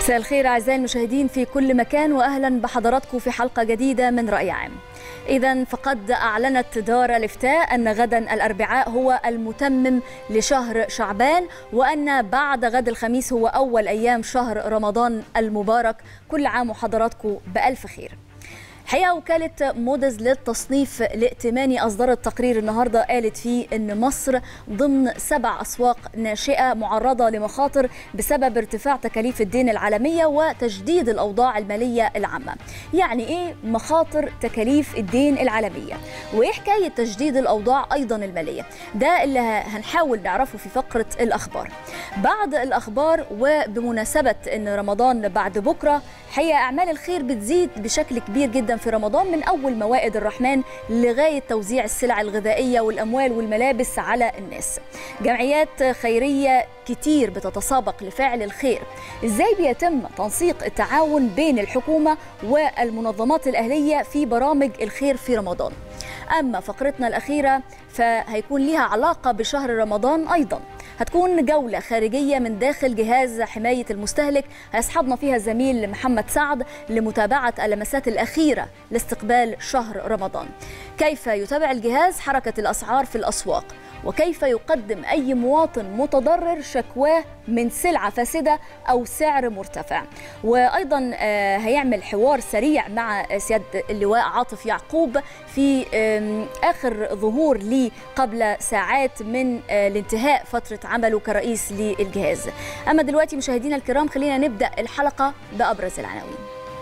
مساء الخير أعزائي المشاهدين في كل مكان وأهلا بحضراتكم في حلقة جديدة من رأي عام إذا فقد أعلنت دار الإفتاء أن غدا الأربعاء هو المتمم لشهر شعبان وأن بعد غد الخميس هو أول أيام شهر رمضان المبارك كل عام وحضراتكم بألف خير الحقيقه وكاله مودز للتصنيف الائتماني اصدرت تقرير النهارده قالت فيه ان مصر ضمن سبع اسواق ناشئه معرضه لمخاطر بسبب ارتفاع تكاليف الدين العالميه وتجديد الاوضاع الماليه العامه. يعني ايه مخاطر تكاليف الدين العالميه؟ وايه حكايه تجديد الاوضاع ايضا الماليه؟ ده اللي هنحاول نعرفه في فقره الاخبار. بعد الاخبار وبمناسبه ان رمضان بعد بكره حقيقه اعمال الخير بتزيد بشكل كبير جدا في رمضان من اول موائد الرحمن لغايه توزيع السلع الغذائيه والاموال والملابس على الناس. جمعيات خيريه كتير بتتسابق لفعل الخير. ازاي بيتم تنسيق التعاون بين الحكومه والمنظمات الاهليه في برامج الخير في رمضان؟ اما فقرتنا الاخيره فهيكون ليها علاقه بشهر رمضان ايضا. هتكون جولة خارجية من داخل جهاز حماية المستهلك هيصحبنا فيها الزميل محمد سعد لمتابعة اللمسات الأخيرة لاستقبال شهر رمضان كيف يتابع الجهاز حركة الأسعار في الأسواق وكيف يقدم أي مواطن متضرر شكواه من سلعة فاسدة أو سعر مرتفع وأيضا هيعمل حوار سريع مع سيادة اللواء عاطف يعقوب في آخر ظهور لي قبل ساعات من الانتهاء فترة عمله كرئيس للجهاز أما دلوقتي مشاهدينا الكرام خلينا نبدأ الحلقة بأبرز العناوين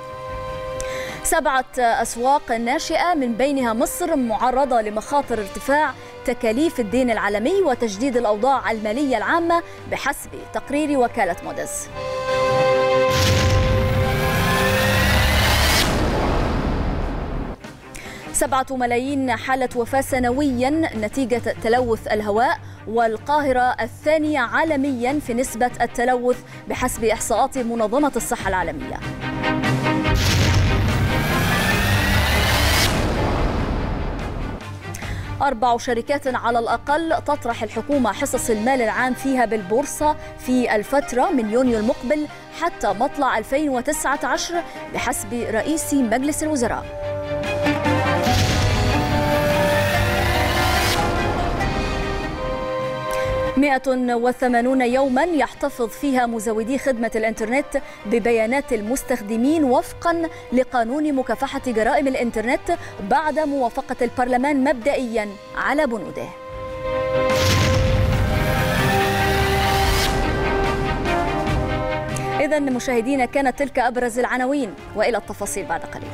سبعة أسواق ناشئة من بينها مصر معرضة لمخاطر ارتفاع تكاليف الدين العالمي وتجديد الأوضاع المالية العامة بحسب تقرير وكالة مودز سبعة ملايين حالة وفاة سنويا نتيجة تلوث الهواء والقاهرة الثانية عالميا في نسبة التلوث بحسب إحصاءات منظمة الصحة العالمية أربع شركات على الأقل تطرح الحكومة حصص المال العام فيها بالبورصة في الفترة من يونيو المقبل حتى مطلع 2019 بحسب رئيس مجلس الوزراء مئة وثمانون يوما يحتفظ فيها مزودي خدمة الإنترنت ببيانات المستخدمين وفقا لقانون مكافحة جرائم الإنترنت بعد موافقة البرلمان مبدئيا على بنوده إذا مشاهدينا كانت تلك أبرز العناوين وإلى التفاصيل بعد قليل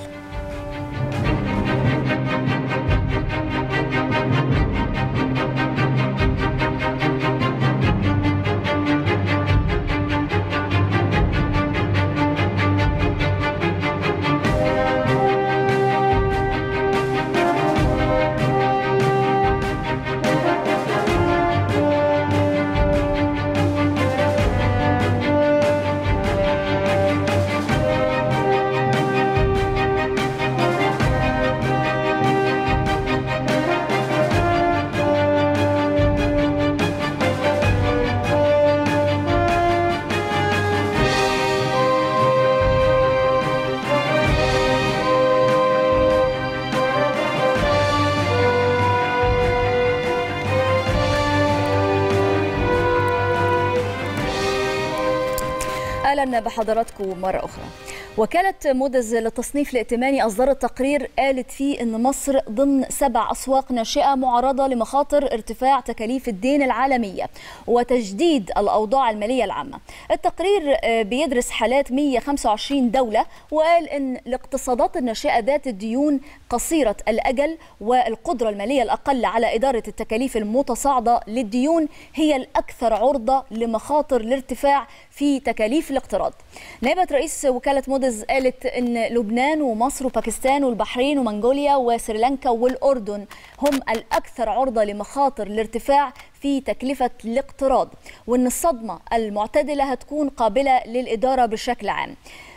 اهلا بحضراتكم مره اخرى وكالة مودز للتصنيف الائتماني أصدرت تقرير قالت فيه أن مصر ضمن سبع أسواق ناشئة معرضة لمخاطر ارتفاع تكاليف الدين العالمية وتجديد الأوضاع المالية العامة التقرير بيدرس حالات 125 دولة وقال أن الاقتصادات الناشئة ذات الديون قصيرة الأجل والقدرة المالية الأقل على إدارة التكاليف المتصاعدة للديون هي الأكثر عرضة لمخاطر الارتفاع في تكاليف الاقتراض نائبة رئيس وكالة مودز قالت أن لبنان ومصر وباكستان والبحرين ومنغوليا وسريلانكا والأردن هم الأكثر عرضة لمخاطر الارتفاع في تكلفة الاقتراض وأن الصدمة المعتدلة هتكون قابلة للإدارة بشكل عام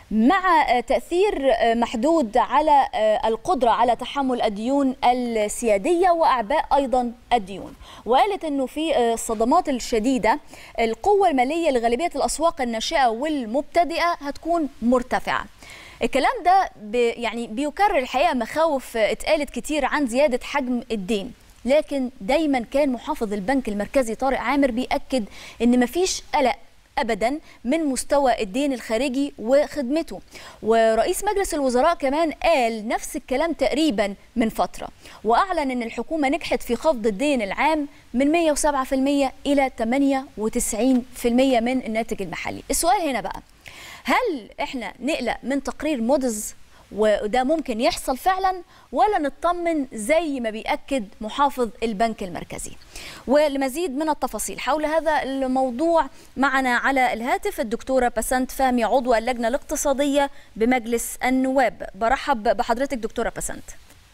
مع تأثير محدود على القدرة على تحمل الديون السيادية وأعباء أيضا الديون وقالت أنه في الصدمات الشديدة القوة المالية لغالبية الأسواق الناشئة والمبتدئة هتكون مرتفعة الكلام ده يعني بيكرر الحقيقة مخاوف اتقالت كتير عن زيادة حجم الدين لكن دايما كان محافظ البنك المركزي طارق عامر بيأكد ان مفيش قلق ابدا من مستوى الدين الخارجي وخدمته ورئيس مجلس الوزراء كمان قال نفس الكلام تقريبا من فتره واعلن ان الحكومه نجحت في خفض الدين العام من 107% الى 98% من الناتج المحلي السؤال هنا بقى هل احنا نقلق من تقرير مودز وده ممكن يحصل فعلا ولا نطمن زي ما بيأكد محافظ البنك المركزي ولمزيد من التفاصيل حول هذا الموضوع معنا على الهاتف الدكتورة بسنت فهمي عضو اللجنة الاقتصادية بمجلس النواب برحب بحضرتك دكتورة بسنت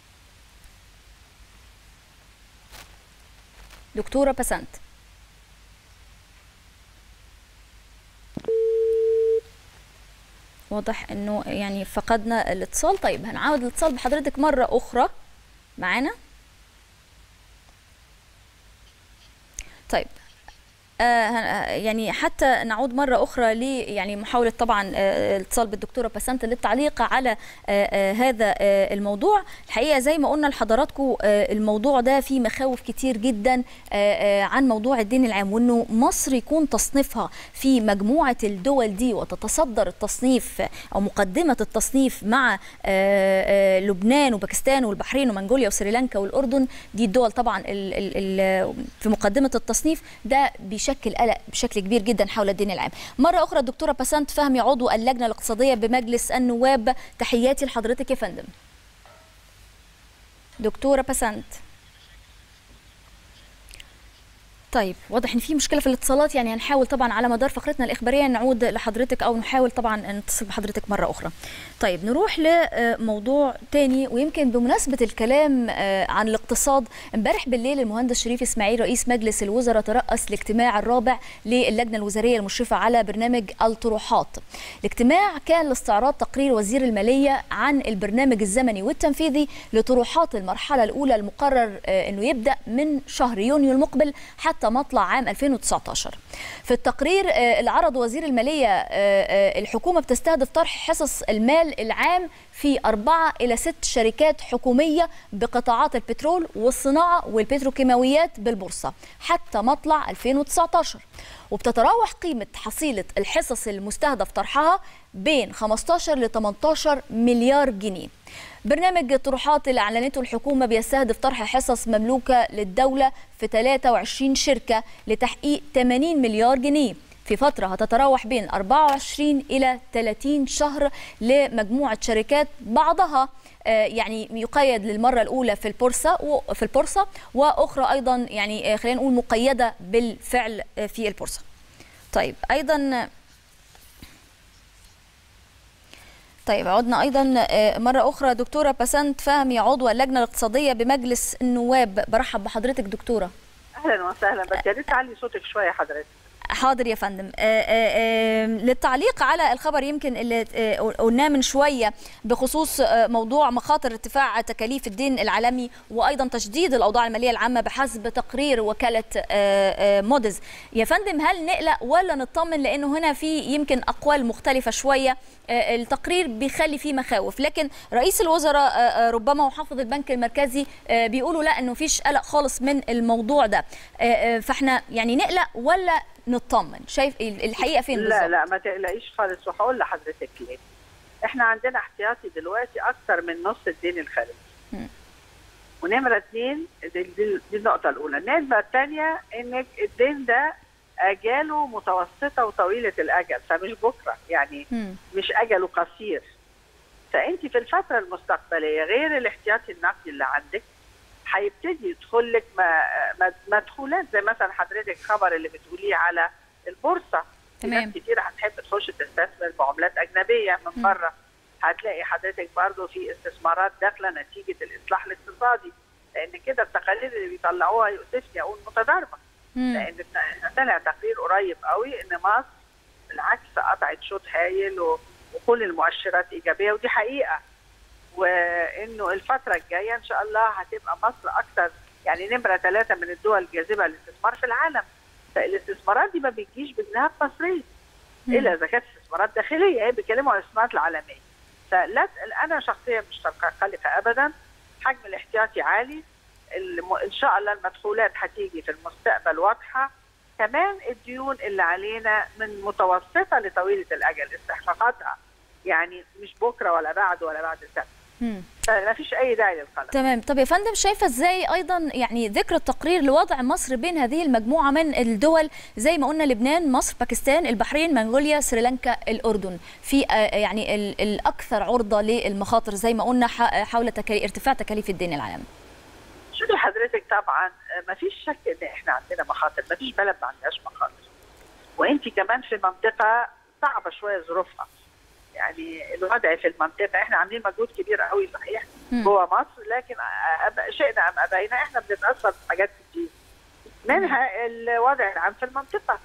دكتورة بسنت واضح انه يعني فقدنا الاتصال طيب هنعاود الاتصال بحضرتك مره اخرى معانا طيب آه يعني حتى نعود مرة أخرى ل يعني محاولة طبعا الاتصال آه بالدكتورة بسنت للتعليق على آه هذا الموضوع الحقيقة زي ما قلنا لحضراتكم الموضوع ده فيه مخاوف كتير جدا عن موضوع الدين العام وأنه مصر يكون تصنيفها في مجموعة الدول دي وتتصدر التصنيف أو مقدمة التصنيف مع لبنان وباكستان والبحرين ومنغوليا وسريلانكا والأردن دي الدول طبعا ال ال في مقدمة التصنيف ده بيش بيشكل قلق بشكل كبير جدا حول الدين العام. مرة أخرى الدكتورة بسنت فهمي عضو اللجنة الاقتصادية بمجلس النواب تحياتي لحضرتك يا فندم. دكتورة بسنت. طيب واضح ان في مشكله في الاتصالات يعني هنحاول طبعا على مدار فقرتنا الاخباريه نعود لحضرتك او نحاول طبعا نتصل بحضرتك مره اخرى. طيب نروح لموضوع تاني ويمكن بمناسبه الكلام عن الاقتصاد امبارح بالليل المهندس شريف اسماعيل رئيس مجلس الوزراء ترأس الاجتماع الرابع للجنه الوزاريه المشرفه على برنامج الطروحات. الاجتماع كان لاستعراض تقرير وزير الماليه عن البرنامج الزمني والتنفيذي لطروحات المرحله الاولى المقرر انه يبدا من شهر يونيو المقبل حتى حتى مطلع عام 2019 في التقرير اللي عرض وزير المالية الحكومة بتستهدف طرح حصص المال العام في أربعة إلى ست شركات حكومية بقطاعات البترول والصناعة والبتروكيماويات بالبورصة حتى مطلع 2019 وبتتراوح قيمة حصيلة الحصص المستهدف طرحها بين 15 ل 18 مليار جنيه برنامج الطروحات اللي اعلنته الحكومه بيستهدف طرح حصص مملوكه للدوله في 23 شركه لتحقيق 80 مليار جنيه في فترة هتتراوح بين 24 إلى 30 شهر لمجموعة شركات بعضها يعني يقيد للمرة الأولى في البورصة في البورصة وأخرى أيضا يعني خلينا نقول مقيدة بالفعل في البورصة. طيب أيضا طيب عدنا ايضا مره اخرى دكتوره بسنت فهمي عضو اللجنه الاقتصاديه بمجلس النواب برحب بحضرتك دكتوره اهلا وسهلا بس يا ريت تعلي صوتك شويه حضرتك حاضر يا فندم آآ آآ للتعليق على الخبر يمكن اللي قلناه من شويه بخصوص موضوع مخاطر ارتفاع تكاليف الدين العالمي وايضا تشديد الاوضاع الماليه العامه بحسب تقرير وكاله مودز يا فندم هل نقلق ولا نطمن لانه هنا في يمكن اقوال مختلفه شويه التقرير بيخلي فيه مخاوف لكن رئيس الوزراء ربما وحافظ البنك المركزي بيقولوا لا انه فيش قلق خالص من الموضوع ده فاحنا يعني نقلق ولا نطمن شايف الحقيقه فين بالظبط لا لا ما تقلقيش خالص وهقول لحضرتك ليه احنا عندنا احتياطي دلوقتي اكثر من نص الدين الخارجي ونمره اثنين دي, دي, دي النقطه الاولى النسبه الثانيه ان الدين ده اجاله متوسطه وطويله الاجل فمش بكره يعني م. مش اجله قصير فانت في الفتره المستقبليه غير الاحتياطي النقدي اللي عندك هيبتدي يدخل لك مدخولات زي مثلا حضرتك خبر اللي بتقوليه على البورصه تمام ناس كتير هتحب تخش تستثمر بعملات اجنبيه من بره هتلاقي حضرتك برضه في استثمارات داخله نتيجه الاصلاح الاقتصادي لان كده التقارير اللي بيطلعوها يؤسفني اقول متضاربه لان طلع تقرير قريب قوي ان مصر بالعكس قطعت شوط هايل وكل المؤشرات ايجابيه ودي حقيقه وانه الفتره الجايه ان شاء الله هتبقى مصر اكثر يعني نمره ثلاثه من الدول الجاذبه للاستثمار في العالم فالاستثمارات دي ما بتجيش بجنيهات مصريه الا اذا كانت استثمارات داخليه هي بيتكلموا عن الاستثمارات العالميه فلا انا شخصيا مش قلقه ابدا حجم الاحتياطي عالي ان شاء الله المدخولات هتيجي في المستقبل واضحه كمان الديون اللي علينا من متوسطه لطويله الاجل استحقاقاتها يعني مش بكره ولا بعد ولا بعد سنه فما فيش اي داعي للقلق تمام طب يا فندم شايفه ازاي ايضا يعني ذكر التقرير لوضع مصر بين هذه المجموعه من الدول زي ما قلنا لبنان مصر باكستان البحرين منغوليا سريلانكا الاردن في يعني الاكثر عرضه للمخاطر زي ما قلنا حول تكاليف ارتفاع تكاليف الدين العالمي شوفي حضرتك طبعا ما فيش شك ان احنا عندنا مخاطر ما فيش بلد ما عندهاش مخاطر وانت كمان في منطقه صعبه شويه ظروفها يعني الوضع في المنطقه احنا عاملين مجهود كبير قوي صحيح جوه مصر لكن شئنا ام ابينا احنا بنتاثر بحاجات كتير منها الوضع العام في المنطقه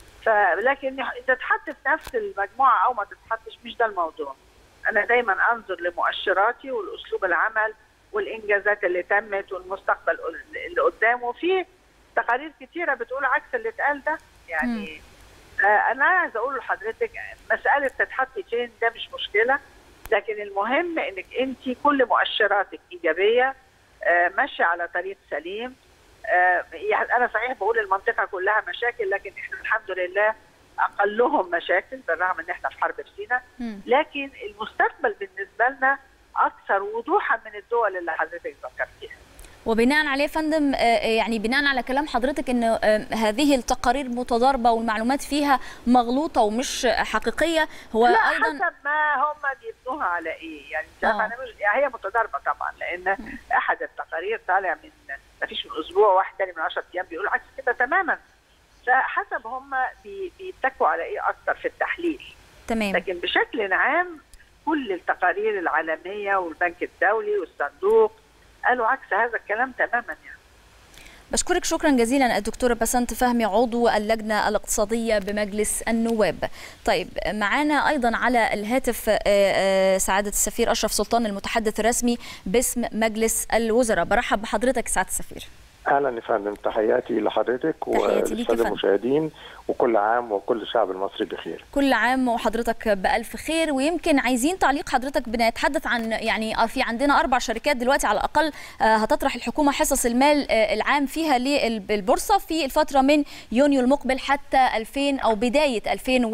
فلكن اذا تحط في نفس المجموعه او ما تتحطش مش ده الموضوع انا دايما انظر لمؤشراتي والاسلوب العمل والانجازات اللي تمت والمستقبل اللي قدام وفي تقارير كتيره بتقول عكس اللي اتقال ده يعني آه انا عايز اقول لحضرتك مساله تتحطي فين ده مش مشكله لكن المهم انك انت كل مؤشراتك ايجابيه آه ماشيه على طريق سليم آه يعني انا صحيح بقول المنطقه كلها مشاكل لكن احنا الحمد لله اقلهم مشاكل بالرغم ان احنا في حرب في سيناء لكن المستقبل بالنسبه لنا اكثر وضوحا من الدول اللي حضرتك ذكرتيها وبناء عليه فندم يعني بناء على كلام حضرتك ان هذه التقارير متضاربه والمعلومات فيها مغلوطه ومش حقيقيه هو لا ايضا حسب ما هم بيبنوها على ايه يعني مش عارفه انا مش يعني هي متضاربه طبعا لان م. احد التقارير طالع من ما فيش من اسبوع واحد تاني من 10 ايام بيقول عكس كده تماما فحسب هم بيتكوا على ايه اكتر في التحليل تمام لكن بشكل عام كل التقارير العالميه والبنك الدولي والصندوق قالوا عكس هذا الكلام تماما يعني بشكرك شكرا جزيلا الدكتورة بسنت فهمي عضو اللجنة الاقتصادية بمجلس النواب طيب معنا أيضا على الهاتف سعادة السفير أشرف سلطان المتحدث الرسمي باسم مجلس الوزراء برحب بحضرتك سعادة السفير اهلا يا فندم تحياتي لحضرتك وللساده المشاهدين وكل عام وكل الشعب المصري بخير كل عام وحضرتك بألف خير ويمكن عايزين تعليق حضرتك بنتحدث عن يعني في عندنا أربع شركات دلوقتي على الأقل هتطرح الحكومة حصص المال العام فيها للبورصة في الفترة من يونيو المقبل حتى 2000 أو بداية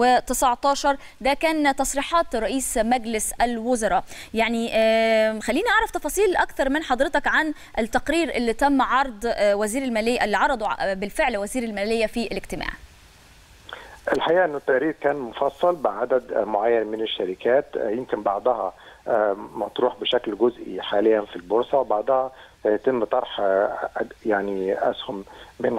2019 ده كان تصريحات رئيس مجلس الوزراء يعني خلينا أعرف تفاصيل أكثر من حضرتك عن التقرير اللي تم عرض وزير المالية اللي عرضه بالفعل وزير المالية في الاجتماع الحقيقه انه التقرير كان مفصل بعدد معين من الشركات يمكن بعضها مطروح بشكل جزئي حاليا في البورصه وبعضها يتم طرح يعني اسهم من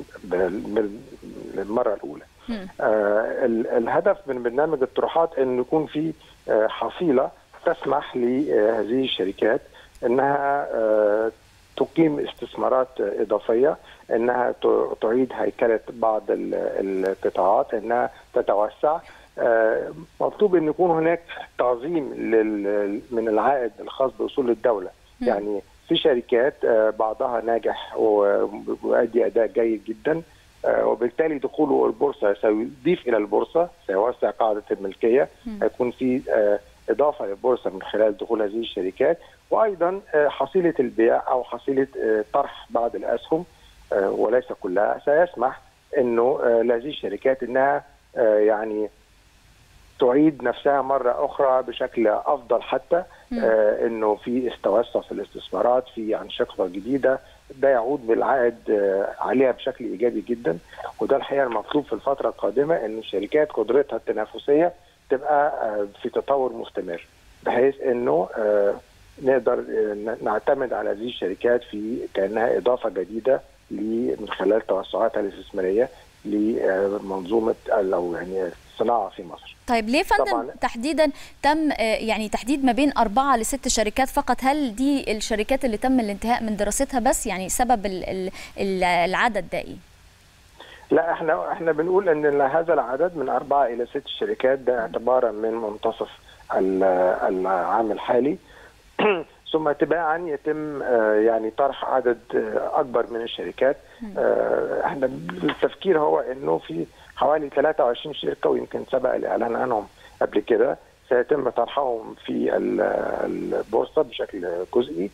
المره الاولى. الهدف من برنامج الطروحات انه يكون في حصيله تسمح لهذه الشركات انها تقيم استثمارات اضافيه انها تعيد هيكله بعض القطاعات انها تتوسع مطلوب ان يكون هناك تعظيم من العائد الخاص باصول الدوله يعني في شركات بعضها ناجح ويؤدي اداء جيد جدا وبالتالي دخوله البورصه سيضيف الى البورصه سيوسع قاعده الملكيه هيكون في اضافه للبورصه من خلال دخول هذه الشركات وايضا حصيله البيع او حصيله طرح بعض الاسهم وليس كلها سيسمح انه لهذه الشركات انها يعني تعيد نفسها مره اخرى بشكل افضل حتى انه في توسع في الاستثمارات في انشطه جديده ده يعود بالعائد عليها بشكل ايجابي جدا وده الحقيقه المطلوب في الفتره القادمه ان الشركات قدرتها التنافسيه تبقى في تطور مستمر بحيث انه نقدر نعتمد على هذه الشركات في كانها اضافه جديده من خلال توسعاتها الاستثماريه لمنظومه او يعني الصناعه في مصر. طيب ليه فندم تحديدا تم يعني تحديد ما بين اربعه لست شركات فقط هل دي الشركات اللي تم الانتهاء من دراستها بس يعني سبب العدد ده ايه؟ لا احنا احنا بنقول ان هذا العدد من اربعه الى ست شركات ده اعتبارا من منتصف العام الحالي ثم تباعا يتم يعني طرح عدد اكبر من الشركات احنا التفكير هو انه في حوالي 23 شركه ويمكن سبق الاعلان عنهم قبل كده سيتم طرحهم في البورصه بشكل جزئي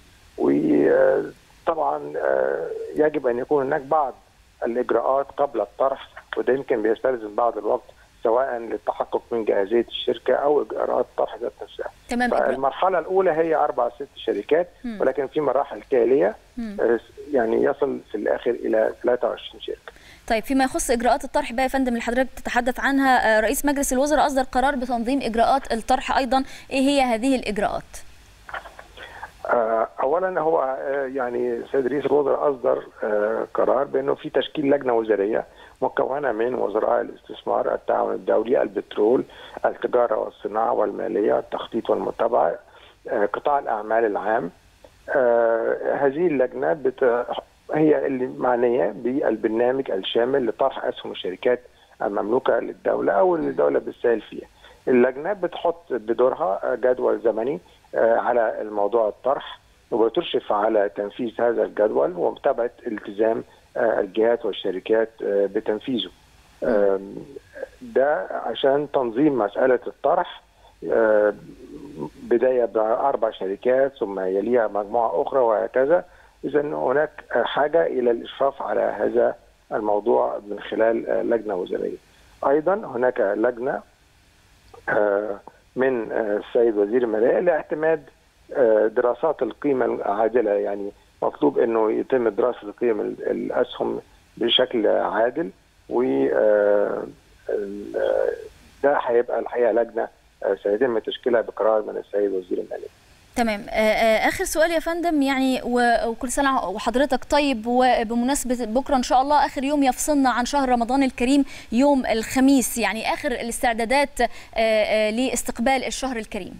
وطبعا يجب ان يكون هناك بعض الاجراءات قبل الطرح وده يمكن بيستلزم بعض الوقت سواء للتحقق من جاهزيه الشركه او اجراءات الطرح ذات نفسها. تمام فالمرحله الاولى هي اربع ست شركات مم. ولكن في مراحل تاليه مم. يعني يصل في الاخر الى 23 شركه. طيب فيما يخص اجراءات الطرح بقى يا فندم اللي حضرتك تتحدث عنها رئيس مجلس الوزراء اصدر قرار بتنظيم اجراءات الطرح ايضا ايه هي هذه الاجراءات؟ اولا هو يعني السيد رئيس الوزراء اصدر قرار بانه في تشكيل لجنه وزاريه مكونه من وزراء الاستثمار، التعاون الدولي، البترول، التجاره والصناعه والماليه، التخطيط والمتابعه، قطاع الاعمال العام. هذه اللجنه بت... هي اللي معنيه بالبرنامج الشامل لطرح اسهم الشركات المملوكه للدوله او اللي الدوله بتسال فيها. اللجنه بتحط بدورها جدول زمني على الموضوع الطرح وبتشرف على تنفيذ هذا الجدول ومتابعه التزام الجهات والشركات بتنفيذه. ده عشان تنظيم مساله الطرح بدايه باربع شركات ثم يليها مجموعه اخرى وهكذا اذا هناك حاجه الى الاشراف على هذا الموضوع من خلال لجنه وزاريه. ايضا هناك لجنه من السيد وزير الماليه لاعتماد دراسات القيمه العادله يعني مطلوب انه يتم دراسه قيم الاسهم بشكل عادل و ده هيبقى الحقيقه لجنه سيتم تشكيلها بقرار من السيد وزير الماليه. تمام اخر سؤال يا فندم يعني وكل سنه وحضرتك طيب وبمناسبه بكره ان شاء الله اخر يوم يفصلنا عن شهر رمضان الكريم يوم الخميس يعني اخر الاستعدادات لاستقبال الشهر الكريم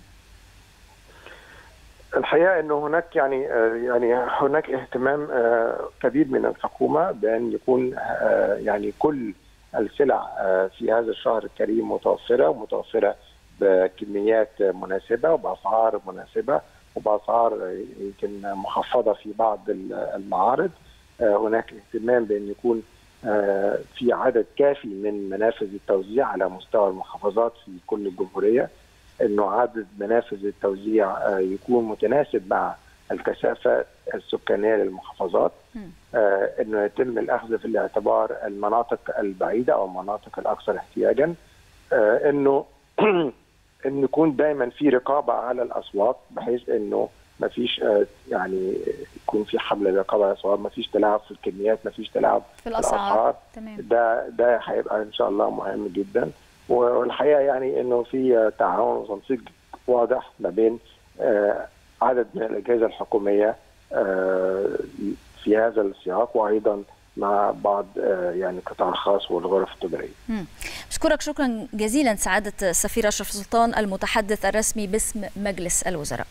الحقيقه انه هناك يعني يعني هناك اهتمام كبير من الحكومه بان يكون يعني كل السلع في هذا الشهر الكريم متوفره ومتوفره بكميات مناسبه وباسعار مناسبه وباسعار يمكن مخفضه في بعض المعارض هناك اهتمام بان يكون في عدد كافي من منافذ التوزيع على مستوى المحافظات في كل الجمهوريه انه عدد منافذ التوزيع يكون متناسب مع الكثافه السكانيه للمحافظات انه يتم الاخذ في الاعتبار المناطق البعيده او المناطق الاكثر احتياجا انه ان يكون دايما في رقابه على الاسواق بحيث انه ما فيش يعني يكون في حمله رقابه على الاسواق ما فيش تلاعب في الكميات ما فيش تلاعب في الاسعار تمام ده ده هيبقى ان شاء الله مهم جدا والحقيقه يعني انه في تعاون وتنسيق واضح ما بين عدد من الاجهزه الحكوميه في هذا السياق وايضا مع بعض يعني القطاع الخاص والغرف التجاريه. بشكرك شكرا جزيلا سعاده السفير اشرف سلطان المتحدث الرسمي باسم مجلس الوزراء.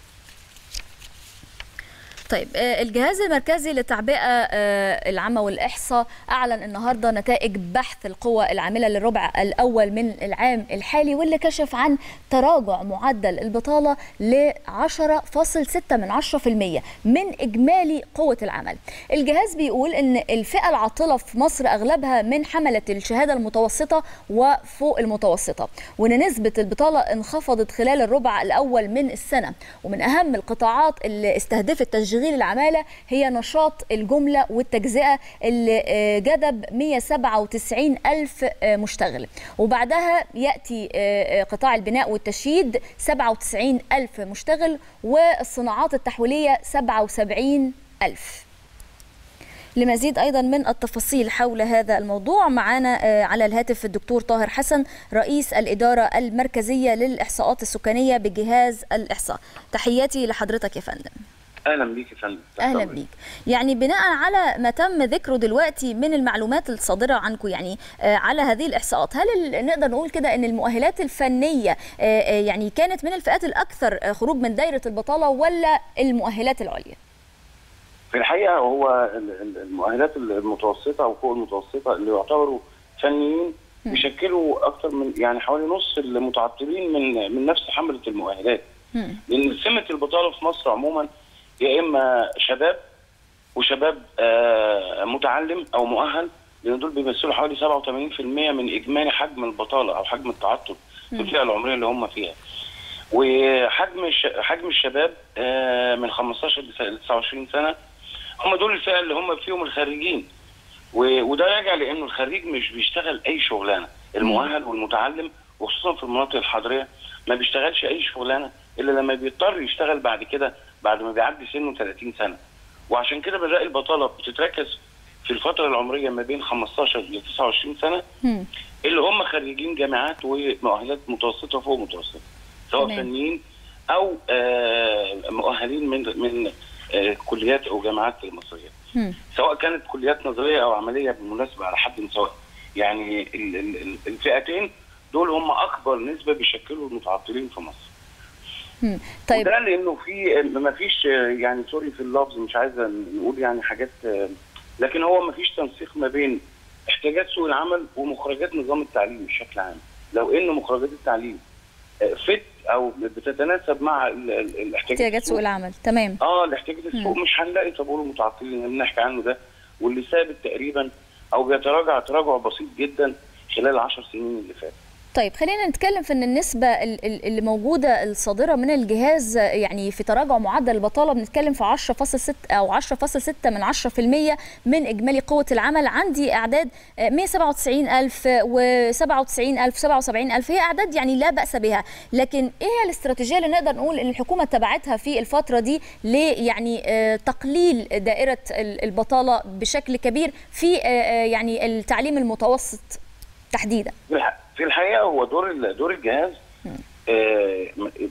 طيب الجهاز المركزي للتعبئة العامة والإحصاء أعلن النهاردة نتائج بحث القوى العاملة للربع الأول من العام الحالي واللي كشف عن تراجع معدل البطالة ل 10.6 من 10% من إجمالي قوة العمل الجهاز بيقول أن الفئة العاطلة في مصر أغلبها من حملة الشهادة المتوسطة وفوق المتوسطة وأن نسبة البطالة انخفضت خلال الربع الأول من السنة ومن أهم القطاعات اللي استهدفت تشغيل تشغيل العمالة هي نشاط الجملة والتجزئة اللي جذب 197 ألف مشتغل وبعدها يأتي قطاع البناء والتشييد 97 ألف مشتغل والصناعات التحويلية 77 ألف لمزيد ايضا من التفاصيل حول هذا الموضوع معنا على الهاتف الدكتور طاهر حسن رئيس الاداره المركزيه للاحصاءات السكانيه بجهاز الاحصاء تحياتي لحضرتك يا فندم اهلا بيك يا فندم اهلا بيك يعني بناء على ما تم ذكره دلوقتي من المعلومات الصادره عنكم يعني على هذه الاحصاءات هل نقدر نقول كده ان المؤهلات الفنيه يعني كانت من الفئات الاكثر خروج من دايره البطاله ولا المؤهلات العليا في الحقيقه هو المؤهلات المتوسطه او فوق المتوسطه اللي يعتبروا فنيين بيشكلوا اكثر من يعني حوالي نص المتعطلين من من نفس حمله المؤهلات لان سمه البطاله في مصر عموما يا اما شباب وشباب آه متعلم او مؤهل لان دول بيمثلوا حوالي 87% من اجمالي حجم البطاله او حجم التعطل في الفئه العمريه اللي هم فيها. وحجم حجم الشباب آه من 15 ل 29 سنه هم دول الفئه اللي هم فيهم الخريجين. وده راجع لانه الخريج مش بيشتغل اي شغلانه، المؤهل والمتعلم وخصوصا في المناطق الحضريه ما بيشتغلش اي شغلانه الا لما بيضطر يشتغل بعد كده بعد ما بيعدي سنه 30 سنه. وعشان كده بنلاقي البطاله بتتركز في الفترة العمرية ما بين 15 ل 29 سنة م. اللي هم خريجين جامعات ومؤهلات متوسطة فوق متوسطة سواء مم. فنيين أو آه مؤهلين من من آه كليات أو جامعات المصرية م. سواء كانت كليات نظرية أو عملية بالمناسبة على حد سواء يعني ال ال الفئتين دول هم أكبر نسبة بيشكلوا المتعطلين في مصر م. طيب ده لأنه في ما فيش يعني سوري في اللفظ مش عايزة نقول يعني حاجات لكن هو ما فيش تنسيق ما بين احتياجات سوق العمل ومخرجات نظام التعليم بشكل عام لو ان مخرجات التعليم فت او بتتناسب مع احتياجات سوق العمل تمام اه الاحتياجات السوق مش هنلاقي طابور المتعطلين اللي بنحكي عنه ده واللي ثابت تقريبا او بيتراجع تراجع بسيط جدا خلال العشر سنين اللي فاتت طيب خلينا نتكلم في ان النسبه اللي موجوده الصادره من الجهاز يعني في تراجع معدل البطاله بنتكلم في 10.6 او 10.6 من 10% من اجمالي قوه العمل عندي اعداد 197000 و97000 77000 هي اعداد يعني لا باس بها لكن ايه هي الاستراتيجيه اللي نقدر نقول ان الحكومه اتبعتها في الفتره دي ل يعني تقليل دائره البطاله بشكل كبير في يعني التعليم المتوسط تحديدا في الحقيقه هو دور دور الجهاز آه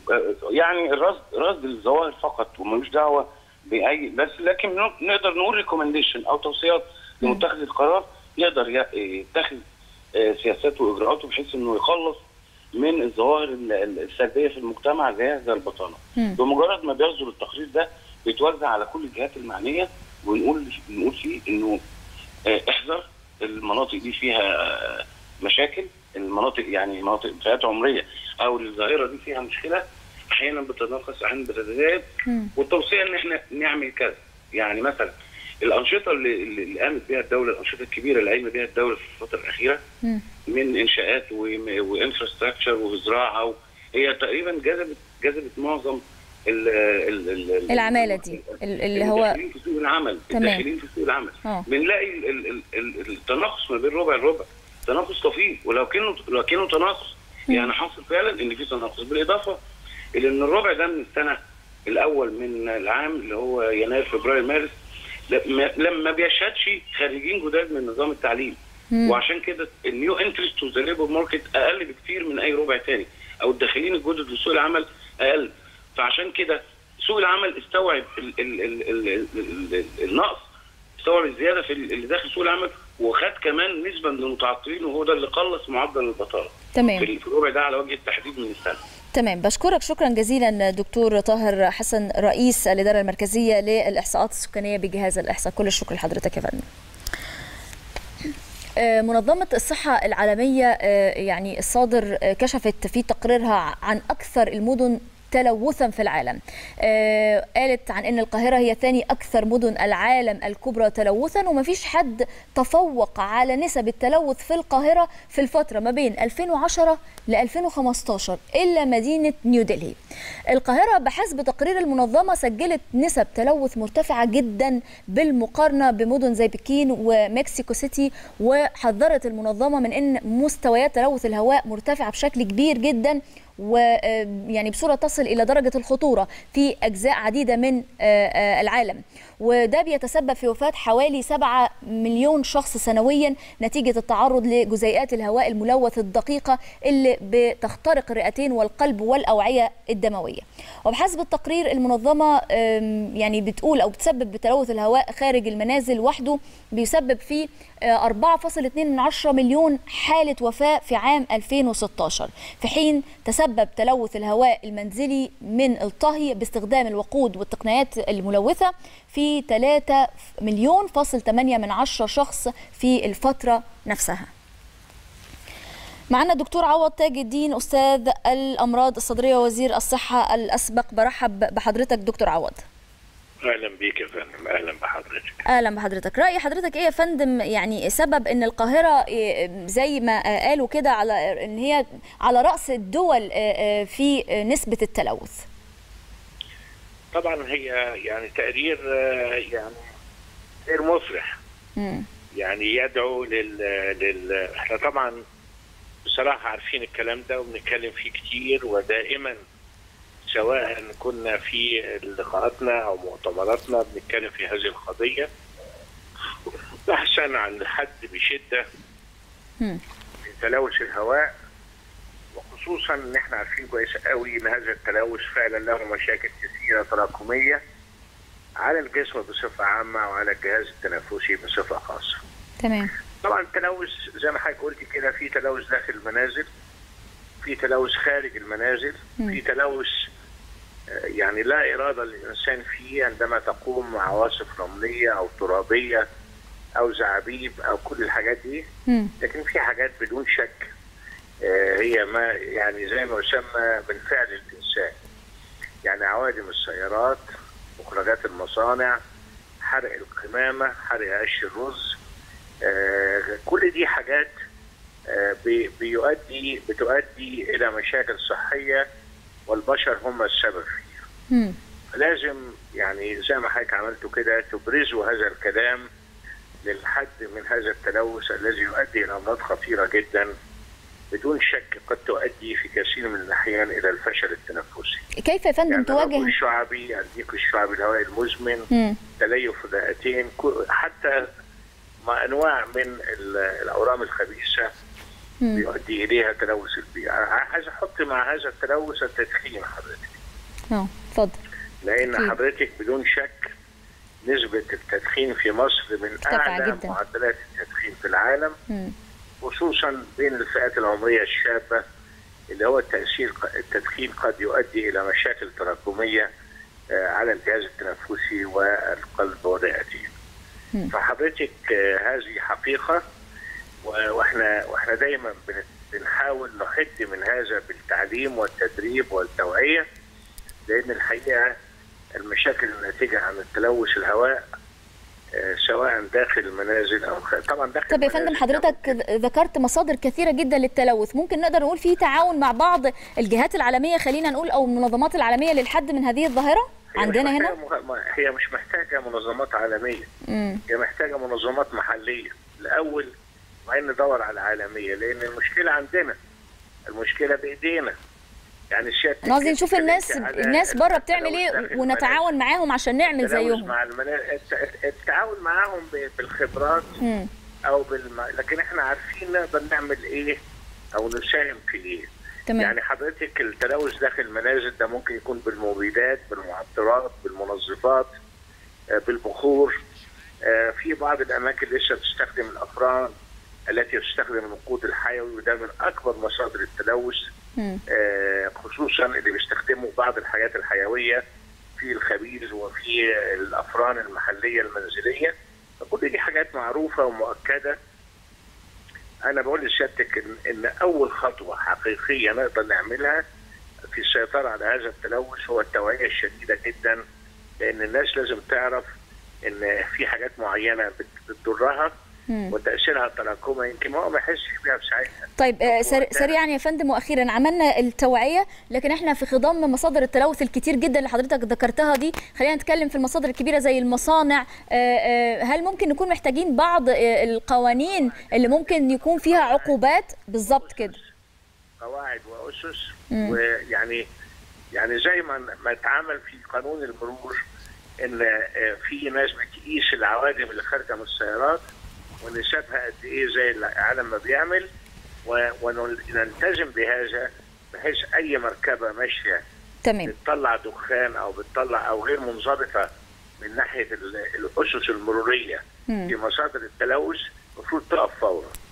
يعني الرصد رصد الظواهر فقط وملوش دعوه باي بس لكن نقدر نقول ريكومنديشن او توصيات لمتخذ القرار يقدر يتخذ آه سياساته واجراءاته بحيث انه يخلص من الظواهر السلبيه في المجتمع زي هذا البطاله. بمجرد ما بيصدر التقرير ده بيتوزع على كل الجهات المعنيه ونقول نقول فيه انه آه احذر المناطق دي فيها مشاكل المناطق يعني مناطق فئات عمريه او الظاهره دي فيها مشكله احيانا بتتناقص احيانا بتتزايد والتوصيه ان احنا نعمل كذا يعني مثلا الانشطه اللي, اللي قامت بها الدوله الانشطه الكبيره اللي قامت بها الدوله في الفتره الاخيره م. من انشاءات وانفراستراكشر وزراعه هي تقريبا جذبت جذبت معظم ال ال ال العماله دي اللي هو في سوق العمل الداخلين في سوق العمل بنلاقي التناقص ما بين ربع الربع تناقص طفيف ولو كانوا لو كانوا تناقص يعني حاصل فعلا ان في تناقص بالاضافه الى ان الربع ده من السنه الاول من العام اللي هو يناير فبراير مارس لما بيشهدش خريجين جداد من نظام التعليم مم. وعشان كده النيو انترست تو ذا ليبر ماركت اقل بكتير من اي ربع تاني او الداخلين الجدد لسوق العمل اقل فعشان كده سوق العمل استوعب ال ال ال ال ال ال النقص استوعب الزياده في اللي داخل سوق العمل وخد كمان نسبه من المتعطلين وهو ده اللي قلص معدل البطاله تمام في الربع ده على وجه التحديد من السنه تمام بشكرك شكرا جزيلا دكتور طاهر حسن رئيس الاداره المركزيه للاحصاءات السكانيه بجهاز الاحصاء كل الشكر لحضرتك يا فندم منظمة الصحة العالمية يعني الصادر كشفت في تقريرها عن أكثر المدن تلوثا في العالم آه قالت عن ان القاهره هي ثاني اكثر مدن العالم الكبرى تلوثا وما فيش حد تفوق على نسب التلوث في القاهره في الفتره ما بين 2010 ل 2015 الا مدينه نيودلهي القاهره بحسب تقرير المنظمه سجلت نسب تلوث مرتفعه جدا بالمقارنه بمدن زي بكين ومكسيكو سيتي وحذرت المنظمه من ان مستويات تلوث الهواء مرتفعه بشكل كبير جدا ويعني بصوره تصل الى درجه الخطوره في اجزاء عديده من العالم وده بيتسبب في وفاه حوالي 7 مليون شخص سنويا نتيجه التعرض لجزيئات الهواء الملوث الدقيقه اللي بتخترق الرئتين والقلب والاوعيه الدمويه وبحسب التقرير المنظمه يعني بتقول او بتسبب بتلوث الهواء خارج المنازل وحده بيسبب في 4.2 مليون حاله وفاه في عام 2016 في حين تسبب يتسبب تلوث الهواء المنزلي من الطهي باستخدام الوقود والتقنيات الملوثة في 3 مليون فاصل 8 من عشرة شخص في الفترة نفسها معنا الدكتور عوض تاج الدين أستاذ الأمراض الصدرية وزير الصحة الأسبق برحب بحضرتك دكتور عوض اهلا بيك يا فندم اهلا بحضرتك اهلا بحضرتك راي حضرتك ايه يا فندم يعني سبب ان القاهره زي ما قالوا كده على ان هي على راس الدول في نسبه التلوث طبعا هي يعني تقرير يعني غير مفرح مم. يعني يدعو لل, لل... احنا طبعا بصراحه عارفين الكلام ده وبنتكلم فيه كتير ودائما سواء كنا في لقاءاتنا او مؤتمراتنا بنتكلم في هذه القضيه بحثا عن الحد بشده مم. في تلوث الهواء وخصوصا ان احنا عارفين كويس قوي ان هذا التلوث فعلا له مشاكل كثيره تراكميه على الجسم بصفه عامه وعلى الجهاز التنفسي بصفه خاصه. تمام طبعا التلوث زي ما حضرتك قلت كده في تلوث داخل المنازل في تلوث خارج المنازل مم. في تلوث آه، يعني لا إرادة للإنسان فيه عندما تقوم مع عواصف رملية أو ترابية أو زعابيب أو كل الحاجات دي مم. لكن في حاجات بدون شك آه، هي ما يعني زي ما يسمى من فعل الإنسان يعني عوادم السيارات مخرجات المصانع حرق القمامة حرق قش الرز آه، كل دي حاجات آه، بي- بيؤدي بتؤدي إلى مشاكل صحية والبشر هم السبب فيها مم. لازم يعني زي ما حضرتك عملتوا كده تبرزوا هذا الكلام للحد من هذا التلوث الذي يؤدي الى امراض خطيره جدا بدون شك قد تؤدي في كثير من الاحيان الى الفشل التنفسي. كيف يا فندم يعني الربو تواجه الشعبي، الضيق الشعبي الهوائي المزمن، مم. تليف الرئتين، كو- حتى مع انواع من ال- الاورام الخبيثه مم. بيؤدي اليها تلوث البيئه. عايز احط مع هذا التلوث التدخين حضرتك. اه اتفضل لان أكيد. حضرتك بدون شك نسبة التدخين في مصر من مرتفعة أعلى جداً. معدلات التدخين في العالم مم. خصوصا بين الفئات العمرية الشابة اللي هو التأثير التدخين قد يؤدي إلى مشاكل تراكمية آه، على الجهاز التنفسي والقلب والرئتين. مم. فحضرتك آه، هذه حقيقة و- واحنا واحنا دايما بن- بنحاول نحد من هذا بالتعليم والتدريب والتوعية لأن الحقيقة المشاكل الناتجة عن التلوث الهواء آه، سواء داخل المنازل أو خارج طبعا داخل طب يا فندم المنازل حضرتك ذكرت مصادر كثيرة جدا للتلوث ممكن نقدر نقول في تعاون مع بعض الجهات العالمية خلينا نقول أو المنظمات العالمية للحد من هذه الظاهرة هي مش عندنا هنا محتاجة مه- هي مش محتاجة منظمات عالمية مم. هي محتاجة منظمات محلية الأول وبعدين ندور على العالمية لأن المشكلة عندنا المشكلة بإيدينا يعني الشات أنا قصدي نشوف الناس الناس بره بتعمل ايه ونتعاون معاهم عشان نعمل زيهم مع المنا... الت- التعاون معاهم ب- بالخبرات مم. او بالم... لكن احنا عارفين نقدر نعمل ايه او نساهم في ايه تمام يعني حضرتك التلوث داخل المنازل ده ممكن يكون بالمبيدات بالمعطرات بالمنظفات آه، بالبخور آه، في بعض الاماكن لسه بتستخدم الافران التي تستخدم الوقود الحيوي وده من اكبر مصادر التلوث مم. آه، خصوصا اللي بيستخدموا بعض الحاجات الحيويه في الخبيز وفي الافران المحليه المنزليه فكل دي حاجات معروفه ومؤكده انا بقول لسيادتك ان ان اول خطوه حقيقيه نقدر نعملها في السيطره على هذا التلوث هو التوعيه الشديده جدا لان الناس لازم تعرف ان في حاجات معينه بت- بتضرها مم. وتاثيرها التراكمي يمكن هو ما يحسش بيها في ساعتها طيب آه، سر- وقتها. سريعا يا فندم واخيرا عملنا التوعيه لكن احنا في خضم مصادر التلوث الكتير جدا اللي حضرتك ذكرتها دي خلينا نتكلم في المصادر الكبيره زي المصانع آه، آه، هل ممكن نكون محتاجين بعض آه، القوانين اللي ممكن يكون فيها عقوبات بالظبط كده قواعد واسس مم. ويعني يعني زي ما ما اتعمل في قانون المرور ان آه، في ناس بتقيس العوادم اللي خارجه من السيارات ونسبها قد ايه زي العالم ما بيعمل و- ونلتزم بهذا بحيث اي مركبه ماشيه تمام بتطلع دخان او بتطلع او غير منضبطه من ناحيه ال- الاسس المروريه مم. في مصادر التلوث المفروض تقف فورا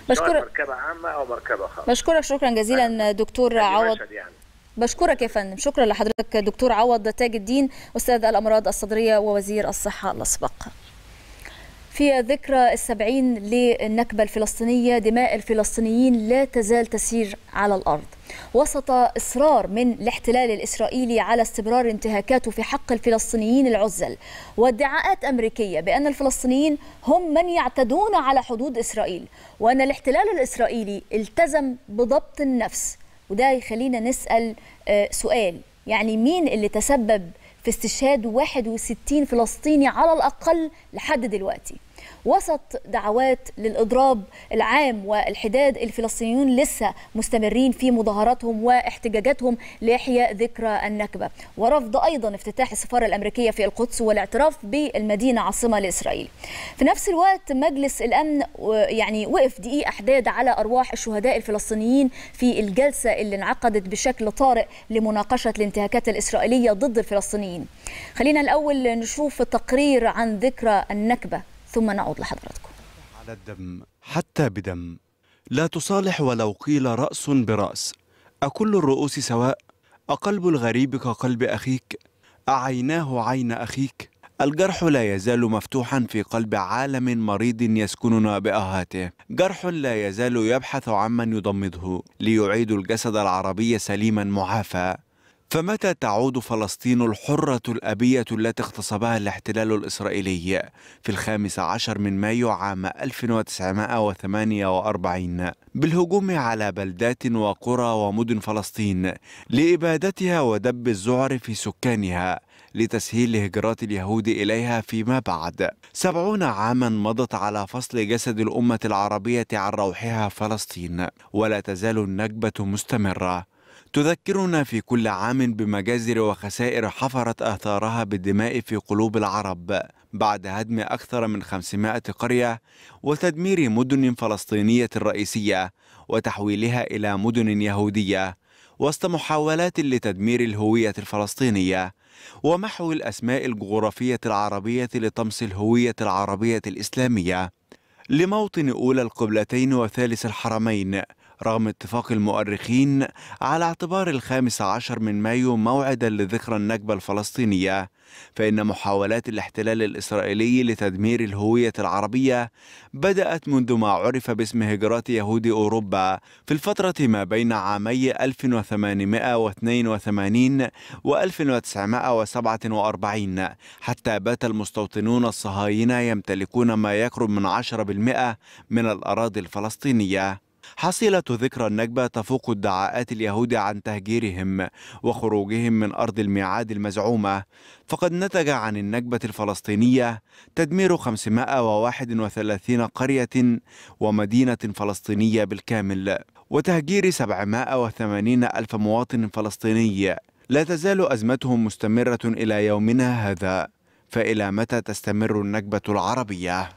بشكرك مركبه عامه او مركبه خاصه بشكرك شكرا جزيلا دكتور عوض يعني. بشكرك يا فندم شكرا لحضرتك دكتور عوض تاج الدين استاذ الامراض الصدريه ووزير الصحه الاسبق في ذكرى السبعين للنكبة الفلسطينية دماء الفلسطينيين لا تزال تسير على الأرض وسط إصرار من الاحتلال الإسرائيلي على استمرار انتهاكاته في حق الفلسطينيين العزل وادعاءات أمريكية بأن الفلسطينيين هم من يعتدون على حدود إسرائيل وأن الاحتلال الإسرائيلي التزم بضبط النفس وده يخلينا نسأل سؤال يعني مين اللي تسبب في استشهاد 61 فلسطيني على الأقل لحد دلوقتي وسط دعوات للإضراب العام والحداد الفلسطينيون لسه مستمرين في مظاهراتهم واحتجاجاتهم لإحياء ذكرى النكبة ورفض أيضا افتتاح السفارة الأمريكية في القدس والاعتراف بالمدينة عاصمة لإسرائيل في نفس الوقت مجلس الأمن يعني وقف دقيقة حداد على أرواح الشهداء الفلسطينيين في الجلسة اللي انعقدت بشكل طارئ لمناقشة الانتهاكات الإسرائيلية ضد الفلسطينيين خلينا الأول نشوف تقرير عن ذكرى النكبة ثم نعود لحضراتكم على الدم حتى بدم لا تصالح ولو قيل رأس برأس أكل الرؤوس سواء أقلب الغريب كقلب أخيك أعيناه عين أخيك الجرح لا يزال مفتوحا في قلب عالم مريض يسكننا بآهاته جرح لا يزال يبحث عمن يضمده ليعيد الجسد العربي سليما معافى فمتى تعود فلسطين الحرة الأبية التي اغتصبها الاحتلال الإسرائيلي في الخامس عشر من مايو عام 1948 بالهجوم على بلدات وقرى ومدن فلسطين لإبادتها ودب الذعر في سكانها لتسهيل هجرات اليهود إليها فيما بعد سبعون عاما مضت على فصل جسد الأمة العربية عن روحها فلسطين ولا تزال النكبة مستمرة تذكرنا في كل عام بمجازر وخسائر حفرت آثارها بالدماء في قلوب العرب بعد هدم أكثر من 500 قرية وتدمير مدن فلسطينية رئيسية وتحويلها إلى مدن يهودية وسط محاولات لتدمير الهوية الفلسطينية ومحو الأسماء الجغرافية العربية لطمس الهوية العربية الإسلامية لموطن أولى القبلتين وثالث الحرمين رغم اتفاق المؤرخين على اعتبار الخامس عشر من مايو موعدا لذكرى النكبة الفلسطينية فإن محاولات الاحتلال الإسرائيلي لتدمير الهوية العربية بدأت منذ ما عرف باسم هجرات يهود أوروبا في الفترة ما بين عامي 1882 و 1947 حتى بات المستوطنون الصهاينة يمتلكون ما يقرب من 10% من الأراضي الفلسطينية حصيلة ذكرى النكبة تفوق ادعاءات اليهود عن تهجيرهم وخروجهم من أرض الميعاد المزعومة فقد نتج عن النكبة الفلسطينية تدمير 531 قرية ومدينة فلسطينية بالكامل وتهجير 780 ألف مواطن فلسطيني لا تزال أزمتهم مستمرة إلى يومنا هذا فإلى متى تستمر النكبة العربية؟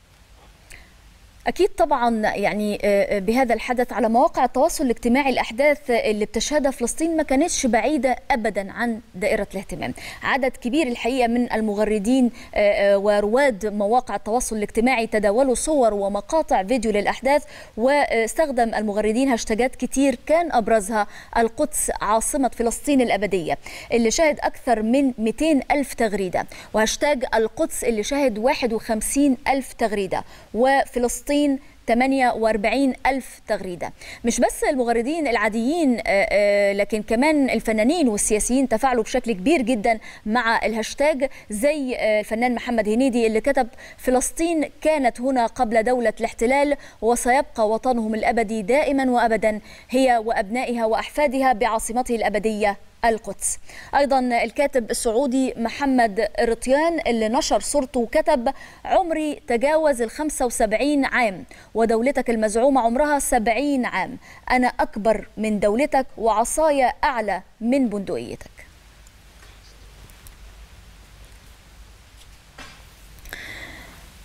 أكيد طبعا يعني بهذا الحدث على مواقع التواصل الاجتماعي الأحداث اللي بتشهدها فلسطين ما كانتش بعيدة أبدا عن دائرة الاهتمام عدد كبير الحقيقة من المغردين ورواد مواقع التواصل الاجتماعي تداولوا صور ومقاطع فيديو للأحداث واستخدم المغردين هاشتاجات كتير كان أبرزها القدس عاصمة فلسطين الأبدية اللي شهد أكثر من 200 ألف تغريدة وهاشتاج القدس اللي شهد 51 ألف تغريدة وفلسطين فلسطين 48 ألف تغريدة مش بس المغردين العاديين لكن كمان الفنانين والسياسيين تفاعلوا بشكل كبير جدا مع الهاشتاج زي الفنان محمد هنيدي اللي كتب فلسطين كانت هنا قبل دولة الاحتلال وسيبقى وطنهم الأبدي دائما وأبدا هي وأبنائها وأحفادها بعاصمته الأبدية القدس أيضا الكاتب السعودي محمد رطيان اللي نشر صورته وكتب عمري تجاوز ال 75 عام ودولتك المزعومة عمرها 70 عام أنا أكبر من دولتك وعصايا أعلى من بندقيتك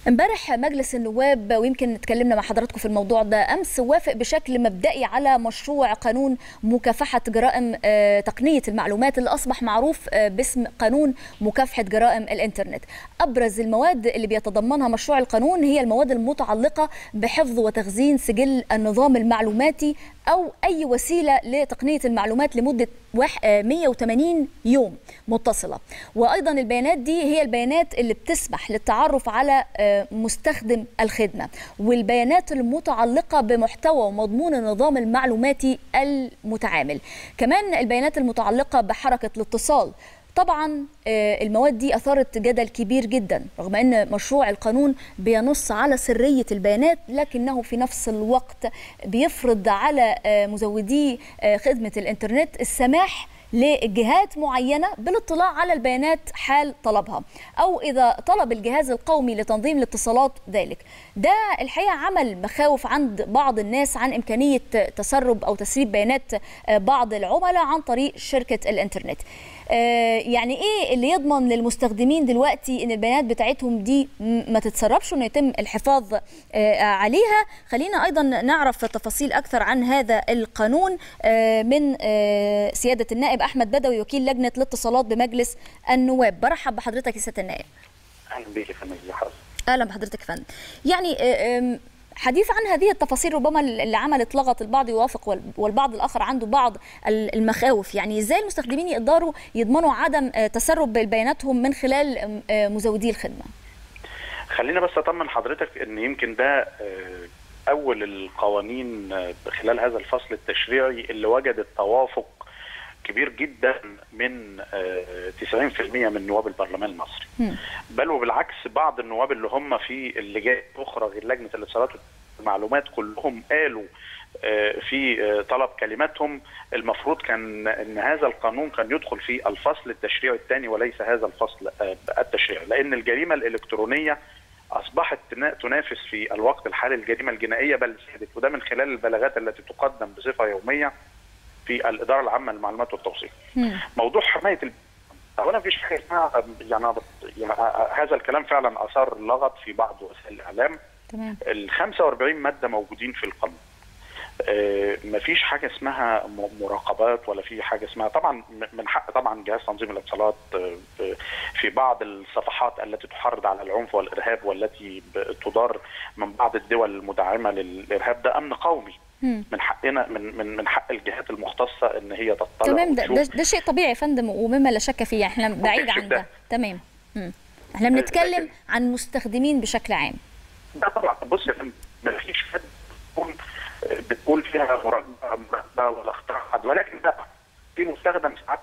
امبارح مجلس النواب ويمكن اتكلمنا مع حضراتكم في الموضوع ده امس وافق بشكل مبدئي على مشروع قانون مكافحه جرائم تقنيه المعلومات اللي اصبح معروف باسم قانون مكافحه جرائم الانترنت. ابرز المواد اللي بيتضمنها مشروع القانون هي المواد المتعلقه بحفظ وتخزين سجل النظام المعلوماتي او اي وسيله لتقنيه المعلومات لمده 180 يوم متصله وايضا البيانات دي هي البيانات اللي بتسمح للتعرف على مستخدم الخدمه والبيانات المتعلقه بمحتوى ومضمون النظام المعلوماتي المتعامل كمان البيانات المتعلقه بحركه الاتصال طبعا المواد دي اثارت جدل كبير جدا رغم ان مشروع القانون بينص على سريه البيانات لكنه في نفس الوقت بيفرض على مزودي خدمه الانترنت السماح لجهات معينة بالاطلاع على البيانات حال طلبها أو إذا طلب الجهاز القومي لتنظيم الاتصالات ذلك ده الحقيقة عمل مخاوف عند بعض الناس عن إمكانية تسرب أو تسريب بيانات بعض العملاء عن طريق شركة الإنترنت يعني ايه اللي يضمن للمستخدمين دلوقتي ان البيانات بتاعتهم دي ما تتسربش وانه يتم الحفاظ عليها خلينا ايضا نعرف تفاصيل اكثر عن هذا القانون من سياده النائب احمد بدوي وكيل لجنه الاتصالات بمجلس النواب برحب بحضرتك يا سياده النائب اهلا بيك يا فندم اهلا بحضرتك يا فندم يعني حديث عن هذه التفاصيل ربما اللي عملت لغط البعض يوافق والبعض الاخر عنده بعض المخاوف يعني ازاي المستخدمين يقدروا يضمنوا عدم تسرب بياناتهم من خلال مزودي الخدمه خلينا بس اطمن حضرتك ان يمكن ده اول القوانين خلال هذا الفصل التشريعي اللي وجدت توافق كبير جدا من 90% من نواب البرلمان المصري م. بل وبالعكس بعض النواب اللي هم في اللجان اخرى غير لجنه الاتصالات والمعلومات كلهم قالوا في طلب كلماتهم المفروض كان ان هذا القانون كان يدخل في الفصل التشريعي الثاني وليس هذا الفصل التشريعي لان الجريمه الالكترونيه اصبحت تنافس في الوقت الحالي الجريمه الجنائيه بل زادت وده من خلال البلاغات التي تقدم بصفه يوميه في الاداره العامه للمعلومات والتوصيل. موضوع حمايه ال... اولا مفيش حاجه اسمها يعني, يعني هذا الكلام فعلا اثار لغط في بعض وسائل الاعلام. تمام. ال 45 ماده موجودين في القانون. آه مفيش حاجه اسمها مراقبات ولا في حاجه اسمها طبعا من حق طبعا جهاز تنظيم الاتصالات آه في بعض الصفحات التي تحرض على العنف والارهاب والتي تدار من بعض الدول المدعمه للارهاب ده امن قومي. من حقنا من من من حق الجهات المختصه ان هي تطلع تمام ده, ده, ده شيء طبيعي يا فندم ومما لا شك فيه احنا بعيد عن ده تمام مم. احنا بنتكلم عن مستخدمين بشكل عام ده طبعا بص يا فندم ما فيش حد بتكون بتقول فيها مراقبه ولا اختراع ولكن ده في مستخدم ساعات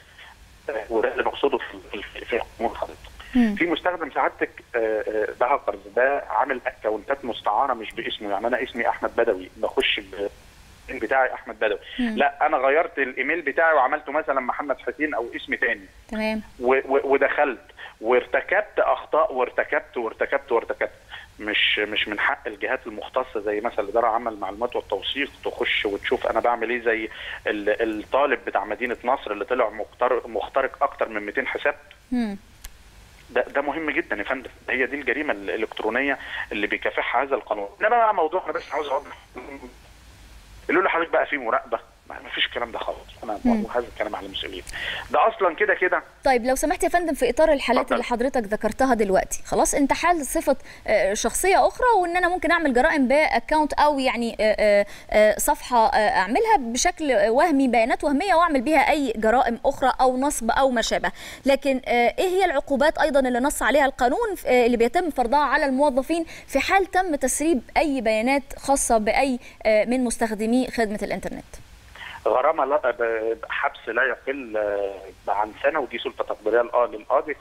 وده اللي بقصده في في القانون حضرتك في مستخدم سعادتك ده هاكرز ده عامل اكونتات مستعاره مش باسمه يعني انا اسمي احمد بدوي بخش بتاعي احمد بدوي مم. لا انا غيرت الايميل بتاعي وعملته مثلا محمد حسين او اسم تاني تمام ودخلت وارتكبت اخطاء وارتكبت وارتكبت وارتكبت مش مش من حق الجهات المختصه زي مثلا الاداره العامه للمعلومات والتوثيق تخش وتشوف انا بعمل ايه زي الطالب بتاع مدينه نصر اللي طلع مخترق مخترق اكتر من 200 حساب مم. ده ده مهم جدا يا فندم هي دي الجريمه الالكترونيه اللي بيكافحها هذا القانون انما بقى موضوع انا بس عاوز اوضح يقولوا لي حضرتك بقى في مراقبه ما فيش الكلام ده خالص انا هذا الكلام على المسؤولين ده اصلا كده كده طيب لو سمحت يا فندم في اطار الحالات فضل. اللي حضرتك ذكرتها دلوقتي خلاص انت حال صفه شخصيه اخرى وان انا ممكن اعمل جرائم باكونت او يعني صفحه اعملها بشكل وهمي بيانات وهميه واعمل بها اي جرائم اخرى او نصب او ما شابه لكن ايه هي العقوبات ايضا اللي نص عليها القانون اللي بيتم فرضها على الموظفين في حال تم تسريب اي بيانات خاصه باي من مستخدمي خدمه الانترنت غرامه لا حبس لا يقل عن سنه ودي سلطه تقديريه للقاضي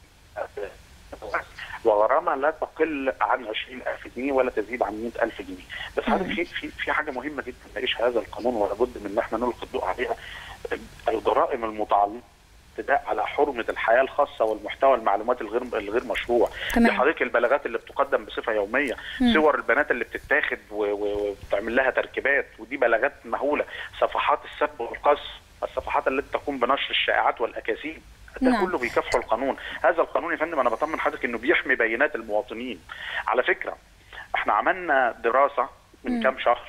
وغرامه لا تقل عن 20000 جنيه ولا تزيد عن 100000 جنيه بس هذا في في في حاجه مهمه جدا نعيش هذا القانون ولا بد من ان احنا نلقي الضوء عليها الجرائم المتعلقه اعتداء على حرمه الحياه الخاصه والمحتوى المعلومات الغير الغير مشروع لحضرتك البلاغات اللي بتقدم بصفه يوميه مم. صور البنات اللي بتتاخد وبتعمل لها تركيبات ودي بلاغات مهوله صفحات السب والقص الصفحات التي تقوم بنشر الشائعات والاكاذيب ده نعم. كله بيكافحوا القانون هذا القانون يا فندم انا بطمن حضرتك انه بيحمي بيانات المواطنين على فكره احنا عملنا دراسه من كام شهر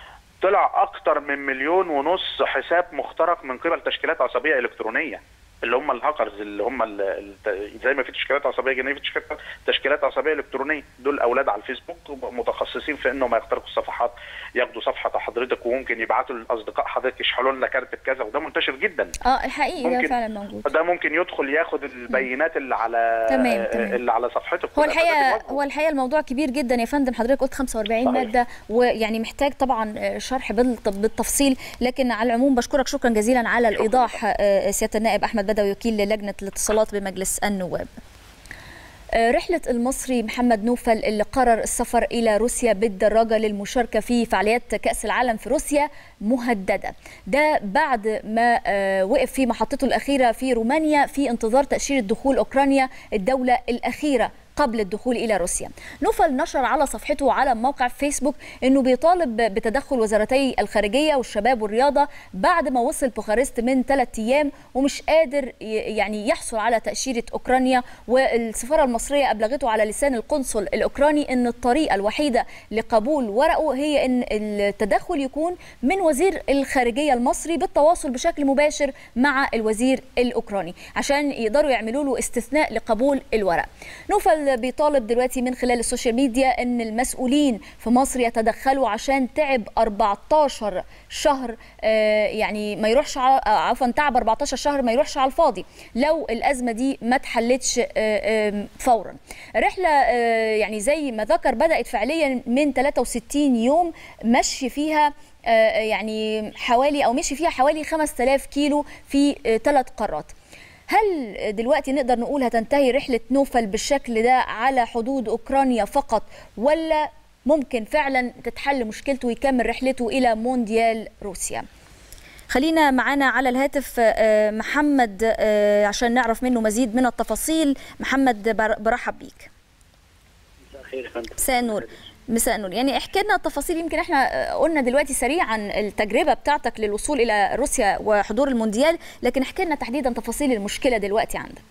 طلع اكتر من مليون ونص حساب مخترق من قبل تشكيلات عصبيه الكترونيه اللي هم الهاكرز اللي هم ال- ال- زي ما في تشكيلات عصبيه جنائيه في تشكيلات تشكيلات عصبيه الكترونيه دول اولاد على الفيسبوك متخصصين في انهم يخترقوا الصفحات ياخدوا صفحه حضرتك وممكن يبعتوا لاصدقاء حضرتك يشحنوا لنا كارت كذا وده منتشر جدا اه الحقيقي ده ممكن- فعلا موجود ده ممكن يدخل ياخد البيانات اللي على تمام، تمام. اللي على صفحتك هو والأساس الحقيقه يواجهوا. هو الحقيقه الموضوع كبير جدا يا فندم حضرتك قلت 45 صحيح. ماده ويعني محتاج طبعا آه، شرح بالت- بالتفصيل لكن على العموم بشكرك شكرا جزيلا على الايضاح آه، سياده النائب احمد بدوي وكيل لجنه الاتصالات بمجلس النواب آه، رحلة المصري محمد نوفل اللي قرر السفر إلى روسيا بالدراجة للمشاركة في فعاليات كأس العالم في روسيا مهددة ده بعد ما آه، وقف في محطته الأخيرة في رومانيا في انتظار تأشيرة دخول أوكرانيا الدولة الأخيرة قبل الدخول إلى روسيا نوفل نشر على صفحته على موقع فيسبوك أنه بيطالب بتدخل وزارتي الخارجية والشباب والرياضة بعد ما وصل بوخارست من ثلاثة أيام ومش قادر ي- يعني يحصل على تأشيرة أوكرانيا والسفارة المصرية أبلغته على لسان القنصل الأوكراني أن الطريقة الوحيدة لقبول ورقه هي أن التدخل يكون من وزير الخارجية المصري بالتواصل بشكل مباشر مع الوزير الأوكراني عشان يقدروا يعملوا له استثناء لقبول الورق نوفل بيطالب دلوقتي من خلال السوشيال ميديا أن المسؤولين في مصر يتدخلوا عشان تعب 14 شهر آه، يعني ما يروحش ع- آه، عفوا تعب 14 شهر ما يروحش على الفاضي لو الأزمة دي ما اتحلتش آه، آه، فورا رحلة آه، يعني زي ما ذكر بدأت فعليا من 63 يوم مشي فيها آه، يعني حوالي أو مشي فيها حوالي 5000 كيلو في ثلاث قارات هل دلوقتي نقدر نقول هتنتهي رحلة نوفل بالشكل ده على حدود أوكرانيا فقط ولا ممكن فعلا تتحل مشكلته ويكمل رحلته إلى مونديال روسيا خلينا معانا على الهاتف آه، محمد آه، عشان نعرف منه مزيد من التفاصيل محمد بر- برحب بيك مساء الخير يا فندم مساء النور مساء النور يعني احكي لنا التفاصيل يمكن احنا آه، قلنا دلوقتي سريعا التجربه بتاعتك للوصول الى روسيا وحضور المونديال لكن احكي لنا تحديدا تفاصيل المشكله دلوقتي عندك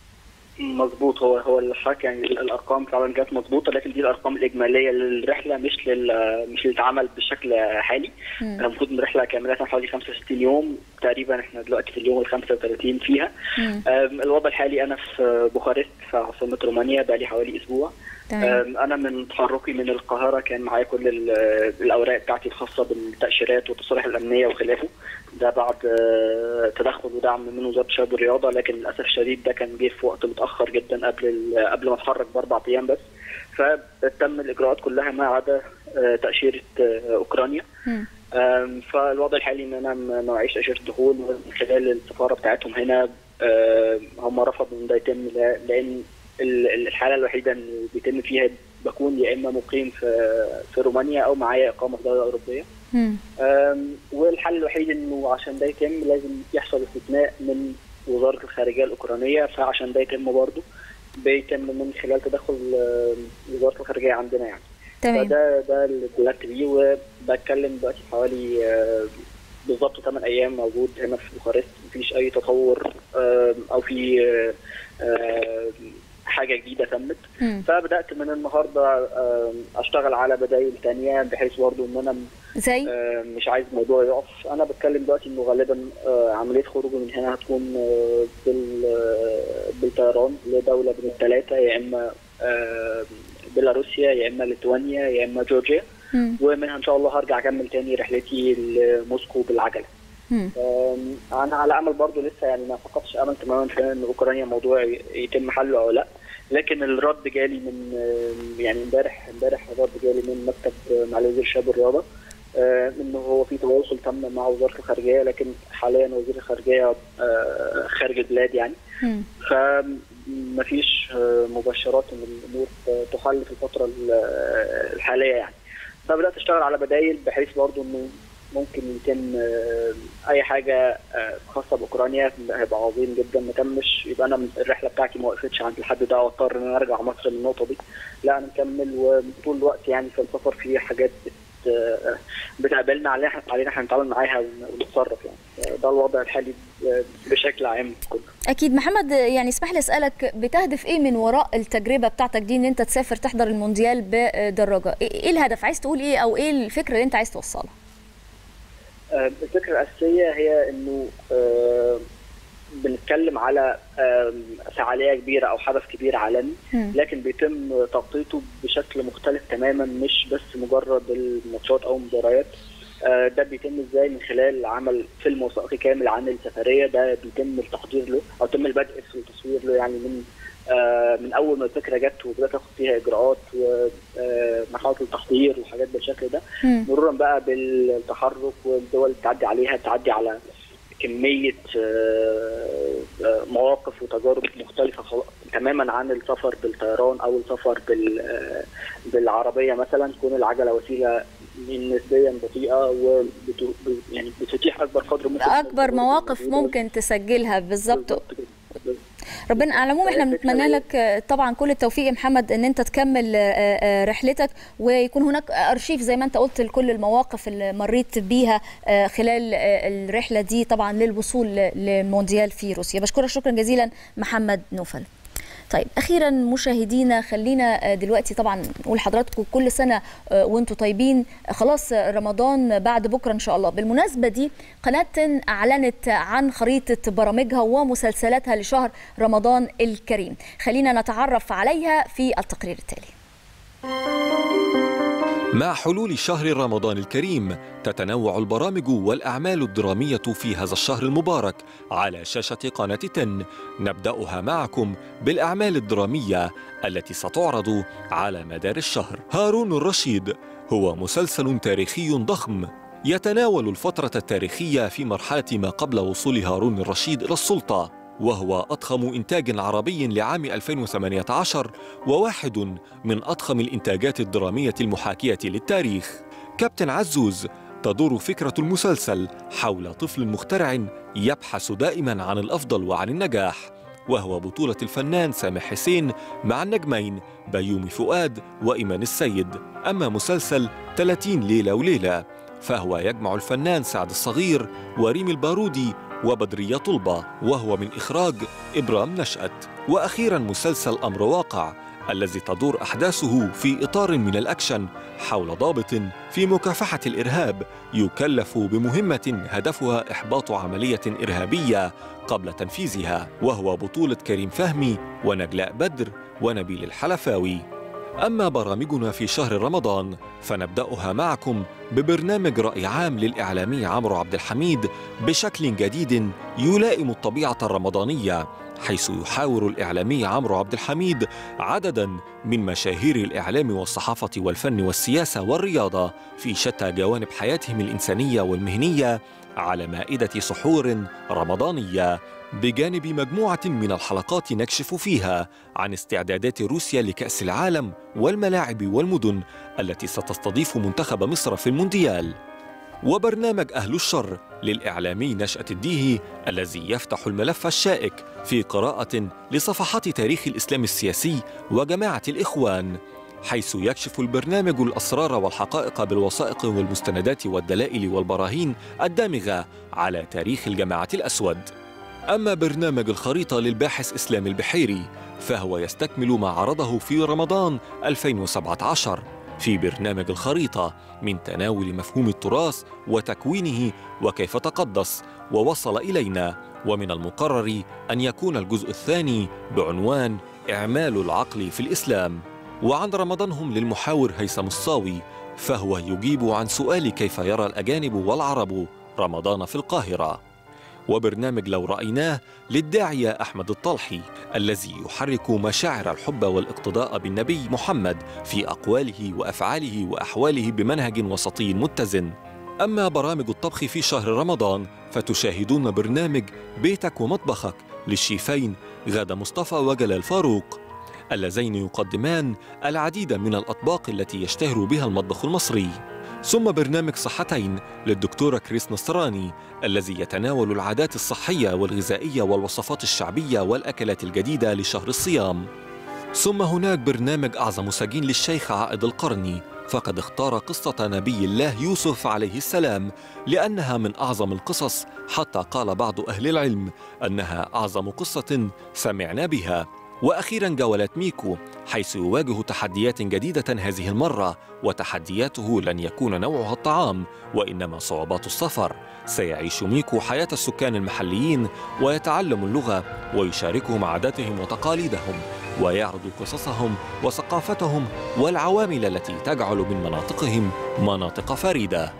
مظبوط هو هو اللي حضرتك يعني الارقام فعلا جت مظبوطه لكن دي الارقام الاجماليه للرحله مش لل مش للعمل بشكل حالي مم. المفروض ان الرحله كامله حوالي 65 يوم تقريبا احنا دلوقتي في اليوم ال 35 فيها مم. أم، الوضع الحالي انا في بوخارست في عاصمه رومانيا بقالي حوالي اسبوع تمام أم، انا من تحركي من القاهره كان معايا كل ال- الاوراق بتاعتي الخاصه بالتاشيرات والتصاريح الامنيه وخلافه ده بعد آه، تدخل ودعم من وزاره الشباب والرياضه لكن للاسف الشديد ده كان جه في وقت متاخر جدا قبل ال- قبل ما اتحرك باربع ايام بس فتم الاجراءات كلها ما عدا آه، تاشيره آه، اوكرانيا مم. أم، فالوضع الحالي ان انا ما معيش تاشيره دخول ومن خلال السفاره بتاعتهم هنا أم، هم رفضوا ان ده يتم لا- لان ال- ال- الحاله الوحيده اللي بيتم فيها بكون يا اما مقيم في في رومانيا او معايا اقامه في دوله اوروبيه مم. أم، والحل الوحيد انه عشان ده يتم لازم يحصل استثناء من وزاره الخارجيه الاوكرانيه فعشان ده يتم برضه بيتم من خلال تدخل أم، وزاره الخارجيه عندنا يعني تمام فده ده اللي اتبلغت بيه وبتكلم دلوقتي حوالي آه، بالظبط 8 ايام موجود هنا في بوخارست مفيش اي تطور آه، او في آه، آه، حاجه جديده تمت مم. فبدات من النهارده آه، اشتغل على بدائل تانية بحيث برضه ان انا زي آه، مش عايز الموضوع يقف انا بتكلم دلوقتي انه غالبا آه، عمليه خروجي من هنا هتكون آه، بال آه، بالطيران لدوله من الثلاثه يا اما آه، بيلاروسيا يا اما ليتوانيا يا اما جورجيا مم. ومنها ان شاء الله هرجع اكمل تاني رحلتي لموسكو بالعجله مم. آم، انا على امل برضو لسه يعني ما فقدتش امل تماما في ان اوكرانيا موضوع ي- يتم حله او لا لكن الرد جالي من آم، يعني امبارح امبارح الرد جالي من مكتب آه، معالي وزير الشباب والرياضه آه، انه هو في تواصل تم مع وزاره الخارجيه لكن حاليا وزير الخارجيه آه، خارج البلاد يعني مم. فمفيش آه، مبشرات ان الامور تحل في الفتره ال- آه، الحاليه يعني فبدات اشتغل على بدايل بحيث برضو انه ممكن يتم آه، اي حاجه آه، خاصه باوكرانيا هيبقى عظيم جدا ما تمش يبقى انا الرحله بتاعتي ما وقفتش عند الحد ده واضطر ان انا ارجع مصر من النقطه دي لا انا مكمل وطول الوقت يعني في السفر في حاجات بت- آه، بتقابلنا علينا علينا احنا نتعامل معاها ون- ونتصرف يعني ده الوضع الحالي بشكل عام كله اكيد محمد يعني اسمح لي اسالك بتهدف ايه من وراء التجربه بتاعتك دي ان انت تسافر تحضر المونديال بدراجه ايه الهدف عايز تقول ايه او ايه الفكره اللي انت عايز توصلها الفكره الاساسيه هي انه بنتكلم على فعاليه كبيره او حدث كبير عالمي لكن بيتم تغطيته بشكل مختلف تماما مش بس مجرد الماتشات او المباريات ده بيتم ازاي من خلال عمل فيلم وثائقي كامل عن السفريه ده بيتم التحضير له او تم البدء في التصوير له يعني من من اول ما الفكره جت وبدات اخد فيها اجراءات ومرحله التحضير وحاجات بالشكل ده مرورا بقى بالتحرك والدول اللي بتعدي عليها بتعدي على كميه مواقف وتجارب مختلفه تماما عن السفر بالطيران او السفر بالعربيه مثلا تكون العجله وسيله نسبيا بطيئه و يعني بتتيح اكبر قدر ممكن اكبر مواقف ممكن تسجلها بالظبط ربنا على العموم احنا بنتمنى لك طبعا كل التوفيق يا محمد ان انت تكمل رحلتك ويكون هناك ارشيف زي ما انت قلت لكل المواقف اللي مريت بيها خلال الرحله دي طبعا للوصول للمونديال في روسيا بشكرك شكرا جزيلا محمد نوفل طيب اخيرا مشاهدينا خلينا دلوقتي طبعا نقول لحضراتكم كل سنه وانتم طيبين خلاص رمضان بعد بكره ان شاء الله بالمناسبه دي قناه اعلنت عن خريطه برامجها ومسلسلاتها لشهر رمضان الكريم خلينا نتعرف عليها في التقرير التالي مع حلول شهر رمضان الكريم تتنوع البرامج والأعمال الدرامية في هذا الشهر المبارك على شاشة قناة تن نبدأها معكم بالأعمال الدرامية التي ستعرض على مدار الشهر هارون الرشيد هو مسلسل تاريخي ضخم يتناول الفترة التاريخية في مرحلة ما قبل وصول هارون الرشيد إلى السلطة وهو أضخم إنتاج عربي لعام 2018 وواحد من أضخم الإنتاجات الدرامية المحاكية للتاريخ كابتن عزوز تدور فكرة المسلسل حول طفل مخترع يبحث دائما عن الأفضل وعن النجاح وهو بطولة الفنان سامح حسين مع النجمين بيومي فؤاد وإيمان السيد أما مسلسل 30 ليلة وليلة فهو يجمع الفنان سعد الصغير وريم البارودي وبدرية طلبة وهو من إخراج إبرام نشأت وأخيرا مسلسل أمر واقع الذي تدور أحداثه في إطار من الأكشن حول ضابط في مكافحة الإرهاب يكلف بمهمة هدفها إحباط عملية إرهابية قبل تنفيذها وهو بطولة كريم فهمي ونجلاء بدر ونبيل الحلفاوي أما برامجنا في شهر رمضان فنبدأها معكم ببرنامج رأي عام للإعلامي عمرو عبد الحميد بشكل جديد يلائم الطبيعة الرمضانية حيث يحاور الإعلامي عمرو عبد الحميد عددا من مشاهير الإعلام والصحافة والفن والسياسة والرياضة في شتى جوانب حياتهم الإنسانية والمهنية على مائدة سحور رمضانية بجانب مجموعة من الحلقات نكشف فيها عن استعدادات روسيا لكأس العالم والملاعب والمدن التي ستستضيف منتخب مصر في المونديال وبرنامج أهل الشر للإعلامي نشأة الديهي الذي يفتح الملف الشائك في قراءة لصفحات تاريخ الإسلام السياسي وجماعة الإخوان حيث يكشف البرنامج الأسرار والحقائق بالوثائق والمستندات والدلائل والبراهين الدامغة على تاريخ الجماعة الأسود أما برنامج الخريطة للباحث إسلام البحيري فهو يستكمل ما عرضه في رمضان 2017 في برنامج الخريطة من تناول مفهوم التراث وتكوينه وكيف تقدس ووصل إلينا ومن المقرر أن يكون الجزء الثاني بعنوان إعمال العقل في الإسلام وعن رمضانهم للمحاور هيثم الصاوي فهو يجيب عن سؤال كيف يرى الأجانب والعرب رمضان في القاهرة وبرنامج لو رأيناه للداعية أحمد الطلحي الذي يحرك مشاعر الحب والاقتداء بالنبي محمد في أقواله وأفعاله وأحواله بمنهج وسطي متزن أما برامج الطبخ في شهر رمضان فتشاهدون برنامج بيتك ومطبخك للشيفين غادة مصطفى وجلال فاروق اللذين يقدمان العديد من الأطباق التي يشتهر بها المطبخ المصري ثم برنامج صحتين للدكتورة كريس نصراني الذي يتناول العادات الصحية والغذائية والوصفات الشعبية والأكلات الجديدة لشهر الصيام ثم هناك برنامج أعظم سجين للشيخ عائد القرني فقد اختار قصة نبي الله يوسف عليه السلام لأنها من أعظم القصص حتى قال بعض أهل العلم أنها أعظم قصة سمعنا بها واخيرا جولات ميكو حيث يواجه تحديات جديده هذه المره وتحدياته لن يكون نوعها الطعام وانما صعوبات السفر سيعيش ميكو حياه السكان المحليين ويتعلم اللغه ويشاركهم عاداتهم وتقاليدهم ويعرض قصصهم وثقافتهم والعوامل التي تجعل من مناطقهم مناطق فريده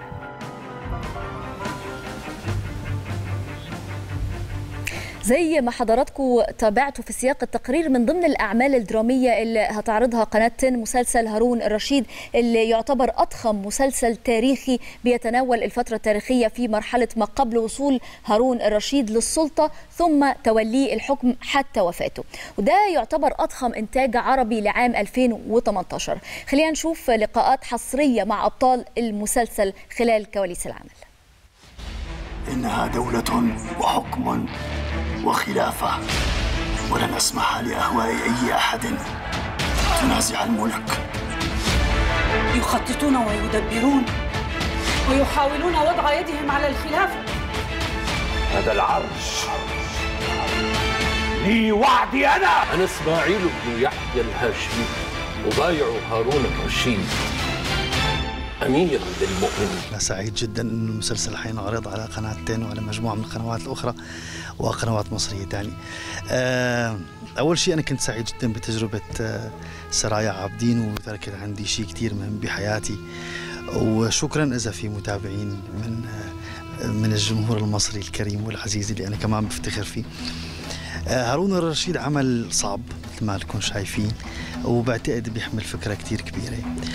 زي ما حضراتكم تابعتوا في سياق التقرير من ضمن الأعمال الدرامية اللي هتعرضها قناة تن مسلسل هارون الرشيد اللي يعتبر أضخم مسلسل تاريخي بيتناول الفترة التاريخية في مرحلة ما قبل وصول هارون الرشيد للسلطة ثم توليه الحكم حتى وفاته وده يعتبر أضخم إنتاج عربي لعام 2018 خلينا نشوف لقاءات حصرية مع أبطال المسلسل خلال كواليس العمل إنها دولة وحكم وخلافة ولن أسمح لأهواء أي أحد تنازع الملك يخططون ويدبرون ويحاولون وضع يدهم على الخلافة هذا العرش لي وعدي أنا أنا إسماعيل بن يحيى الهاشمي أبايع هارون الرشيد أمير للمؤمنين أنا سعيد جدا أن المسلسل حينعرض على قناتين وعلى مجموعة من القنوات الأخرى وقنوات مصرية تاني أول شيء أنا كنت سعيد جدا بتجربة سرايا عابدين وتركت عندي شيء كتير مهم بحياتي وشكرا إذا في متابعين من من الجمهور المصري الكريم والعزيز اللي أنا كمان بفتخر فيه هارون الرشيد عمل صعب مثل ما لكم شايفين وبعتقد بيحمل فكرة كتير كبيرة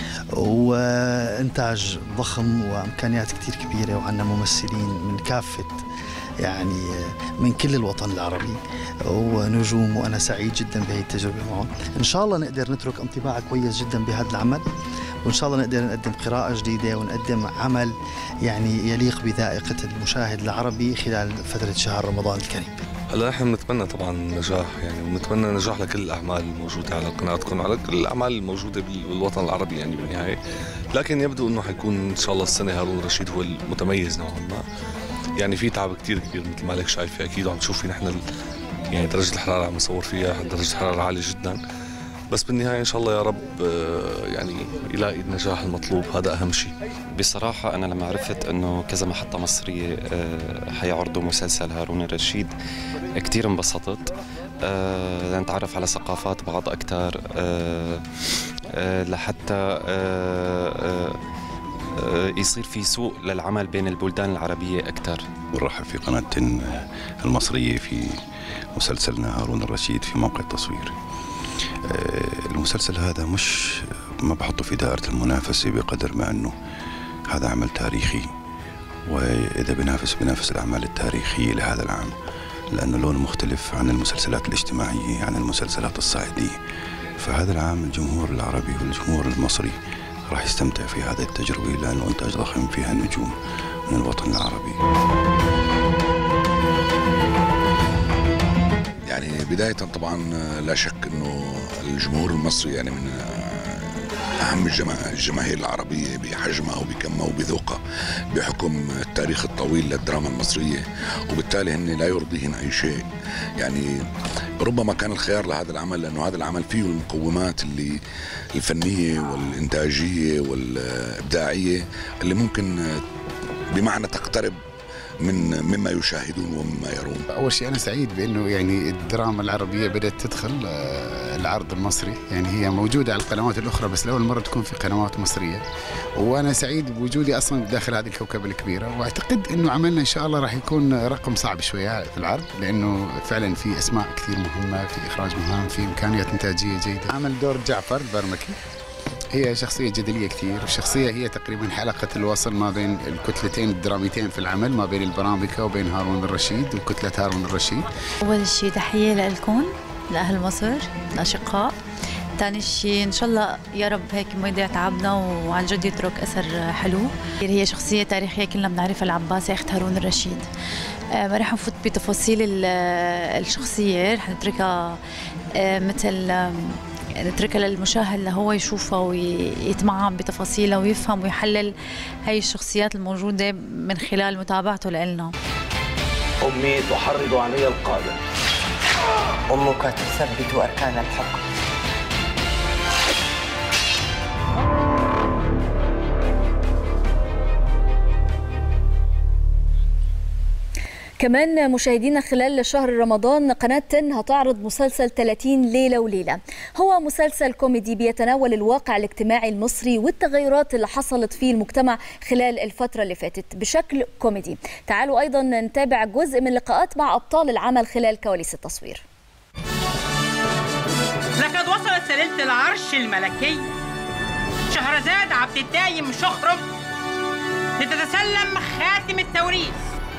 وإنتاج ضخم وإمكانيات كتير كبيرة وعندنا ممثلين من كافة يعني من كل الوطن العربي ونجوم وأنا سعيد جدا بهي التجربة معهم إن شاء الله نقدر نترك انطباع كويس جدا بهذا العمل وإن شاء الله نقدر نقدم قراءة جديدة ونقدم عمل يعني يليق بذائقة المشاهد العربي خلال فترة شهر رمضان الكريم هلا احنا بنتمنى طبعا نجاح يعني ونتمنى نجاح لكل الاعمال الموجوده على قناتكم وعلى كل الاعمال الموجوده بالوطن العربي يعني بالنهايه لكن يبدو انه حيكون ان شاء الله السنه هارون رشيد هو المتميز نوعا ما يعني في تعب كثير كبير مثل ما لك شايفه اكيد وعم تشوفي نحن يعني درجه الحراره عم نصور فيها درجه الحراره عاليه جدا بس بالنهايه ان شاء الله يا رب يعني يلاقي النجاح المطلوب هذا اهم شيء بصراحه انا لما عرفت انه كذا محطه مصريه حيعرضوا مسلسل هارون الرشيد كثير انبسطت لنتعرف على ثقافات بعض اكثر لحتى يصير في سوق للعمل بين البلدان العربيه اكثر بنرحب في قناه المصريه في مسلسلنا هارون الرشيد في موقع التصوير المسلسل هذا مش ما بحطه في دائرة المنافسة بقدر ما أنه هذا عمل تاريخي وإذا بنافس بنافس الأعمال التاريخية لهذا العام لأنه لونه مختلف عن المسلسلات الاجتماعية عن المسلسلات الصعيدية فهذا العام الجمهور العربي والجمهور المصري راح يستمتع في هذه التجربة لأنه إنتاج ضخم فيها نجوم من الوطن العربي يعني بداية طبعا لا شك انه الجمهور المصري يعني من اهم الجماهير العربية بحجمها وبكمها وبذوقها بحكم التاريخ الطويل للدراما المصرية وبالتالي هن لا يرضيهن اي شيء يعني ربما كان الخيار لهذا العمل لانه هذا العمل فيه المقومات اللي الفنية والانتاجية والابداعية اللي ممكن بمعنى تقترب من مما يشاهدون ومما يرون اول شيء انا سعيد بانه يعني الدراما العربيه بدات تدخل العرض المصري يعني هي موجوده على القنوات الاخرى بس لاول مره تكون في قنوات مصريه وانا سعيد بوجودي اصلا داخل هذه الكوكبه الكبيره واعتقد انه عملنا ان شاء الله راح يكون رقم صعب شويه في العرض لانه فعلا في اسماء كثير مهمه في اخراج مهم في امكانيات انتاجيه جيده عمل دور جعفر البرمكي هي شخصية جدلية كثير والشخصية هي تقريبا حلقة الوصل ما بين الكتلتين الدراميتين في العمل ما بين البرامكة وبين هارون الرشيد وكتلة هارون الرشيد أول شيء تحية لكم لأهل مصر الأشقاء ثاني شيء ان شاء الله يا رب هيك ما يضيع تعبنا وعن جد يترك اثر حلو هي شخصيه تاريخيه كلنا بنعرفها العباسي اخت هارون الرشيد ما رح نفوت بتفاصيل الشخصيه رح نتركها مثل نتركها للمشاهد لهو يشوفها ويتمعن بتفاصيلها ويفهم ويحلل هاي الشخصيات الموجودة من خلال متابعته لإلنا أمي تحرض علي القادة أمك تثبت أركان الحكم كمان مشاهدينا خلال شهر رمضان قناة تن هتعرض مسلسل 30 ليلة وليلة هو مسلسل كوميدي بيتناول الواقع الاجتماعي المصري والتغيرات اللي حصلت في المجتمع خلال الفترة اللي فاتت بشكل كوميدي تعالوا أيضا نتابع جزء من لقاءات مع أبطال العمل خلال كواليس التصوير لقد وصلت سليلة العرش الملكي شهرزاد عبد الدايم شخرم لتتسلم خاتم التوريث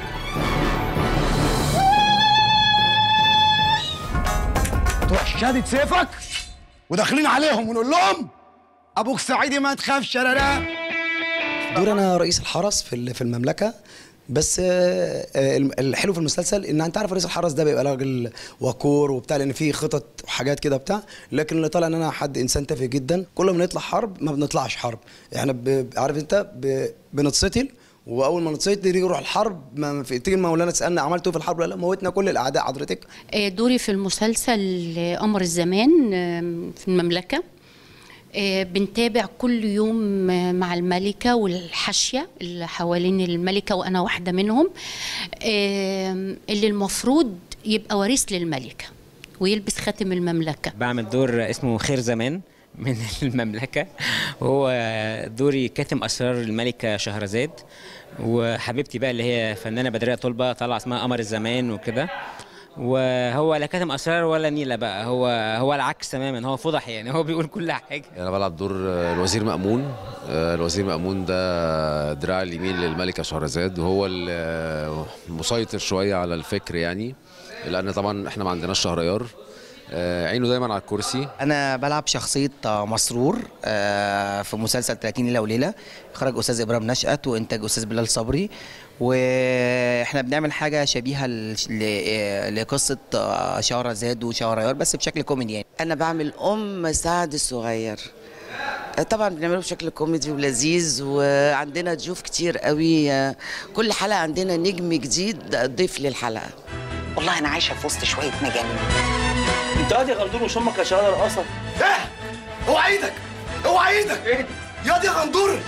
تروح شادد سيفك وداخلين عليهم ونقول لهم ابوك سعيدي ما تخافش لا لا دور انا رئيس الحرس في في المملكه بس آه، آه، الحلو في المسلسل ان انت عارف رئيس الحرس ده بيبقى راجل وقور وبتاع لان في خطط وحاجات كده بتاع لكن اللي طالع ان انا حد انسان تافه جدا كل ما نطلع حرب ما بنطلعش حرب احنا ب- عارف انت ب- بنتسطل واول ما نتسطل يروح الحرب ما في تيجي مولانا تسالنا عملتوا في الحرب لا لا موتنا كل الاعداء حضرتك آه، دوري في المسلسل آه، قمر الزمان آه، في المملكة آه، بنتابع كل يوم آه، مع الملكة والحاشية اللي حوالين الملكة وأنا واحدة منهم آه، اللي المفروض يبقى وريث للملكة ويلبس خاتم المملكة بعمل دور اسمه خير زمان من المملكة وهو دوري كاتم أسرار الملكة شهرزاد وحبيبتي بقى اللي هي فنانة بدرية طلبة طالعة اسمها قمر الزمان وكده وهو لا كاتم أسرار ولا نيلة بقى هو هو العكس تماما هو فضح يعني هو بيقول كل حاجة انا بلعب دور الوزير مأمون آه، الوزير مأمون ده دراع اليمين للملكة شهرزاد وهو المسيطر شوية على الفكر يعني لأن طبعا احنا ما عندناش شهريار آه، عينه دايما على الكرسي انا بلعب شخصيه مسرور آه، في مسلسل 30 ليله وليله اخراج استاذ ابراهيم نشأت وانتاج استاذ بلال صبري واحنا بنعمل حاجه شبيهه ل- ل- لقصه آه، شهرزاد وشهريار بس بشكل كوميدي يعني أنا بعمل أم سعد الصغير طبعا بنعمله بشكل كوميدي ولذيذ وعندنا ضيوف كتير قوي كل حلقة عندنا نجم جديد ضيف للحلقة والله أنا عايشة في وسط شوية مجانين انت قاعد يا غندور مش امك يا شهاده القصر ايه اوعى ايدك اوعى ايدك يا دي غندور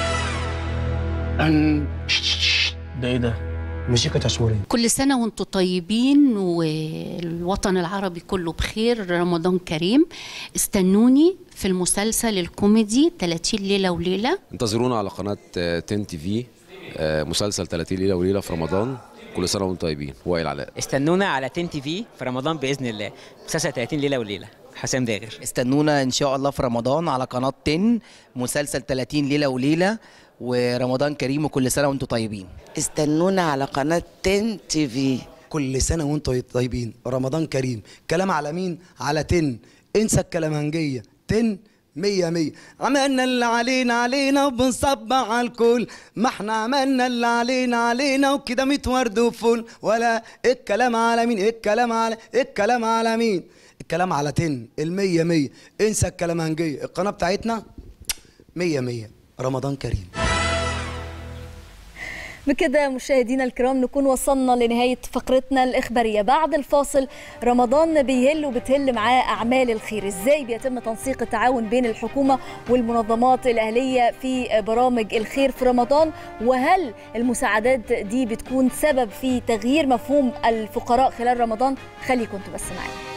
أن ده ايه ده؟ موسيقى تصويريه كل سنة وانتم طيبين والوطن العربي كله بخير رمضان كريم استنوني في المسلسل الكوميدي 30 ليلة وليلة انتظرونا على قناة 10 تي في آه، مسلسل 30 ليلة وليلة في رمضان كل سنة وانتم طيبين وائل علاء استنونا على تن تي في في رمضان بإذن الله مسلسل 30 ليلة وليلة حسام داغر استنونا ان شاء الله في رمضان على قناه 10 مسلسل 30 ليله وليله ورمضان كريم وكل سنه وانتم طيبين استنونا على قناة 10 تي في كل سنه وانتم طيبين رمضان كريم كلام على مين على تن انسى الكلامنجيه تن مية مية عملنا اللي علينا علينا وبنصبع على الكل ما احنا عملنا اللي علينا علينا وكده ميت ورد وفل ولا الكلام على مين الكلام على الكلام على مين الكلام على تن المية مية انسى الكلامنجية القناة بتاعتنا مية مية رمضان كريم بكده مشاهدينا الكرام نكون وصلنا لنهاية فقرتنا الإخبارية بعد الفاصل رمضان بيهل وبتهل معاه أعمال الخير إزاي بيتم تنسيق التعاون بين الحكومة والمنظمات الأهلية في برامج الخير في رمضان وهل المساعدات دي بتكون سبب في تغيير مفهوم الفقراء خلال رمضان خليكم انتوا بس معانا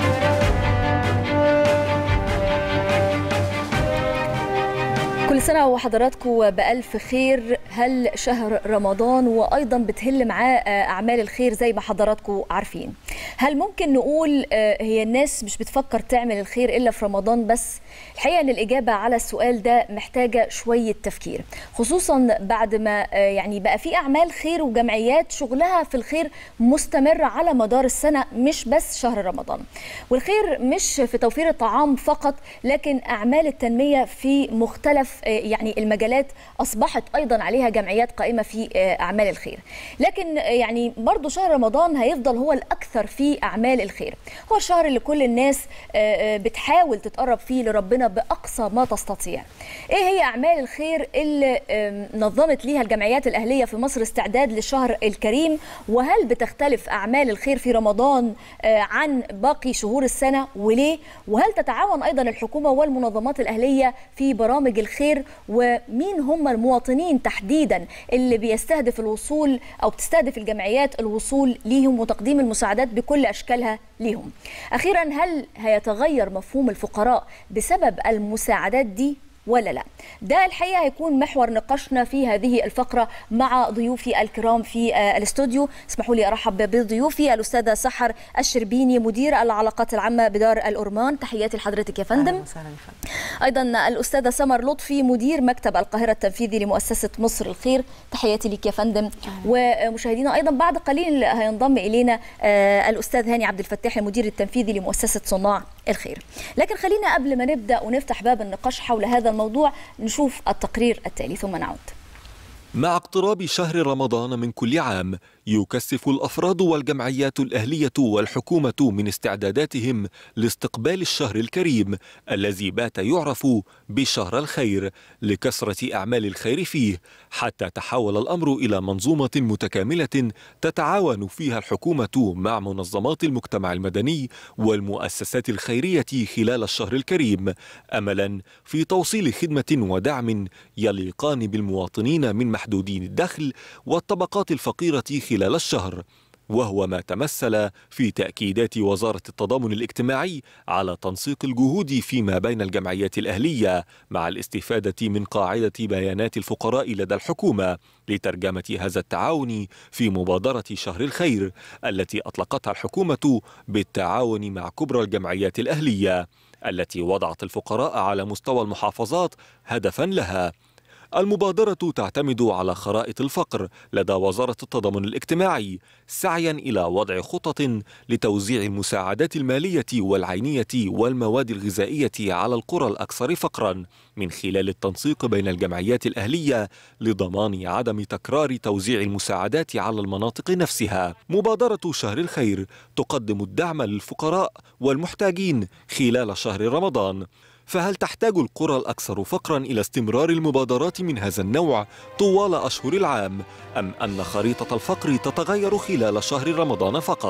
كل سنة وحضراتكم بألف خير هل شهر رمضان وأيضا بتهل معاه أعمال الخير زي ما حضراتكم عارفين هل ممكن نقول هي الناس مش بتفكر تعمل الخير إلا في رمضان بس الحقيقة أن الإجابة على السؤال ده محتاجة شوية تفكير خصوصا بعد ما يعني بقى في أعمال خير وجمعيات شغلها في الخير مستمر على مدار السنة مش بس شهر رمضان والخير مش في توفير الطعام فقط لكن أعمال التنمية في مختلف يعني المجالات أصبحت أيضا عليها جمعيات قائمة في أعمال الخير لكن يعني برضو شهر رمضان هيفضل هو الأكثر في أعمال الخير هو الشهر اللي كل الناس بتحاول تتقرب فيه لربنا بأقصى ما تستطيع إيه هي أعمال الخير اللي نظمت ليها الجمعيات الأهلية في مصر استعداد للشهر الكريم وهل بتختلف أعمال الخير في رمضان عن باقي شهور السنة وليه وهل تتعاون أيضا الحكومة والمنظمات الأهلية في برامج الخير ومين هم المواطنين تحديدا اللي بيستهدف الوصول أو بتستهدف الجمعيات الوصول ليهم وتقديم المساعدات بكل أشكالها ليهم أخيرا هل هيتغير مفهوم الفقراء بسبب المساعدات دي ولا لا ده الحقيقه هيكون محور نقاشنا في هذه الفقره مع ضيوفي الكرام في الاستوديو اسمحوا لي ارحب بضيوفي الاستاذه سحر الشربيني مدير العلاقات العامه بدار الأورمان تحياتي لحضرتك يا فندم ايضا الاستاذه سمر لطفي مدير مكتب القاهره التنفيذي لمؤسسه مصر الخير تحياتي لك يا فندم ومشاهدينا ايضا بعد قليل هينضم الينا الاستاذ هاني عبد الفتاح المدير التنفيذي لمؤسسه صناع الخير لكن خلينا قبل ما نبدا ونفتح باب النقاش حول هذا الموضوع نشوف التقرير التالي ثم نعود مع اقتراب شهر رمضان من كل عام يكثف الافراد والجمعيات الاهليه والحكومه من استعداداتهم لاستقبال الشهر الكريم الذي بات يعرف بشهر الخير لكثره اعمال الخير فيه حتى تحول الامر الى منظومه متكامله تتعاون فيها الحكومه مع منظمات المجتمع المدني والمؤسسات الخيريه خلال الشهر الكريم املا في توصيل خدمه ودعم يليقان بالمواطنين من محدودين الدخل والطبقات الفقيره خلال الشهر وهو ما تمثل في تأكيدات وزارة التضامن الاجتماعي على تنسيق الجهود فيما بين الجمعيات الأهلية مع الاستفادة من قاعدة بيانات الفقراء لدى الحكومة لترجمة هذا التعاون في مبادرة شهر الخير التي أطلقتها الحكومة بالتعاون مع كبرى الجمعيات الأهلية التي وضعت الفقراء على مستوى المحافظات هدفا لها المبادرة تعتمد على خرائط الفقر لدى وزارة التضامن الاجتماعي سعيا إلى وضع خطط لتوزيع المساعدات المالية والعينية والمواد الغذائية على القرى الأكثر فقرا من خلال التنسيق بين الجمعيات الأهلية لضمان عدم تكرار توزيع المساعدات على المناطق نفسها مبادرة شهر الخير تقدم الدعم للفقراء والمحتاجين خلال شهر رمضان فهل تحتاج القرى الأكثر فقرا إلى استمرار المبادرات من هذا النوع طوال أشهر العام أم أن خريطة الفقر تتغير خلال شهر رمضان فقط؟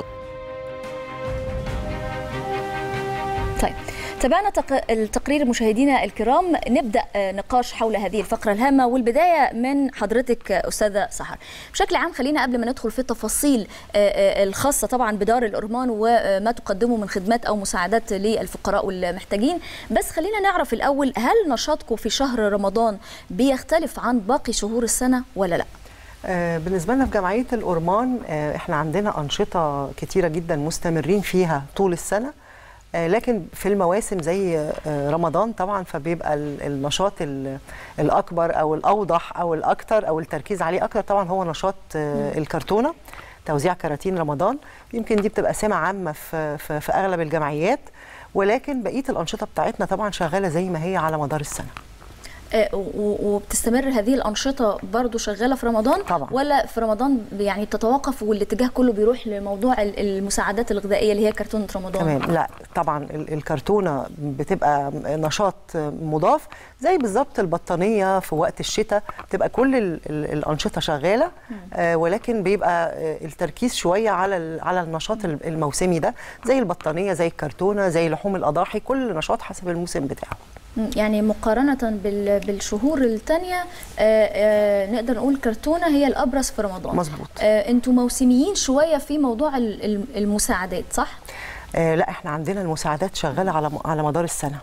طيب تابعنا تق... التقرير مشاهدينا الكرام نبدا نقاش حول هذه الفقره الهامه والبدايه من حضرتك استاذه سحر بشكل عام خلينا قبل ما ندخل في التفاصيل الخاصه طبعا بدار الأرمان وما تقدمه من خدمات او مساعدات للفقراء والمحتاجين بس خلينا نعرف الاول هل نشاطكم في شهر رمضان بيختلف عن باقي شهور السنه ولا لا بالنسبه لنا في جمعيه الأرمان احنا عندنا انشطه كتيره جدا مستمرين فيها طول السنه لكن في المواسم زي رمضان طبعا فبيبقى النشاط الاكبر او الاوضح او الاكثر او التركيز عليه اكثر طبعا هو نشاط الكرتونه توزيع كراتين رمضان يمكن دي بتبقى سمه عامه في, في, في اغلب الجمعيات ولكن بقيه الانشطه بتاعتنا طبعا شغاله زي ما هي على مدار السنه وبتستمر هذه الأنشطة برضو شغالة في رمضان طبعا. ولا في رمضان يعني تتوقف والاتجاه كله بيروح لموضوع المساعدات الغذائية اللي هي كرتونة رمضان تمام لا طبعا الكرتونة بتبقى نشاط مضاف زي بالظبط البطانية في وقت الشتاء بتبقى كل الأنشطة شغالة آه ولكن بيبقى التركيز شوية على على النشاط الموسمي ده زي البطانية زي الكرتونة زي لحوم الأضاحي كل نشاط حسب الموسم بتاعه يعني مقارنة بالشهور الثانية نقدر نقول كرتونة هي الأبرز في رمضان مظبوط أنتوا موسميين شوية في موضوع المساعدات صح؟ آه لا احنا عندنا المساعدات شغالة على على مدار السنة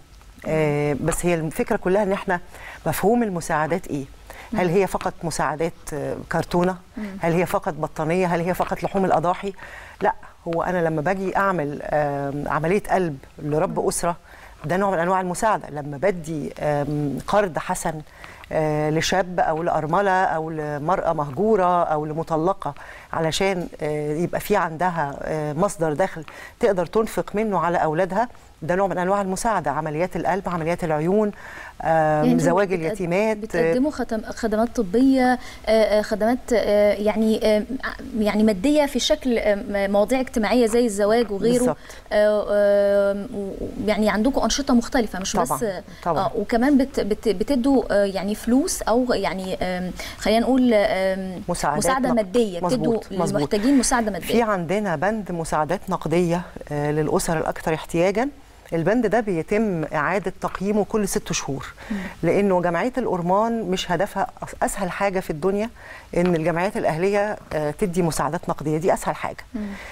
آه، بس هي الفكره كلها ان احنا مفهوم المساعدات ايه هل هي فقط مساعدات آه، كرتونه مم. هل هي فقط بطانيه هل هي فقط لحوم الاضاحي لا هو انا لما باجي اعمل آم، عمليه قلب لرب اسره ده نوع من انواع المساعده لما بدي آم، قرض حسن آه، لشاب او لارمله او لمراه مهجوره او لمطلقه علشان آه، يبقى في عندها آه، مصدر دخل تقدر تنفق منه على اولادها ده نوع من انواع المساعده عمليات القلب عمليات العيون آم، يعني زواج بتقد- اليتيمات بتقدموا ختم خدمات طبيه آه، آه، خدمات آه، يعني آه، يعني ماديه في شكل آه، مواضيع اجتماعيه زي الزواج وغيره بالظبط. آه، آه، و- يعني عندكم انشطه مختلفه مش طبعاً، بس طبعاً. آه، وكمان بت بت بتدوا آه، يعني فلوس او يعني آم، خلينا نقول آم، مساعدات مساعده نق- ماديه بتدوا مظبوط، مظبوط. للمحتاجين مساعده ماديه في عندنا بند مساعدات نقديه آه، للاسر الاكثر احتياجا البند ده بيتم اعاده تقييمه كل ست شهور لانه جمعيه الأورمان مش هدفها أس- اسهل حاجه في الدنيا ان الجمعيات الاهليه آه، تدي مساعدات نقديه دي اسهل حاجه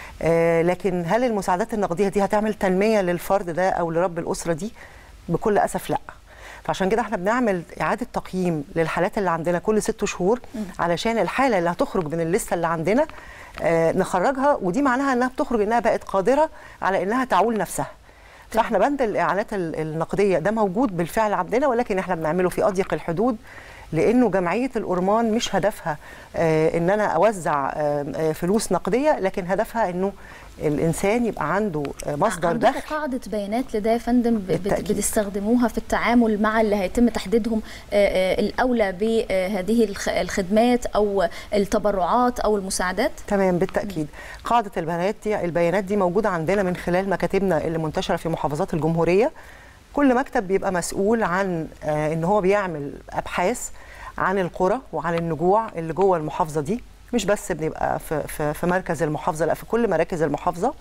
آه، لكن هل المساعدات النقديه دي هتعمل تنميه للفرد ده او لرب الاسره دي بكل اسف لا فعشان كده احنا بنعمل اعاده تقييم للحالات اللي عندنا كل ست شهور علشان الحاله اللي هتخرج من الليسته اللي عندنا آه، نخرجها ودي معناها انها بتخرج انها بقت قادره على انها تعول نفسها فاحنا بند الاعانات ال- النقديه ده موجود بالفعل عندنا ولكن احنا بنعمله في اضيق الحدود لانه جمعيه الأورمان مش هدفها آه ان انا اوزع آه آه، فلوس نقديه لكن هدفها انه الانسان يبقى عنده آه، مصدر عندكم دخل قاعدة بيانات لده يا فندم ب- بت- بالتأكيد. بتستخدموها في التعامل مع اللي هيتم تحديدهم آه، آه، الأولى بهذه الخ- الخدمات أو التبرعات أو المساعدات؟ تمام بالتاكيد قاعده البيانات دي البيانات دي موجوده عندنا من خلال مكاتبنا اللي منتشره في محافظات الجمهوريه كل مكتب بيبقى مسؤول عن آه، ان هو بيعمل ابحاث عن القرى وعن النجوع اللي جوه المحافظه دي مش بس بنبقى في, في, في مركز المحافظه لا في كل مراكز المحافظه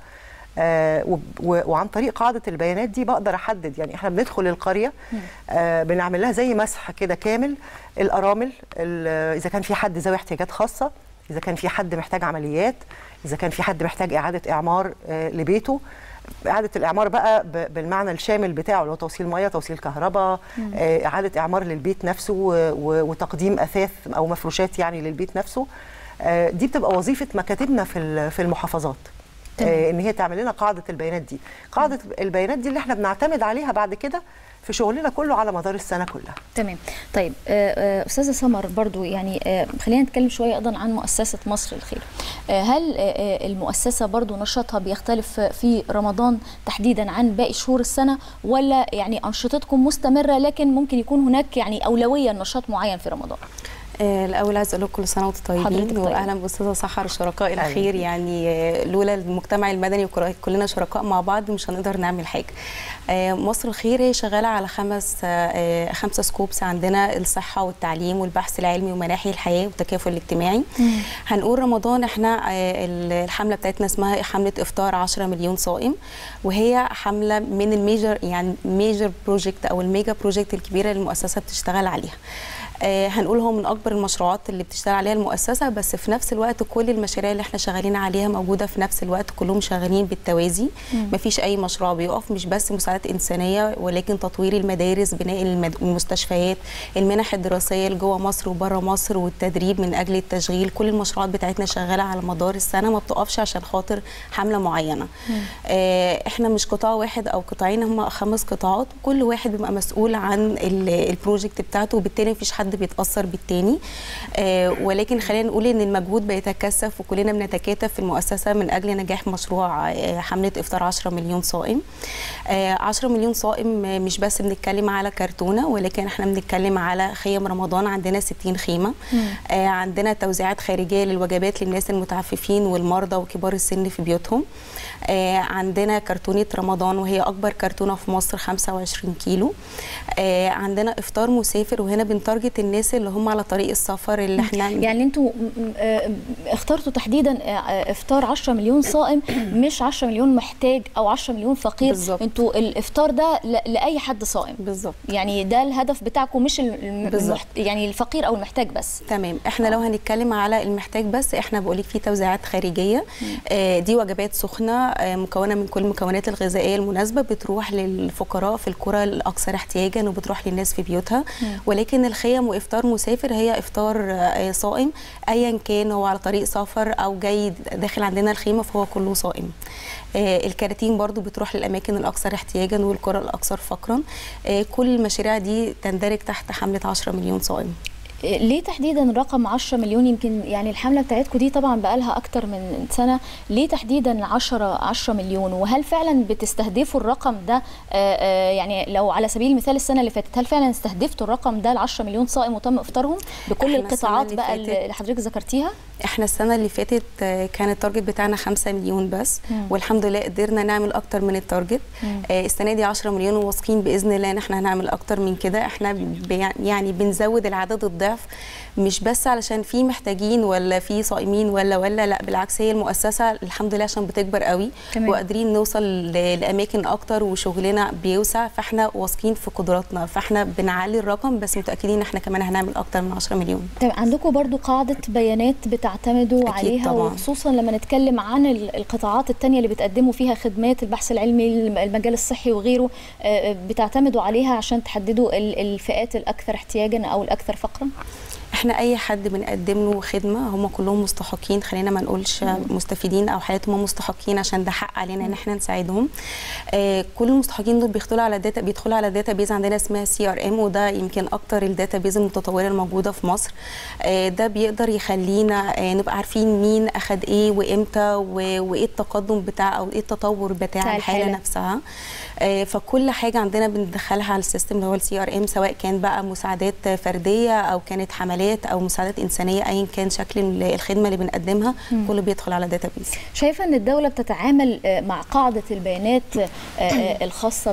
آه وب- و- وعن طريق قاعده البيانات دي بقدر احدد يعني احنا بندخل القريه آه بنعمل لها زي مسح كده كامل الارامل ال- اذا كان في حد ذوي احتياجات خاصه اذا كان في حد محتاج عمليات اذا كان في حد محتاج اعاده اعمار آه لبيته اعاده الاعمار بقى ب- بالمعنى الشامل بتاعه اللي هو توصيل ميه توصيل كهرباء مم. آه، اعاده اعمار للبيت نفسه و- و- وتقديم اثاث او مفروشات يعني للبيت نفسه آه، دي بتبقى وظيفه مكاتبنا في ال- في المحافظات آه، ان هي تعمل لنا قاعده البيانات دي قاعده البيانات دي اللي احنا بنعتمد عليها بعد كده في شغلنا كله على مدار السنه كلها تمام طيب آه، آه، استاذه سمر برضو يعني آه، خلينا نتكلم شويه ايضا عن مؤسسه مصر الخير آه، هل آه، آه، المؤسسه برضو نشاطها بيختلف في رمضان تحديدا عن باقي شهور السنه ولا يعني انشطتكم مستمره لكن ممكن يكون هناك يعني اولويه لنشاط معين في رمضان آه، الاول عايز اقول لكم كل سنه وانتم حضرتك طيبين طيبة. واهلا باستاذه سحر شركاء أهلا الخير بيك. يعني آه، لولا المجتمع المدني وكل- كلنا شركاء مع بعض مش هنقدر نعمل حاجه آه، مصر الخير هي شغاله على خمس آه، آه، خمسه سكوبس عندنا الصحه والتعليم والبحث العلمي ومناحي الحياه والتكافل الاجتماعي هنقول رمضان احنا آه، ال- الحمله بتاعتنا اسمها حمله افطار 10 مليون صائم وهي حمله من الميجر يعني ميجر بروجكت او الميجا بروجكت الكبيره اللي المؤسسه بتشتغل عليها آه، هنقول هو من اكبر المشروعات اللي بتشتغل عليها المؤسسه بس في نفس الوقت كل المشاريع اللي احنا شغالين عليها موجوده في نفس الوقت كلهم شغالين بالتوازي مم. مفيش اي مشروع بيقف مش بس مساعدات انسانيه ولكن تطوير المدارس بناء المد- المستشفيات المنح الدراسيه اللي جوه مصر وبره مصر والتدريب من اجل التشغيل كل المشروعات بتاعتنا شغاله على مدار السنه ما بتقفش عشان خاطر حمله معينه آه، احنا مش قطاع واحد او قطاعين هم خمس قطاعات كل واحد بيبقى مسؤول عن ال- البروجكت بتاعته وبالتالي مفيش حد بيتاثر بالتاني آه، ولكن خلينا نقول ان المجهود بيتكثف وكلنا بنتكاتف في المؤسسه من اجل نجاح مشروع آه، حمله افطار 10 مليون صائم آه، 10 مليون صائم آه، مش بس بنتكلم على كرتونه ولكن احنا بنتكلم على خيم رمضان عندنا 60 خيمه آه، عندنا توزيعات خارجيه للوجبات للناس المتعففين والمرضى وكبار السن في بيوتهم آه، عندنا كرتونة رمضان وهي أكبر كرتونة في مصر 25 كيلو آه، عندنا إفطار مسافر وهنا بنتارجت الناس اللي هم على طريق السفر اللي احنا يعني انتوا م- م- آه، اخترتوا تحديدا آه، آه، افطار 10 مليون صائم مش 10 مليون محتاج او 10 مليون فقير بالظبط. انتوا الافطار ده ل- لاي حد صائم بالظبط يعني ده الهدف بتاعكم مش الم- بالظبط. المحت... يعني الفقير او المحتاج بس تمام احنا لو هنتكلم على المحتاج بس احنا بقولك في توزيعات خارجيه آه دي وجبات سخنه آه مكونه من كل المكونات الغذائيه المناسبه بتروح للفقراء في القرى الاكثر احتياجا وبتروح للناس في بيوتها ولكن الخيم وافطار مسافر هي افطار آه صائم ايا كان هو على طريق سفر او جاي داخل عندنا الخيمه فهو كله صائم آه، الكراتين برضو بتروح للأماكن الأكثر احتياجا والقرى الأكثر فقرا آه، كل المشاريع دي تندرج تحت حملة 10 مليون صائم ليه تحديدا رقم 10 مليون يمكن يعني الحمله بتاعتكم دي طبعا بقى لها اكتر من سنه ليه تحديدا 10 10 مليون وهل فعلا بتستهدفوا الرقم ده آه، آه، يعني لو على سبيل المثال السنه اللي فاتت هل فعلا استهدفتوا الرقم ده ل 10 مليون صائم وتم افطارهم بكل إحنا القطاعات السنة بقى اللي اللي فاتت- اللي حضرتك ذكرتيها احنا السنه اللي فاتت آه، كان التارجت بتاعنا 5 مليون بس مم. والحمد لله قدرنا نعمل اكتر من التارجت مم. آه، السنه دي 10 مليون وواثقين باذن الله ان احنا هنعمل اكتر من كده احنا بي- يعني بنزود العدد الضعف مش بس علشان في محتاجين ولا في صائمين ولا ولا لا بالعكس هي المؤسسه الحمد لله عشان بتكبر قوي تمام. وقادرين نوصل ل- لاماكن اكتر وشغلنا بيوسع فاحنا واثقين في قدراتنا فاحنا بنعلي الرقم بس متاكدين ان احنا كمان هنعمل اكتر من 10 مليون طيب عندكم برضو قاعدة بيانات بتعتمدوا أكيد عليها طبعاً. وخصوصا لما نتكلم عن ال- القطاعات التانية اللي بتقدموا فيها خدمات البحث العلمي الم- المجال الصحي وغيره آه، آه، بتعتمدوا عليها عشان تحددوا ال- الفئات الأكثر احتياجا أو الأكثر فقرا احنا اي حد بنقدم له خدمه هم كلهم مستحقين خلينا ما نقولش مستفيدين او حياتهم مستحقين عشان ده حق علينا ان احنا نساعدهم آه كل المستحقين دول بيدخلوا على داتا بيدخلوا على داتا بيز عندنا اسمها سي ار ام وده يمكن اكتر الداتا بيز المتطوره الموجوده في مصر آه ده بيقدر يخلينا آه نبقى عارفين مين اخد ايه وامتى و- وايه التقدم بتاع او ايه التطور بتاع, بتاع الحاله الحالة. نفسها آه، فكل حاجه عندنا بندخلها على السيستم اللي هو السي ار ام سواء كان بقى مساعدات فرديه او كانت حملات او مساعدات انسانيه ايا كان شكل ال- الخدمه اللي بنقدمها مم. كله بيدخل على داتا بيز شايفة أن الدولة بتتعامل آه، مع قاعدة البيانات آه، آه، الخاصة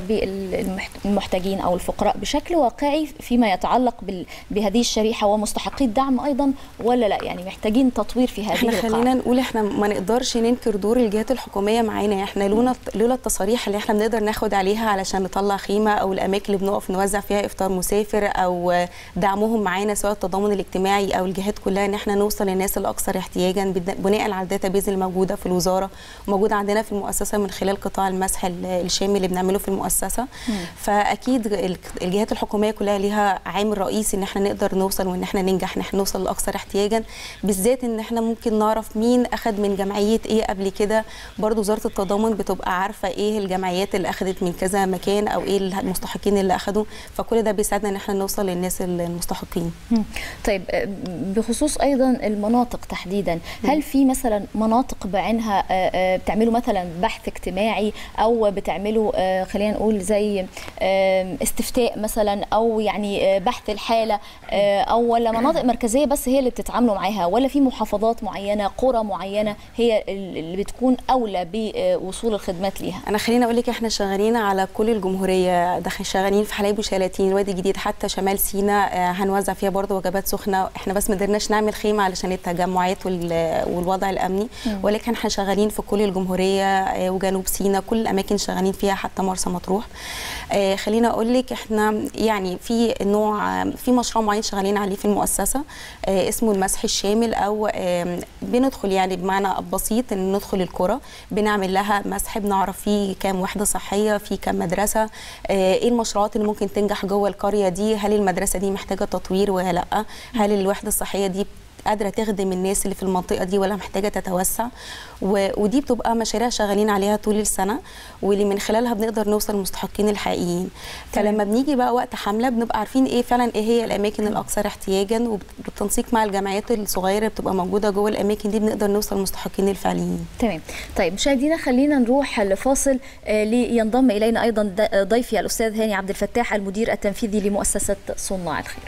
بالمحتاجين أو الفقراء بشكل واقعي فيما يتعلق بال- بهذه الشريحة ومستحقي الدعم أيضا ولا لا يعني محتاجين تطوير في هذه احنا القاعدة خلينا نقول احنا ما نقدرش ننكر دور الجهات الحكوميه معانا احنا لولا لولا التصاريح اللي احنا بنقدر ناخد عليها علشان نطلع خيمه او الاماكن اللي بنقف نوزع فيها افطار مسافر او دعمهم معانا سواء التضامن الاجتماعي او الجهات كلها ان احنا نوصل للناس الاكثر احتياجا بد- بناء على الداتا بيز اللي موجوده في الوزاره وموجوده عندنا في المؤسسه من خلال قطاع المسح ال- الشامل اللي بنعمله في المؤسسه فاكيد ال- الجهات الحكوميه كلها ليها عامل رئيسي ان احنا نقدر نوصل وان احنا ننجح ان احنا نوصل لاكثر احتياجا بالذات ان احنا ممكن نعرف مين اخذ من جمعيه ايه قبل كده برضو وزاره التضامن بتبقى عارفه ايه الجمعيات اللي اخذت من كذا مكان او ايه المستحقين اللي اخذوا فكل ده بيساعدنا ان احنا نوصل للناس المستحقين مم. طيب آه، بخصوص ايضا المناطق تحديدا هل في مثلا مناطق بعينها آه، آه، بتعملوا مثلا بحث اجتماعي او بتعملوا آه، خلينا نقول زي آه، استفتاء مثلا او يعني آه، بحث الحاله آه، او ولا مناطق مركزيه بس هي اللي بتتعاملوا معاها ولا في محافظات معينه قرى معينه هي اللي بتكون اولى بوصول الخدمات ليها انا خليني اقول لك احنا شغالين على كل الجمهوريه داخل شغالين في حلايب وشلاتين وادي جديد حتى شمال سيناء آه، هنوزع فيها برضه وجبات سخنه احنا بس ما قدرناش نعمل خيمه علشان التجمعات وال- والوضع الامني مم. ولكن احنا شغالين في كل الجمهوريه آه، وجنوب سيناء كل الاماكن شغالين فيها حتى مرسى مطروح آه، خليني اقول لك احنا يعني في نوع آه، في مشروع معين شغالين عليه في المؤسسه آه، اسمه المسح الشامل او آم، بندخل يعني بمعنى بسيط ان ندخل القرى بنعمل لها مسح بنعرف فيه كام وحده صحيه في كام مدرسه آه، ايه المشروعات اللي ممكن تنجح جوه القريه دي هل المدرسه دي محتاجه تطوير ولا لا هل الوحده الصحيه دي قادره تخدم الناس اللي في المنطقه دي ولا محتاجه تتوسع و... ودي بتبقى مشاريع شغالين عليها طول السنه واللي من خلالها بنقدر نوصل للمستحقين الحقيقيين فلما بنيجي بقى وقت حمله بنبقى عارفين ايه فعلا ايه هي الاماكن الاكثر احتياجا وبالتنسيق مع الجمعيات الصغيره اللي بتبقى موجوده جوه الاماكن دي بنقدر نوصل للمستحقين الفعليين تمام طيب مشاهدينا خلينا نروح لفاصل آه، لينضم الينا ايضا د- ضيفي الاستاذ هاني عبد الفتاح المدير التنفيذي لمؤسسه صناع الخير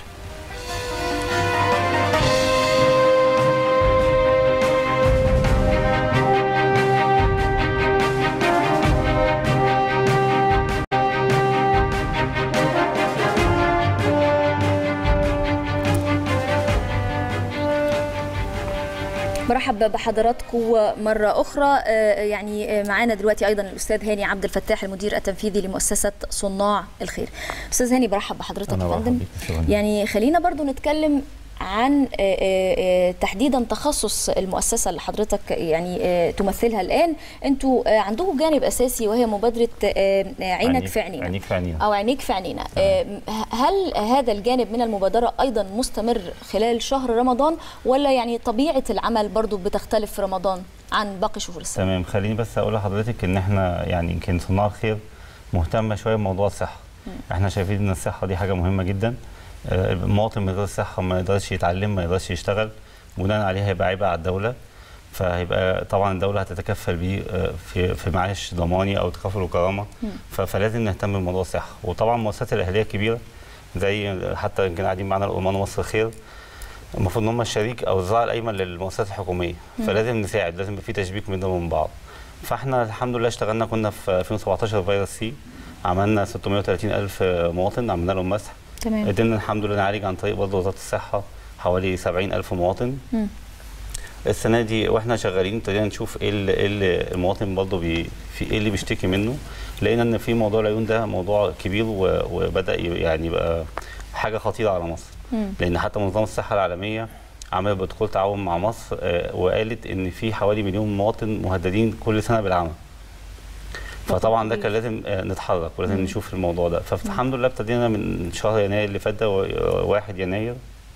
برحب بحضراتكم مرة أخرى آه، يعني آه، معانا دلوقتي أيضا الأستاذ هاني عبد الفتاح المدير التنفيذي لمؤسسة صناع الخير أستاذ هاني برحب بحضرتك أنا يا برحب فندم بيك، شكراً. يعني خلينا برضو نتكلم عن آه، آه، آه، تحديدا تخصص المؤسسة اللي حضرتك يعني آه، تمثلها الآن أنتوا آه، عندكم جانب أساسي وهي مبادرة آه، آه، عينك في عينينا عينيك في عينينا أو عينيك في عينينا آه، هل هذا الجانب من المبادرة أيضا مستمر خلال شهر رمضان ولا يعني طبيعة العمل برضو بتختلف في رمضان عن باقي شهور السنة تمام خليني بس اقول لحضرتك ان احنا يعني يمكن صناع الخير مهتمه شويه بموضوع الصحه احنا شايفين ان الصحه دي حاجه مهمه جدا آه، المواطن من غير صحه ما يقدرش يتعلم ما يقدرش يشتغل بناء عليها هيبقى عبء على الدوله فهيبقى طبعا الدوله هتتكفل بيه آه، في في معاش ضماني او تكافل وكرامه ف- فلازم نهتم بموضوع الصحه وطبعا المؤسسات الاهليه الكبيره زي حتى يمكن قاعدين معانا الألمان ومصر الخير المفروض ان هم الشريك او الذراع الايمن للمؤسسات الحكوميه مم. فلازم نساعد لازم يبقى في تشبيك بيننا وبين بعض فاحنا الحمد لله اشتغلنا كنا في 2017 فيروس سي عملنا 630 الف مواطن عملنا لهم مسح تمام. قدرنا الحمد لله نعالج عن طريق برضه وزاره الصحه حوالي 70 الف مواطن مم. السنه دي واحنا شغالين ابتدينا نشوف ايه اللي, إيه اللي المواطن برضه بي في ايه اللي بيشتكي منه لقينا ان في موضوع العيون ده موضوع كبير و- وبدا ي- يعني يبقى حاجه خطيره على مصر مم. لان حتى منظمه الصحه العالميه عملت بروتوكول تعاون مع مصر آه، وقالت ان في حوالي مليون مواطن مهددين كل سنه بالعمى فطبعا ده كان لازم آه، نتحرك ولازم مم. نشوف الموضوع ده فالحمد لله ابتدينا من شهر يناير اللي فات ده و- 1 يناير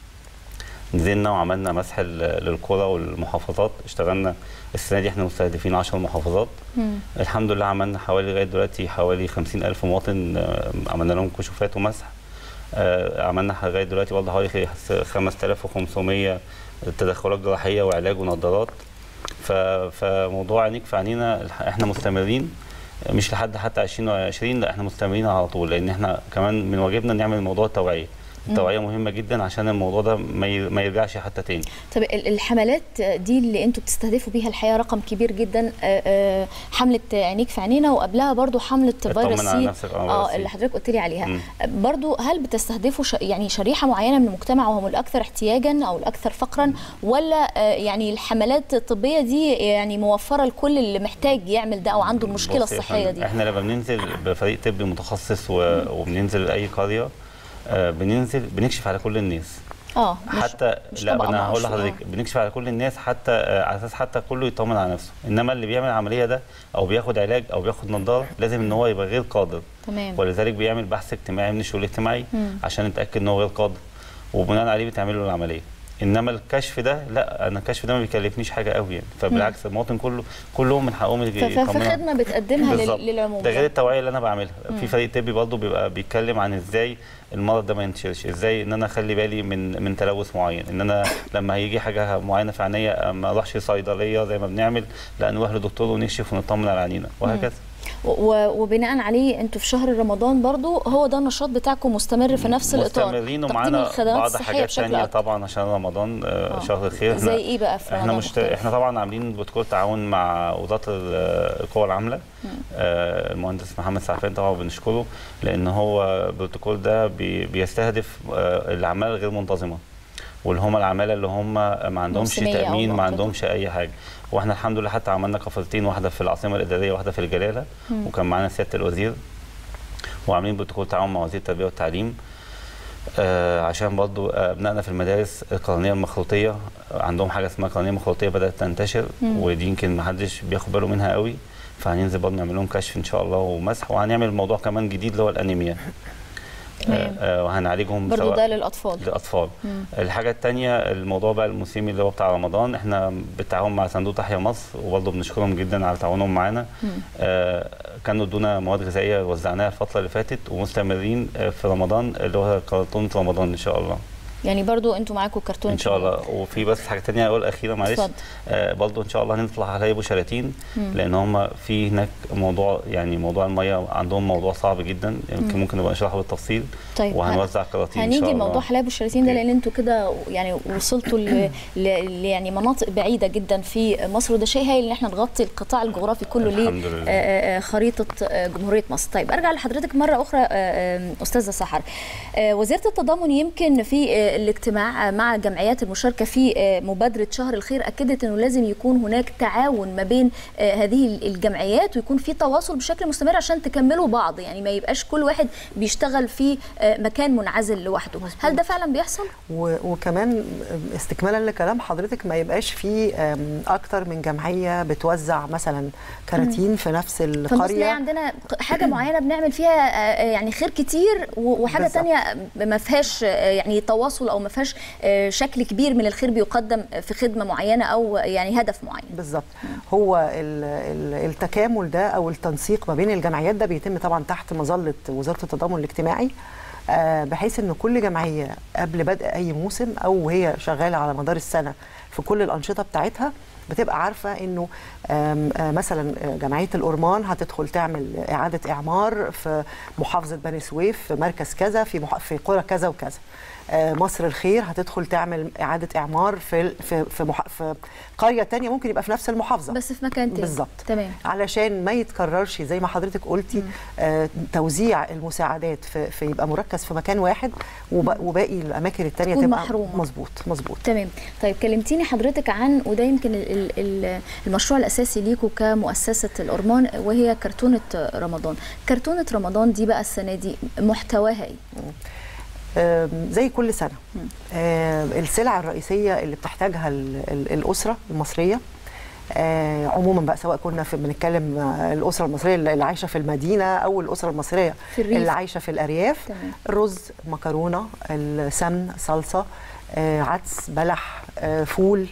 نزلنا وعملنا مسح ال- للقرى والمحافظات اشتغلنا السنه دي احنا مستهدفين 10 محافظات مم. الحمد لله عملنا حوالي لغايه دلوقتي حوالي 50 الف مواطن آه، عملنا لهم كشوفات ومسح آه، عملنا لغايه دلوقتي برضه حوالي خ- 5500 تدخلات جراحيه وعلاج ونظارات ف- فموضوع عينيك في عينينا الح- احنا مستمرين مش لحد حتى 2020 لا احنا مستمرين على طول لان احنا كمان من واجبنا نعمل موضوع التوعيه التوعيه مهمه جدا عشان الموضوع ده ما ي- ما يرجعش حتى تاني طب ال- الحملات دي اللي انتوا بتستهدفوا بيها الحقيقه رقم كبير جدا آه، آه، حمله عينيك في عينينا وقبلها برضو حمله اطمن فيروس على سي نفسك، آه، اه فيروس سي. اللي حضرتك قلت لي عليها مم. برضو هل بتستهدفوا ش... يعني شريحه معينه من المجتمع وهم الاكثر احتياجا او الاكثر فقرا ولا آه، يعني الحملات الطبيه دي يعني موفره لكل اللي محتاج يعمل ده او عنده المشكله بصي يا الصحيه فندم، دي احنا لما بننزل بفريق طبي متخصص و... وبننزل لاي قريه آه، بننزل بنكشف على كل الناس اه مش حتى مش لا طبقة انا هقول معشوقة. لحضرتك بنكشف على كل الناس حتى آه، على اساس حتى كله يطمن على نفسه انما اللي بيعمل عمليه ده او بياخد علاج او بياخد نظاره لازم ان هو يبقى غير قادر تمام ولذلك بيعمل بحث اجتماعي من الشؤون الاجتماعي مم. عشان نتاكد ان هو غير قادر وبناء عليه بتعمل له العمليه انما الكشف ده لا انا الكشف ده ما بيكلفنيش حاجه قوي يعني فبالعكس المواطن كله كلهم من حقهم ف- ف- يطمنوا. فخدمه بتقدمها بالظبط. لل- للعموم ده غير التوعيه اللي انا بعملها مم. في فريق طبي برضه بيبقى بيتكلم عن ازاي المرض ده ما ينتشرش ازاي ان انا اخلي بالي من من تلوث معين ان انا لما هيجي حاجه معينه في عينيا ما اروحش صيدليه زي ما بنعمل لا نروح لدكتور ونكشف ونطمن على عينينا وهكذا و- وبناء عليه انتوا في شهر رمضان برضو هو ده النشاط بتاعكم مستمر في نفس الاطار مستمرين تقديم ومعانا الخدمات بعض الصحيه حاجات بشكل تانية اكبر طبعا عشان رمضان آه، شهر الخير زي ايه بقى في احنا رمضان مشت... مختلف؟ احنا طبعا عاملين بروتوكول تعاون مع وزاره ال- القوى العامله آه، المهندس محمد سعفان طبعا بنشكره لان هو البروتوكول ده بي... بيستهدف آه، العماله الغير منتظمه واللي هم العماله اللي هم ما عندهمش موسمية أو تامين ما مؤقتة. عندهمش اي حاجه واحنا الحمد لله حتى عملنا كفرتين واحده في العاصمه الاداريه واحده في الجلاله مم. وكان معانا سياده الوزير وعاملين بروتوكول تعاون مع وزير التربيه والتعليم آه عشان برضو آه، ابنائنا في المدارس القرنيه المخروطيه عندهم حاجه اسمها قرنيه مخروطيه بدات تنتشر مم. ودي يمكن ما حدش بياخد باله منها قوي فهننزل برضه نعمل لهم كشف ان شاء الله ومسح وهنعمل موضوع كمان جديد اللي هو الانيميا تمام. آه آه وهنعالجهم برضو سواء- ده للاطفال للاطفال مم. الحاجه الثانيه الموضوع بقى الموسمي اللي هو بتاع رمضان احنا بالتعاون مع صندوق تحيا مصر وبرضه بنشكرهم جدا على تعاونهم معانا مم. آه كانوا ادونا مواد غذائيه وزعناها الفتره اللي فاتت ومستمرين آه في رمضان اللي هو كرتونه رمضان ان شاء الله يعني برضو انتوا معاكم كرتون ان شاء الله وفي بس حاجه ثانيه اقول اخيره معلش اتفضل. آه برضه ان شاء الله هنطلع على ابو شلاتين مم. لان هم في هناك موضوع يعني موضوع الميه عندهم موضوع صعب جدا يمكن مم. ممكن نبقى نشرحه بالتفصيل طيب وهنوزع كراتين ان هنيجي شاء الله موضوع حلاب والشلاتين ده لان انتوا كده يعني وصلتوا ل... ل... ل- يعني مناطق بعيده جدا في مصر وده شيء هايل ان احنا نغطي القطاع الجغرافي كله الحمد لله. لخريطه جمهوريه مصر. طيب ارجع لحضرتك مره اخرى آه، آه، استاذه سحر. آه، وزيره التضامن يمكن في آه، الاجتماع مع الجمعيات المشاركه في آه، مبادره شهر الخير اكدت انه لازم يكون هناك تعاون ما بين آه، هذه الجمعيات ويكون في تواصل بشكل مستمر عشان تكملوا بعض يعني ما يبقاش كل واحد بيشتغل في آه، مكان منعزل لوحده هل ده فعلا بيحصل و- وكمان استكمالا لكلام حضرتك ما يبقاش في أم، اكتر من جمعيه بتوزع مثلا كراتين في نفس فنلاقي القريه عندنا حاجه معينه بنعمل فيها آه، يعني خير كتير و- وحاجه بالظبط. تانية ما فيهاش آه، يعني تواصل او ما فيهاش آه، شكل كبير من الخير بيقدم في خدمه معينه او يعني هدف معين بالظبط هو ال- ال- التكامل ده او التنسيق ما بين الجمعيات ده بيتم طبعا تحت مظله وزاره التضامن الاجتماعي آه، بحيث ان كل جمعيه قبل بدء اي موسم او وهي شغاله على مدار السنه في كل الانشطه بتاعتها بتبقى عارفه انه آم، آه، مثلا آه، جمعيه الأورمان هتدخل تعمل اعاده اعمار في محافظه بني سويف في مركز كذا في مح- في قرى كذا وكذا آه، مصر الخير هتدخل تعمل اعاده اعمار في في في, مح... في قريه تانية ممكن يبقى في نفس المحافظه بس في مكان تاني بالظبط تمام علشان ما يتكررش زي ما حضرتك قلتي آه توزيع المساعدات في, في يبقى مركز في مكان واحد وب- وباقي الاماكن التانية تكون تبقى محرومة. مظبوط مظبوط تمام طيب كلمتيني حضرتك عن وده يمكن ال- ال- ال- المشروع الاساسي ليكوا كمؤسسه الأرمان وهي كرتونه رمضان كرتونه رمضان دي بقى السنه دي محتواها ايه آم، زي كل سنه آم، السلع الرئيسيه اللي بتحتاجها ال- ال- الاسره المصريه آه، عموما بقى سواء كنا في بنتكلم آه، الاسره المصريه اللي عايشه في المدينه او الاسره المصريه في الريف. اللي عايشه في الارياف تمام. رز مكرونه السمن صلصه آه، عدس بلح آه، فول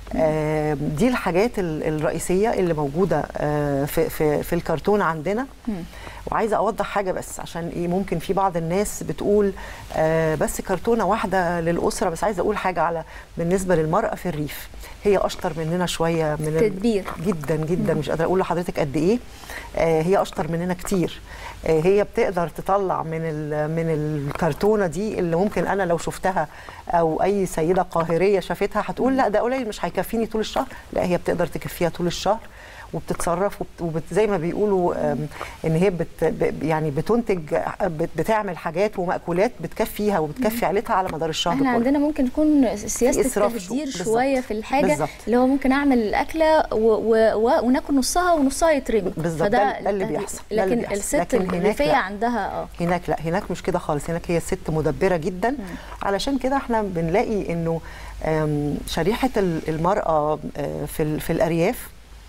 آه، دي الحاجات ال- الرئيسيه اللي موجوده آه، في في في الكرتون عندنا وعايزه اوضح حاجه بس عشان ايه ممكن في بعض الناس بتقول آه بس كرتونه واحده للاسره بس عايزه اقول حاجه على بالنسبه للمراه في الريف هي اشطر مننا شويه من ال- تدبير. جدا جدا مش قادره اقول لحضرتك قد ايه آه هي اشطر مننا كتير آه هي بتقدر تطلع من ال- من الكرتونه دي اللي ممكن انا لو شفتها او اي سيده قاهريه شافتها هتقول لا ده قليل مش هيكفيني طول الشهر لا هي بتقدر تكفيها طول الشهر وبتتصرف وبت- وبت زي ما بيقولوا آم، ان هي بت ب- يعني بتنتج بت- بتعمل حاجات ومأكولات بتكفيها وبتكفي عيلتها على مدار الشهر احنا كله. عندنا ممكن تكون سياسه في إسراف شو- التهدير بالظبط. شويه في الحاجه بالظبط. اللي هو ممكن اعمل الاكله و و و وناكل نصها ونصها يترمي بالظبط ده, ده اللي بيحصل ده اللي لكن بيحصل. الست لكن هناك الريفيه لا. عندها اه هناك لا هناك مش كده خالص هناك هي الست مدبره جدا علشان كده احنا بنلاقي انه آم، شريحه ال- المراه آه، في ال- في الارياف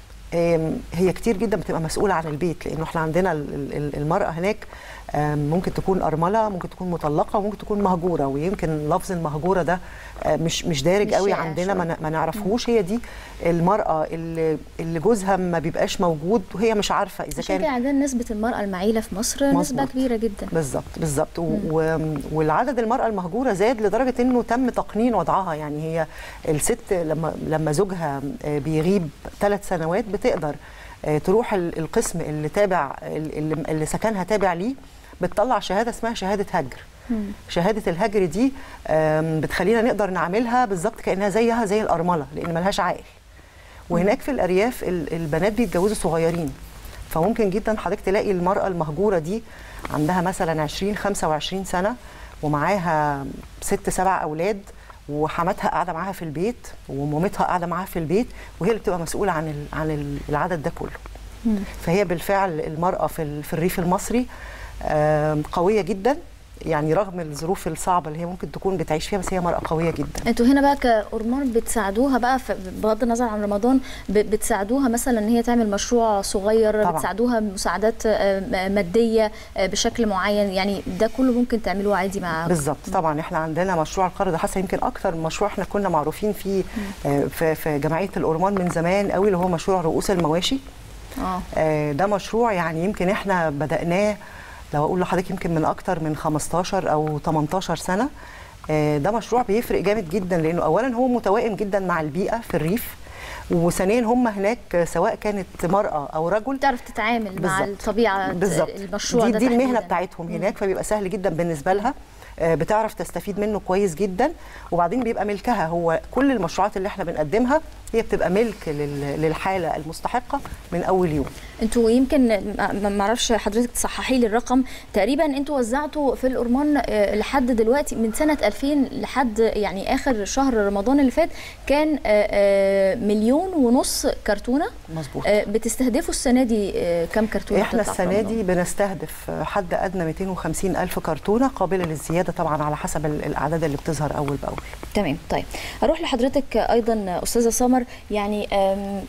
آم، هي كتير جدا بتبقى مسؤوله عن البيت لانه احنا عندنا ال- ال- المراه هناك آم، ممكن تكون ارمله ممكن تكون مطلقه وممكن تكون مهجوره ويمكن لفظ المهجوره ده آه، مش مش دارج مش قوي شائع عندنا ما شوية. ن- ما نعرفهوش هي دي المراه اللي اللي جوزها ما بيبقاش موجود وهي مش عارفه اذا عشان كان كده عندنا نسبه المراه المعيله في مصر نسبه مظبوط. كبيره جدا بالظبط بالظبط و- و- والعدد المراه المهجوره زاد لدرجه انه تم تقنين وضعها يعني هي الست لما لما زوجها آه، بيغيب ثلاث سنوات بتقدر آه، تروح ال- القسم اللي تابع اللي, اللي سكنها تابع ليه بتطلع شهاده اسمها شهاده هجر شهاده الهجر دي آم، بتخلينا نقدر نعملها بالظبط كانها زيها زي الارمله لان ملهاش عائل وهناك في الارياف ال- البنات بيتجوزوا صغيرين فممكن جدا حضرتك تلاقي المراه المهجوره دي عندها مثلا 20 25 سنه ومعاها ست سبع اولاد وحماتها قاعده معاها في البيت ومامتها قاعده معاها في البيت وهي اللي بتبقى مسؤوله عن ال- عن ال- العدد ده كله فهي بالفعل المراه في ال- في الريف المصري آم، قويه جدا يعني رغم الظروف الصعبه اللي هي ممكن تكون بتعيش فيها بس هي مراه قويه جدا انتوا هنا بقى كأورمان بتساعدوها بقى في- بغض النظر عن رمضان ب- بتساعدوها مثلا ان هي تعمل مشروع صغير طبعاً. بتساعدوها بمساعدات آه، م- ماديه آه، بشكل معين يعني ده كله ممكن تعملوه عادي مع بالظبط طبعا احنا عندنا مشروع القرض حسن يمكن اكتر مشروع احنا كنا معروفين فيه آه، في في جمعيه الأورمان من زمان قوي اللي هو مشروع رؤوس المواشي اه آه، ده مشروع يعني يمكن احنا بدأناه لو اقول لحضرتك يمكن من اكتر من 15 او 18 سنه آه، ده مشروع بيفرق جامد جدا لانه اولا هو متوائم جدا مع البيئه في الريف وثانيا هم هناك سواء كانت مراه او رجل تعرف تتعامل مع بالظبط. الطبيعه بالظبط المشروع دي, ده دي المهنه تحديداً. بتاعتهم هناك فبيبقى سهل جدا بالنسبه لها آه، بتعرف تستفيد منه كويس جدا وبعدين بيبقى ملكها هو كل المشروعات اللي احنا بنقدمها هي بتبقى ملك لل- للحاله المستحقه من اول يوم انتوا يمكن ما- ما ما اعرفش حضرتك تصححي لي الرقم تقريبا انتوا وزعتوا في الأرمان آه، لحد دلوقتي من سنة 2000 لحد يعني آخر شهر رمضان اللي فات كان آه، آه، مليون ونص كرتونة مظبوط آه، بتستهدفوا السنة دي آه، كم كرتونة احنا بتطلع في السنه رمضان؟ دي بنستهدف حد ادنى 250 الف كرتونه قابله للزياده طبعا على حسب ال- الاعداد اللي بتظهر اول باول تمام طيب اروح لحضرتك ايضا استاذه سمر يعني أم،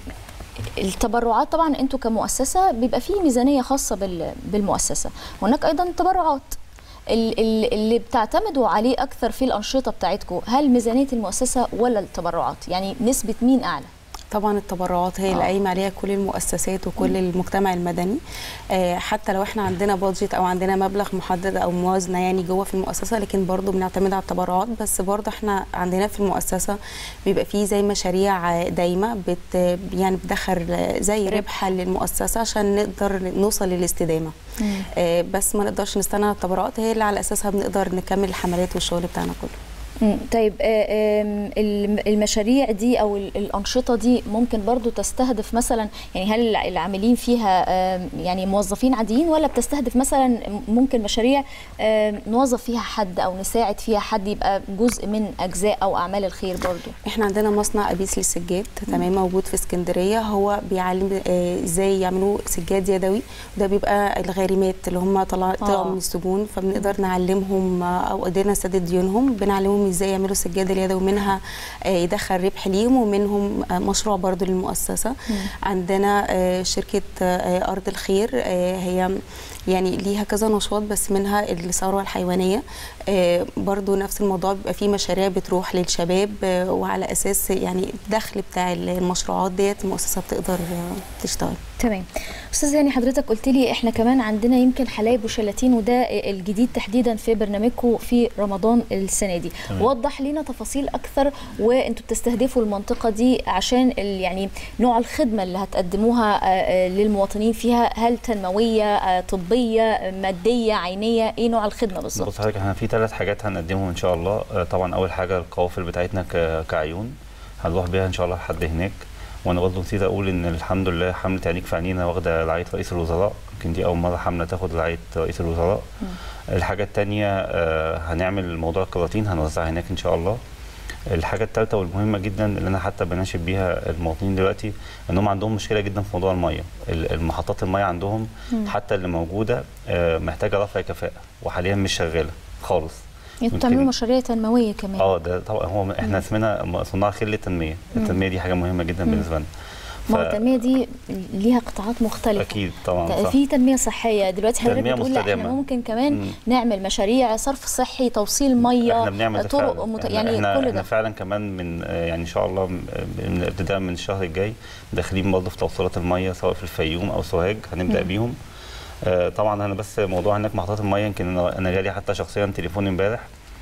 التبرعات طبعا انتوا كمؤسسه بيبقى فيه ميزانيه خاصه بال- بالمؤسسه هناك ايضا تبرعات ال- ال- اللي بتعتمدوا عليه اكثر في الانشطه بتاعتكم هل ميزانيه المؤسسه ولا التبرعات يعني نسبه مين اعلى طبعا التبرعات هي اللي قايمه عليها كل المؤسسات وكل المجتمع المدني آه، حتى لو احنا عندنا بادجت او عندنا مبلغ محدد او موازنه يعني جوه في المؤسسه لكن برضو بنعتمد على التبرعات بس برضو احنا عندنا في المؤسسه بيبقى فيه زي مشاريع آه، دايمه بت يعني بتدخل آه، زي ربح للمؤسسه عشان نقدر نوصل للاستدامه آه، بس ما نقدرش نستنى على التبرعات هي اللي على اساسها بنقدر نكمل الحملات والشغل بتاعنا كله مم، طيب آه، آم، الم- المشاريع دي او ال- الانشطه دي ممكن برضو تستهدف مثلا يعني هل الع- العاملين فيها آم، يعني موظفين عاديين ولا بتستهدف مثلا ممكن مشاريع آم، نوظف فيها حد او نساعد فيها حد يبقى جزء من اجزاء او اعمال الخير برضو احنا عندنا مصنع ابيس للسجاد تمام موجود في اسكندريه هو بيعلم آه، ازاي يعملوا سجاد يدوي وده بيبقى الغارمات اللي هم طلع- طلعوا آه. من السجون فبنقدر نعلمهم آه، او قدرنا نسدد ديونهم بنعلمهم ازاي يعملوا السجاد اليدوي منها آه، يدخل ربح ليهم ومنهم آه، مشروع برضو للمؤسسه عندنا آه، شركه آه، ارض الخير آه، هي يعني ليها كذا نشاط بس منها الثروه الحيوانيه آه، برضو نفس الموضوع بيبقى فيه مشاريع بتروح للشباب آه، وعلى اساس يعني الدخل بتاع المشروعات ديت المؤسسه بتقدر آه، تشتغل تمام استاذ يعني حضرتك قلت لي احنا كمان عندنا يمكن حلايب وشلاتين وده الجديد تحديدا في برنامجكم في رمضان السنه دي تمام. وضح لنا تفاصيل اكثر وانتوا بتستهدفوا المنطقه دي عشان ال- يعني نوع الخدمه اللي هتقدموها آه، آه، للمواطنين فيها هل تنمويه آه، طبيه آه، ماديه عينيه ايه نوع الخدمه بالظبط بص حضرتك احنا في ثلاث حاجات هنقدمهم ان شاء الله آه، طبعا اول حاجه القوافل بتاعتنا ك- كعيون هنروح بيها ان شاء الله لحد هناك وانا برضه نسيت اقول ان الحمد لله حمله عينيك في عينينا واخده رعايه رئيس الوزراء يمكن دي اول مره حمله تاخد رعايه رئيس الوزراء الحاجه الثانيه هنعمل موضوع الكراتين هنوزعها هناك ان شاء الله الحاجه الثالثه والمهمه جدا اللي انا حتى بناشد بيها المواطنين دلوقتي ان هم عندهم مشكله جدا في موضوع الميه ال- المحطات الميه عندهم مم. حتى اللي موجوده آه، محتاجه رفع كفاءه وحاليا مش شغاله خالص انتوا يمكن- بتعملوا مشاريع تنمويه كمان اه ده طبعا هو احنا اسمنا صناع خير للتنميه مم. التنميه دي حاجه مهمه جدا مم. بالنسبه لنا ما هو ف- التنميه دي ليها قطاعات مختلفه اكيد طبعا ده صح. في تنميه صحيه دلوقتي حضرتك تنمية بتقول لا احنا مستدامة. ممكن كمان مم. نعمل مشاريع صرف صحي توصيل ميه احنا بنعمل ده طرق فعلا. مت... احنا يعني احنا, كل احنا ده فعلا كمان من آه، يعني ان شاء الله م- من ابتداء من الشهر الجاي داخلين برضه في توصيلات الميه سواء في الفيوم او سوهاج هنبدا مم. بيهم آه، طبعا انا بس موضوع هناك محطات الميه يمكن انا انا جالي حتى شخصيا تليفون امبارح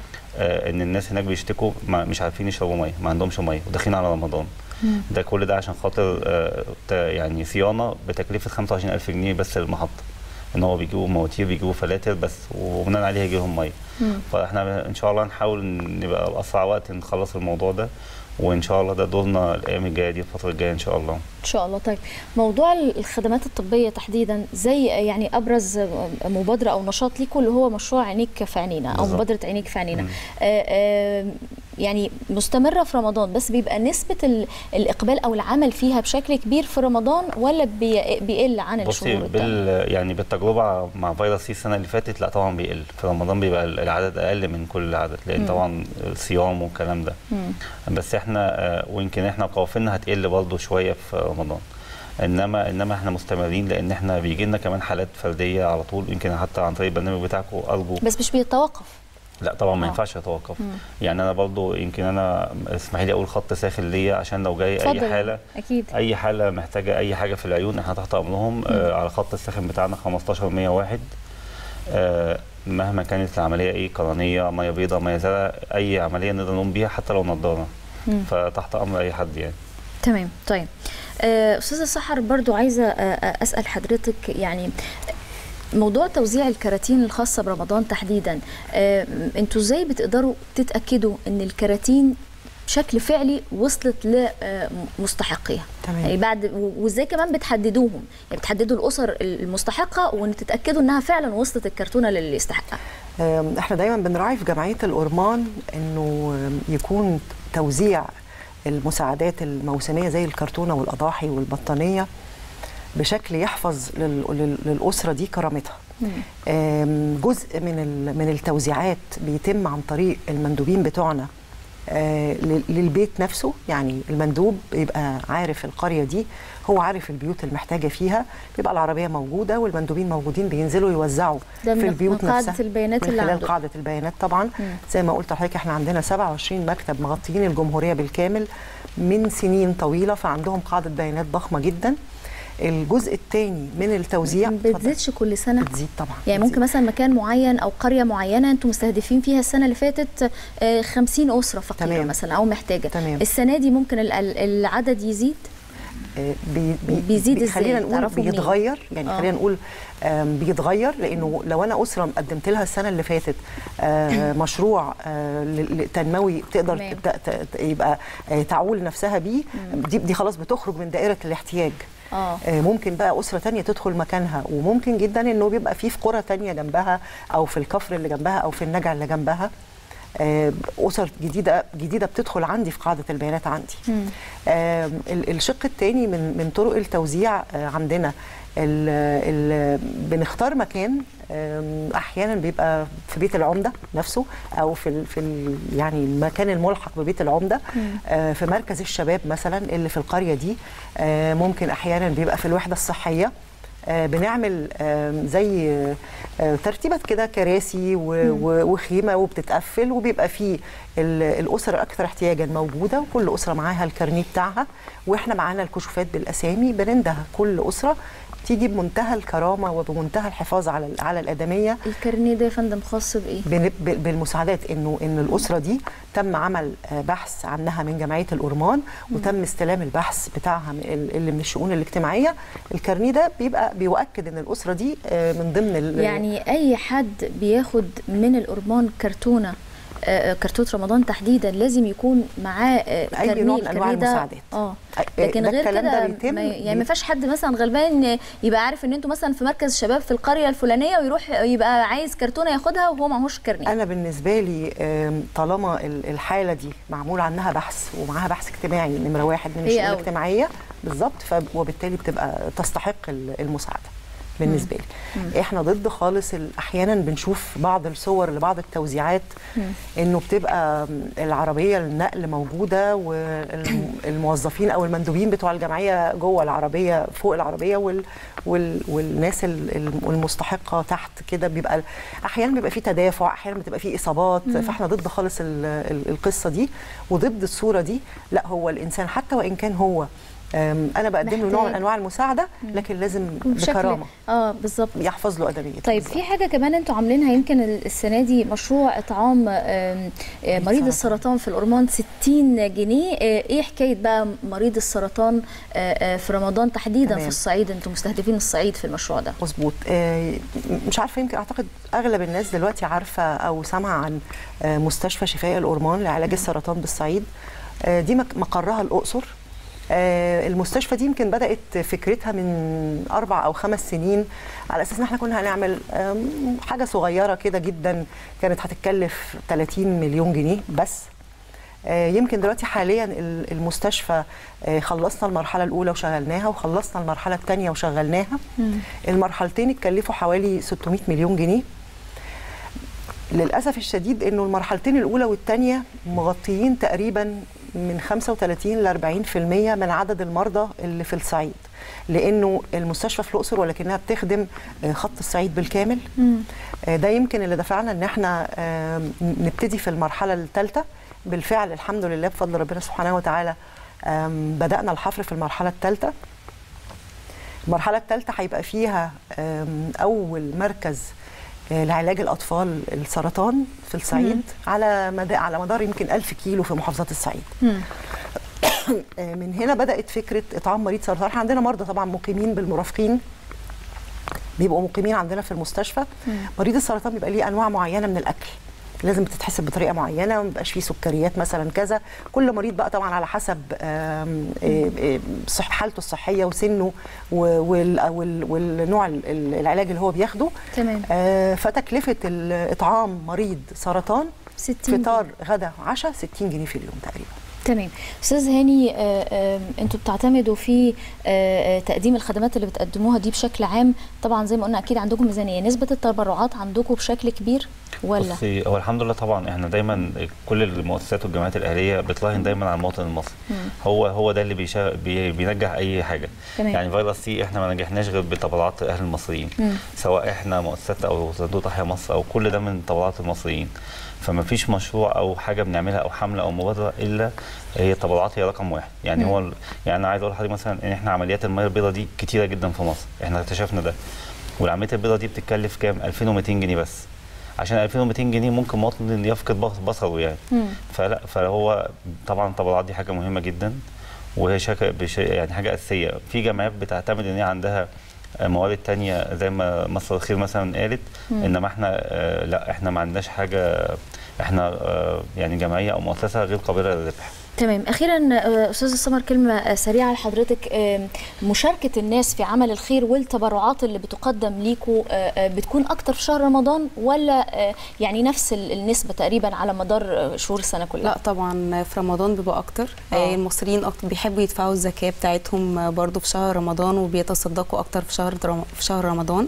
آه، ان الناس هناك بيشتكوا ما مش عارفين يشربوا ميه ما عندهمش ميه وداخلين على رمضان مم. ده كل ده عشان خاطر آه، تا- يعني صيانه بتكلفه 25000 جنيه بس للمحطه ان هو بيجيبوا مواتير بيجيبوا فلاتر بس وبناء عليها يجي لهم ميه مم. فاحنا ان شاء الله نحاول نبقى باسرع وقت نخلص الموضوع ده وان شاء الله ده دورنا الايام الجايه دي الفتره الجايه ان شاء الله ان شاء الله طيب موضوع الخدمات الطبيه تحديدا زي يعني ابرز مبادره او نشاط ليكم اللي هو مشروع عينيك في عينينا او بالظبط. مبادره عينيك في عينينا آه، آه، يعني مستمره في رمضان بس بيبقى نسبه ال- الاقبال او العمل فيها بشكل كبير في رمضان ولا بي- بيقل عن بصي الشهور التانية بال يعني بالتجربه مع فيروس سي السنه اللي فاتت لا طبعا بيقل في رمضان بيبقى العدد اقل من كل عدد لان مم. طبعا الصيام والكلام ده مم. بس احنا آه، ويمكن احنا قوافلنا هتقل برضه شويه في رمضان انما انما احنا مستمرين لان احنا بيجي لنا كمان حالات فرديه على طول يمكن حتى عن طريق البرنامج بتاعكم ارجو بس مش بيتوقف لا طبعا ما آه. ينفعش يتوقف مم. يعني انا برضو يمكن انا اسمحي لي اقول خط ساخن ليا عشان لو جاي اتفضل. اي حاله اكيد اي حاله محتاجه اي حاجه في العيون احنا تحت امرهم آه على خط الساخن بتاعنا 15101 آه مهما كانت العمليه ايه قرنيه ميه بيضاء ميه زرقاء اي عمليه نقدر نقوم بيها حتى لو نضاره مم. فتحت امر اي حد يعني تمام طيب آه، استاذه سحر برضو عايزه آه، آه، اسال حضرتك يعني موضوع توزيع الكراتين الخاصه برمضان تحديدا آه، انتوا ازاي بتقدروا تتاكدوا ان الكراتين بشكل فعلي وصلت لمستحقيها تمام. يعني بعد و- وازاي كمان بتحددوهم يعني بتحددوا الاسر المستحقه وان تتاكدوا انها فعلا وصلت الكرتونه للي يستحقها آم، احنا دايما بنراعي في جمعيه الأورمان انه آم، يكون توزيع المساعدات الموسميه زي الكرتونه والاضاحي والبطانيه بشكل يحفظ لل- لل- للاسره دي كرامتها آم، جزء من ال- من التوزيعات بيتم عن طريق المندوبين بتوعنا آه، لل- للبيت نفسه يعني المندوب يبقى عارف القريه دي هو عارف البيوت المحتاجه فيها بيبقى العربيه موجوده والمندوبين موجودين بينزلوا يوزعوا ده من- في البيوت من قاعدة نفسها البيانات من اللي خلال عنده. قاعده البيانات طبعا مم. زي ما قلت لحضرتك احنا عندنا 27 مكتب مغطيين الجمهوريه بالكامل من سنين طويله فعندهم قاعده بيانات ضخمه جدا الجزء الثاني من التوزيع ما بتزيدش كل سنه بتزيد طبعا يعني ممكن مثلا مكان معين او قريه معينه انتم مستهدفين فيها السنه اللي فاتت آه، 50 اسره فقيره تمام. مثلا او محتاجه تمام. السنه دي ممكن ال- ال- العدد يزيد آه، بي بي بيزيد بي إزاي؟ خلينا نقول تعرفوا منين؟ بيتغير يعني آه. خلينا نقول آم، بيتغير لانه لو انا اسره قدمت لها السنه اللي فاتت آه، مشروع آه، ل- ل- تنموي تقدر تمام. تبدا ت- ت- يبقى آه، تعول نفسها بيه دي دي خلاص بتخرج من دائره الاحتياج اه آه، ممكن بقى أسرة تانية تدخل مكانها وممكن جدا إنه بيبقى فيه في قرى تانية جنبها أو في الكفر اللي جنبها أو في النجع اللي جنبها آه، أسر جديدة جديدة بتدخل عندي في قاعدة البيانات عندي آم، ال- الشق الثاني من من طرق التوزيع آه، عندنا ال ال بنختار مكان آم، احيانا بيبقى في بيت العمده نفسه او في ال في ال يعني المكان الملحق ببيت العمده آه، في مركز الشباب مثلا اللي في القريه دي آه، ممكن احيانا بيبقى في الوحده الصحيه آه، بنعمل آم، زي آه، ترتيبات كده كراسي و- و- وخيمه وبتتقفل وبيبقى فيه ال- الاسر الاكثر احتياجا موجوده وكل اسره معاها الكارنيه بتاعها واحنا معانا الكشوفات بالاسامي بننده كل اسره تيجي بمنتهى الكرامه وبمنتهى الحفاظ على ال- على الادميه الكارنيه ده يا فندم خاص بايه بن- ب- بالمساعدات انه ان الاسره دي تم عمل آه، بحث عنها من جمعيه الأورمان وتم استلام البحث بتاعها من ال- اللي من الشؤون الاجتماعيه الكارنيه ده بيبقى بيؤكد ان الاسره دي آه، من ضمن ال- يعني اي حد بياخد من الأورمان كرتونه آه، كرتونه رمضان تحديدا لازم يكون معاه آه، أي كارنيه نوع من أنواع الكارنيه ده- المساعدات. اه آه، لكن ده غير الكلام ده كده بيتم ما يعني بي- ما ينفعش حد مثلا غلبان يبقى عارف ان انتوا مثلا في مركز شباب في القريه الفلانيه ويروح يبقى عايز كرتونه ياخدها وهو معهوش كارنيه انا بالنسبه لي آم، طالما ال- الحاله دي معمول عنها بحث ومعاها بحث اجتماعي نمره واحد من هي الشؤون أول. الاجتماعيه بالظبط ف- وبالتالي بتبقى تستحق ال- المساعده بالنسبه لي احنا ضد خالص ال- احيانا بنشوف بعض الصور لبعض التوزيعات انه بتبقى العربيه النقل موجوده والموظفين او المندوبين بتوع الجمعيه جوه العربيه فوق العربيه وال وال والناس ال- ال- المستحقه تحت كده بيبقى احيانا بيبقى في تدافع احيانا بتبقى في اصابات مم. فاحنا ضد خالص ال- ال- القصه دي وضد الصوره دي لا هو الانسان حتى وان كان هو أم، انا بقدم له نوع من محتاج. انواع المساعده لكن لازم بشكل- بكرامه اه بالظبط يحفظ له ادميته طيب في حاجه كمان انتوا عاملينها يمكن السنه دي مشروع اطعام آم، آه، مريض السرطان في الأورمان 60 جنيه آه، ايه حكايه بقى مريض السرطان آه، آه، في رمضان تحديدا تمام. في الصعيد انتوا مستهدفين الصعيد في المشروع ده مظبوط آه، مش عارفه يمكن اعتقد اغلب الناس دلوقتي عارفه او سامعه عن آه، مستشفى شفاء الأورمان لعلاج السرطان بالصعيد آه، دي مك- مقرها الاقصر آه، المستشفى دي يمكن بدات فكرتها من اربع او خمس سنين على اساس ان احنا كنا هنعمل آم، حاجه صغيره كده جدا كانت هتتكلف 30 مليون جنيه بس آه، يمكن دلوقتي حاليا ال- المستشفى آه، خلصنا المرحله الاولى وشغلناها وخلصنا المرحله الثانيه وشغلناها المرحلتين اتكلفوا حوالي 600 مليون جنيه للاسف الشديد انه المرحلتين الاولى والثانيه مغطيين تقريبا من 35 ل 40% من عدد المرضى اللي في الصعيد لانه المستشفى في الاقصر ولكنها بتخدم آه، خط الصعيد بالكامل آه، ده يمكن اللي دفعنا ان احنا آم، نبتدي في المرحله الثالثه بالفعل الحمد لله بفضل ربنا سبحانه وتعالى آم، بدانا الحفر في المرحله الثالثه المرحله الثالثه هيبقى فيها آم، اول مركز آه، لعلاج الاطفال السرطان في الصعيد على مدى على مدار يمكن 1000 كيلو في محافظات الصعيد آه، من هنا بدات فكره اطعام مريض سرطان احنا عندنا مرضى طبعا مقيمين بالمرافقين بيبقوا مقيمين عندنا في المستشفى مريض السرطان بيبقى ليه انواع معينه من الاكل لازم بتتحسب بطريقه معينه وما يبقاش فيه سكريات مثلا كذا كل مريض بقى طبعا على حسب آم، آه، آه، صح حالته الصحيه وسنه و- وال- وال- والنوع ال- ال- العلاج اللي هو بياخده تمام آه، فتكلفه الاطعام مريض سرطان 60 فطار غدا عشاء 60 جنيه في اليوم تقريبا تمام استاذ هاني آه، آه، انتوا بتعتمدوا في آه، آه، تقديم الخدمات اللي بتقدموها دي بشكل عام طبعا زي ما قلنا اكيد عندكم ميزانيه نسبه التبرعات عندكم بشكل كبير ولا بصي هو الحمد لله طبعا احنا دايما كل المؤسسات والجمعيات الاهليه بتراهن دايما على المواطن المصري مم. هو هو ده اللي بيشا... بي... بينجح اي حاجه تمام. يعني فيروس سي احنا ما نجحناش غير بتبرعات اهل المصريين مم. سواء احنا مؤسسات او صندوق تحيا مصر او كل ده من تبرعات المصريين فما فيش مشروع او حاجه بنعملها او حمله او مبادره الا هي التبرعات هي رقم واحد يعني مم. هو ال- يعني انا عايز اقول لحضرتك مثلا ان احنا عمليات الميه البيضاء دي كتيره جدا في مصر احنا اكتشفنا ده والعمليه البيضاء دي بتتكلف كام 2200 جنيه بس عشان 2200 جنيه ممكن مواطن يفقد بص- بصره يعني مم. فلا فهو طبعا التبرعات دي حاجه مهمه جدا وهي شك... بش... يعني حاجه اساسيه في جامعات بتعتمد ان هي عندها آه، موارد تانية زي ما مصر الخير مثلا قالت مم. انما احنا آه، لا احنا ما عندناش حاجه احنا آه، يعني جمعيه او مؤسسه غير قابله للربح تمام اخيرا آه، استاذ السمر كلمه آه، سريعه لحضرتك آه، مشاركه الناس في عمل الخير والتبرعات اللي بتقدم ليكوا آه، آه، بتكون اكتر في شهر رمضان ولا آه، يعني نفس ال- النسبه تقريبا على مدار آه، شهور السنه كلها لا طبعا في رمضان بيبقى اكتر آه. آه. المصريين اكتر بيحبوا يدفعوا الزكاه بتاعتهم آه، برضو في شهر رمضان وبيتصدقوا اكتر في شهر رم- في شهر رمضان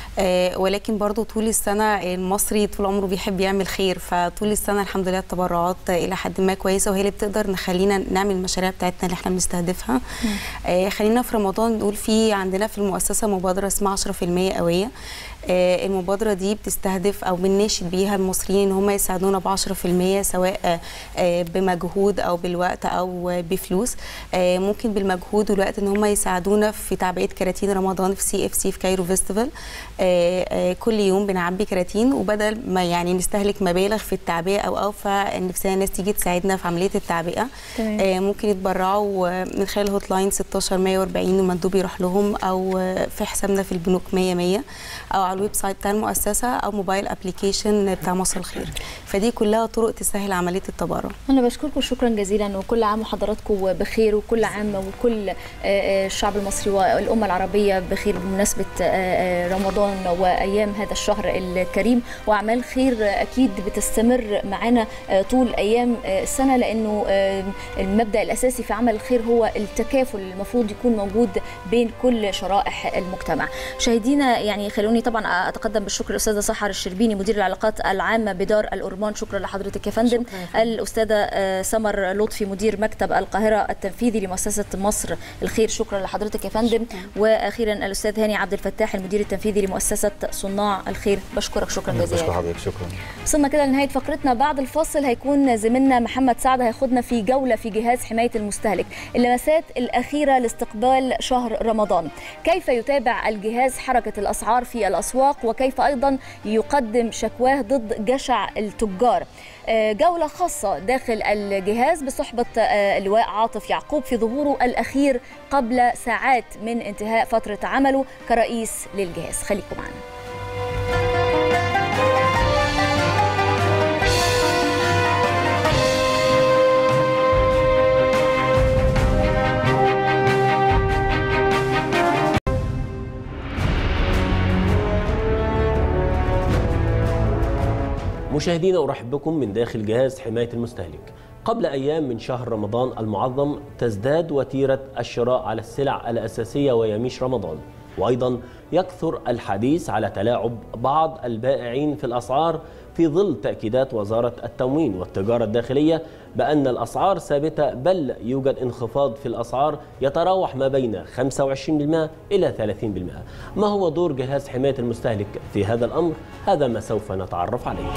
آه ولكن برضو طول السنه المصري طول عمره بيحب يعمل خير فطول السنه الحمد لله التبرعات آه، الى حد ما كويسه وهي اللي بتقدر نخلينا نعمل المشاريع بتاعتنا اللي احنا بنستهدفها آه خلينا في رمضان نقول في عندنا في المؤسسه مبادره اسمها 10% قويه آه، المبادرة دي بتستهدف أو بنناشد بيها المصريين إن هم يساعدونا ب 10% سواء آه، آه، بمجهود أو بالوقت أو آه، بفلوس آه، ممكن بالمجهود والوقت إن هم يساعدونا في تعبئة كراتين رمضان في سي اف سي في كايرو فيستيفال آه، آه، كل يوم بنعبي كراتين وبدل ما يعني نستهلك مبالغ في التعبئة أو أو فنفسنا الناس تيجي تساعدنا في عملية التعبئة تمام. آه، ممكن يتبرعوا آه، من خلال الهوت لاين 16 140 ومندوب يروح لهم او آه، في حسابنا في البنوك 100 100 او على الويب سايت بتاع المؤسسه او موبايل ابلكيشن بتاع مصر الخير فدي كلها طرق تسهل عمليه التبرع أنا بشكركم شكرا جزيلا وكل عام وحضراتكم بخير وكل عام وكل آه، آه، الشعب المصري والأمة العربية بخير بمناسبة آه، آه، رمضان وأيام هذا الشهر الكريم وأعمال خير آه، أكيد بتستمر معنا آه، طول أيام آه، السنة لأنه آه، المبدأ الأساسي في عمل الخير هو التكافل المفروض يكون موجود بين كل شرائح المجتمع مشاهدينا يعني خلوني طبعا أتقدم بالشكر الأستاذة سحر الشربيني مدير العلاقات العامة بدار الأورمان شكرا لحضرتك يا فندم الأستاذة آه، سمر لطفي مدير مكتب القاهرة التنفيذي لمؤسسة مصر الخير شكرا لحضرتك يا فندم وأخيرا الأستاذ هاني عبد الفتاح المدير التنفيذي لمؤسسة صناع الخير بشكرك شكرا جزيلا بشكر حضرتك شكرا وصلنا كده لنهايه فقرتنا بعد الفاصل هيكون زميلنا محمد سعد هياخدنا في جوله في جهاز حمايه المستهلك اللمسات الاخيره لاستقبال شهر رمضان كيف يتابع الجهاز حركه الاسعار في الاسواق وكيف ايضا يقدم شكواه ضد جشع التجار آه، جولة خاصة داخل الجهاز بصحبة آه، اللواء عاطف يعقوب في ظهوره الأخير قبل ساعات من انتهاء فترة عمله كرئيس للجهاز خليكم معنا مشاهدينا ارحب بكم من داخل جهاز حمايه المستهلك. قبل ايام من شهر رمضان المعظم تزداد وتيره الشراء على السلع الاساسيه ويميش رمضان، وايضا يكثر الحديث على تلاعب بعض البائعين في الاسعار في ظل تاكيدات وزاره التموين والتجاره الداخليه بان الاسعار ثابته بل يوجد انخفاض في الاسعار يتراوح ما بين 25% الى 30%. ما هو دور جهاز حمايه المستهلك في هذا الامر؟ هذا ما سوف نتعرف عليه.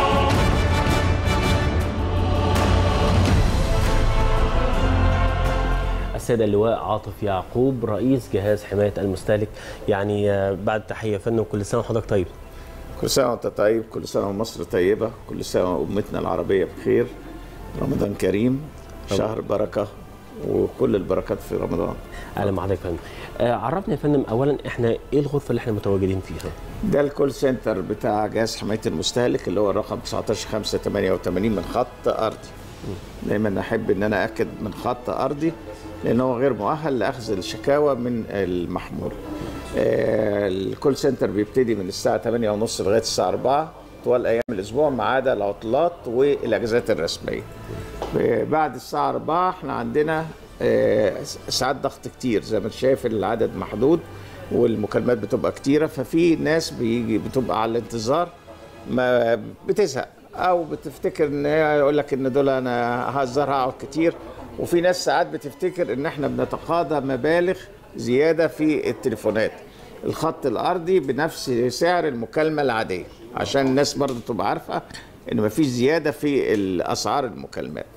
السيد اللواء عاطف يعقوب رئيس جهاز حمايه المستهلك يعني آه، بعد تحيه فن وكل سنه وحضرتك طيب. كل سنة وانت طيب كل سنة ومصر طيبة كل سنة وأمتنا العربية بخير رمضان كريم شهر بركة وكل البركات في رمضان اهلا بحضرتك يا فندم آه، عرفنا يا فندم اولا احنا ايه الغرفه اللي احنا متواجدين فيها ده الكول سنتر بتاع جهاز حمايه المستهلك اللي هو الرقم 19588 من خط ارضي دايما احب ان انا اكد من خط ارضي لان هو غير مؤهل لاخذ الشكاوى من المحمول آه، الكول سنتر بيبتدي من الساعه 8:30 لغايه الساعه 4 طوال ايام الاسبوع ما عدا العطلات والاجازات الرسميه بعد الساعه 4 احنا عندنا آه، ساعات ضغط كتير زي ما انت شايف العدد محدود والمكالمات بتبقى كتيره ففي ناس بيجي بتبقى على الانتظار ما بتزهق او بتفتكر ان هي يقول لك ان دول انا هزار هقعد كتير وفي ناس ساعات بتفتكر ان احنا بنتقاضى مبالغ زياده في التليفونات الخط الارضي بنفس سعر المكالمه العاديه عشان الناس برضو تبقى عارفه ان مفيش زياده في الاسعار المكالمات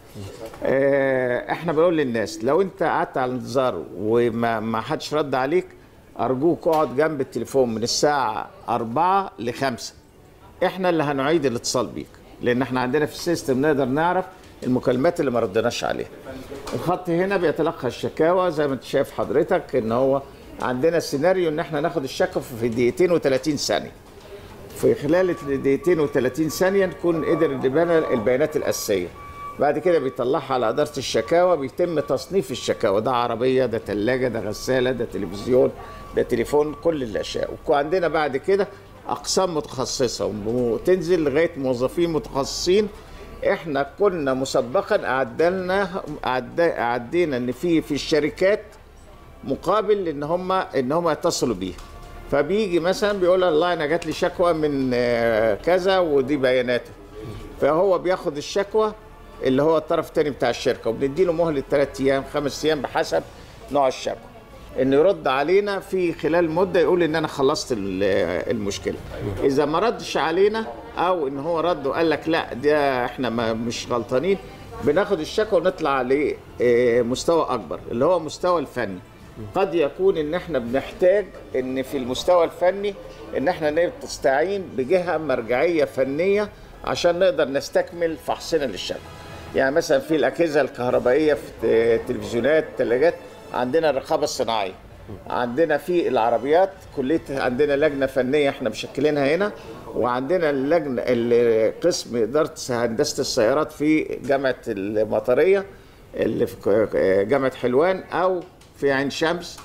آه، احنا بنقول للناس لو انت قعدت على الانتظار وما ما حدش رد عليك ارجوك اقعد جنب التليفون من الساعه 4 ل 5 احنا اللي هنعيد الاتصال بيك لان احنا عندنا في السيستم نقدر نعرف المكالمات اللي ما ردناش عليها الخط هنا بيتلقى الشكاوى زي ما انت شايف حضرتك ان هو عندنا سيناريو ان احنا ناخد الشكوى في دقيقتين و30 ثانيه في خلال الدقيقتين و30 ثانيه نكون قدر نبنى البيانات الاساسيه بعد كده بيطلعها على اداره الشكاوى بيتم تصنيف الشكاوى ده عربيه ده ثلاجه ده غساله ده تلفزيون ده تليفون كل الاشياء وعندنا بعد كده اقسام متخصصه وتنزل لغايه موظفين متخصصين احنا كنا مسبقا اعدلنا أعد- اعدينا ان في في الشركات مقابل ان هم ان هم يتصلوا بيه فبيجي مثلا بيقول الله انا جات لي شكوى من آه، كذا ودي بياناته فهو بياخد الشكوى اللي هو الطرف الثاني بتاع الشركه وبنديله مهله ثلاث ايام خمس ايام بحسب نوع الشكوى انه يرد علينا في خلال مده يقول ان انا خلصت ال- المشكله اذا ما ردش علينا او ان هو رد وقال لك لا ده احنا ما مش غلطانين بناخد الشكوى ونطلع لمستوى اكبر اللي هو مستوى الفني قد يكون ان احنا بنحتاج ان في المستوى الفني ان احنا نستعين بجهه مرجعيه فنيه عشان نقدر نستكمل فحصنا للشكوى يعني مثلا في الاجهزه الكهربائيه في التلفزيونات الثلاجات عندنا الرقابه الصناعيه عندنا في العربيات كليه عندنا لجنه فنيه احنا مشكلينها هنا وعندنا اللجنه ال- قسم اداره هندسه السيارات في جامعه المطريه اللي في جامعه حلوان او في عين شمس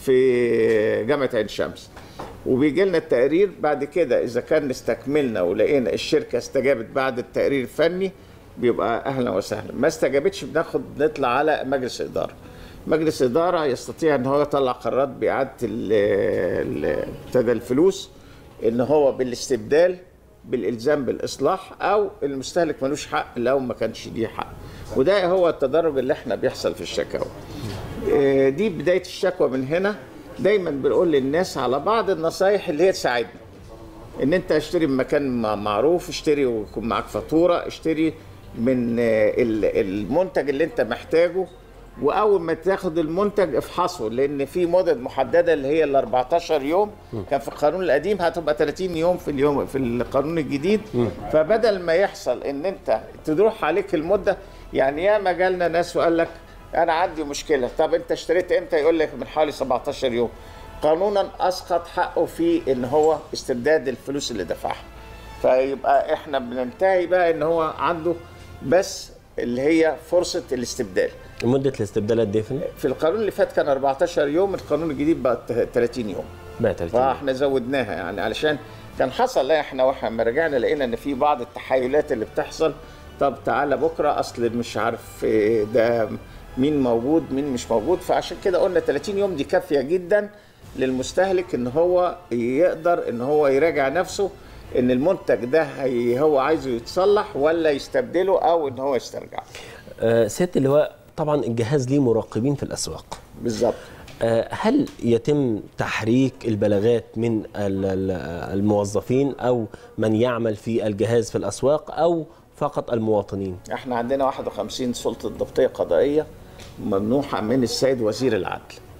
في جامعه عين شمس وبيجي لنا التقرير بعد كده اذا كان استكملنا ولقينا الشركه استجابت بعد التقرير الفني بيبقى اهلا وسهلا ما استجابتش بناخد نطلع على مجلس اداره مجلس اداره يستطيع ان هو يطلع قرارات باعاده ال- ال- ابتدى الفلوس ان هو بالاستبدال بالالزام بالاصلاح او المستهلك ملوش حق لو ما كانش ليه حق وده هو التدرج اللي احنا بيحصل في الشكاوى آه، دي بدايه الشكوى من هنا دايما بنقول للناس على بعض النصايح اللي هي تساعدنا ان انت اشتري من مكان م- معروف اشتري ويكون معاك فاتوره اشتري من آه، ال- المنتج اللي انت محتاجه واول ما تاخد المنتج افحصه لان في مدد محدده اللي هي ال 14 يوم كان في القانون القديم هتبقى 30 يوم في اليوم في القانون الجديد فبدل ما يحصل ان انت تروح عليك المده يعني يا ما جالنا ناس وقال لك انا عندي مشكله طب انت اشتريت امتى يقول لك من حوالي 17 يوم قانونا اسقط حقه في ان هو استرداد الفلوس اللي دفعها فيبقى احنا بننتهي بقى ان هو عنده بس اللي هي فرصه الاستبدال مده الاستبدال قد ايه يا فندم؟ في القانون اللي فات كان 14 يوم القانون الجديد بقى 30 يوم بقى 30 يوم. فاحنا زودناها يعني علشان كان حصل لا احنا واحنا لما رجعنا لقينا ان في بعض التحايلات اللي بتحصل طب تعالى بكره اصل مش عارف إيه ده مين موجود مين مش موجود فعشان كده قلنا 30 يوم دي كافيه جدا للمستهلك ان هو يقدر ان هو يراجع نفسه ان المنتج ده هي هو عايزه يتصلح ولا يستبدله او ان هو يسترجعه آه، سياده اللواء طبعا الجهاز ليه مراقبين في الاسواق بالظبط آه، هل يتم تحريك البلاغات من ال- ال- الموظفين او من يعمل في الجهاز في الاسواق او فقط المواطنين احنا عندنا 51 سلطه ضبطيه قضائيه ممنوحه من السيد وزير العدل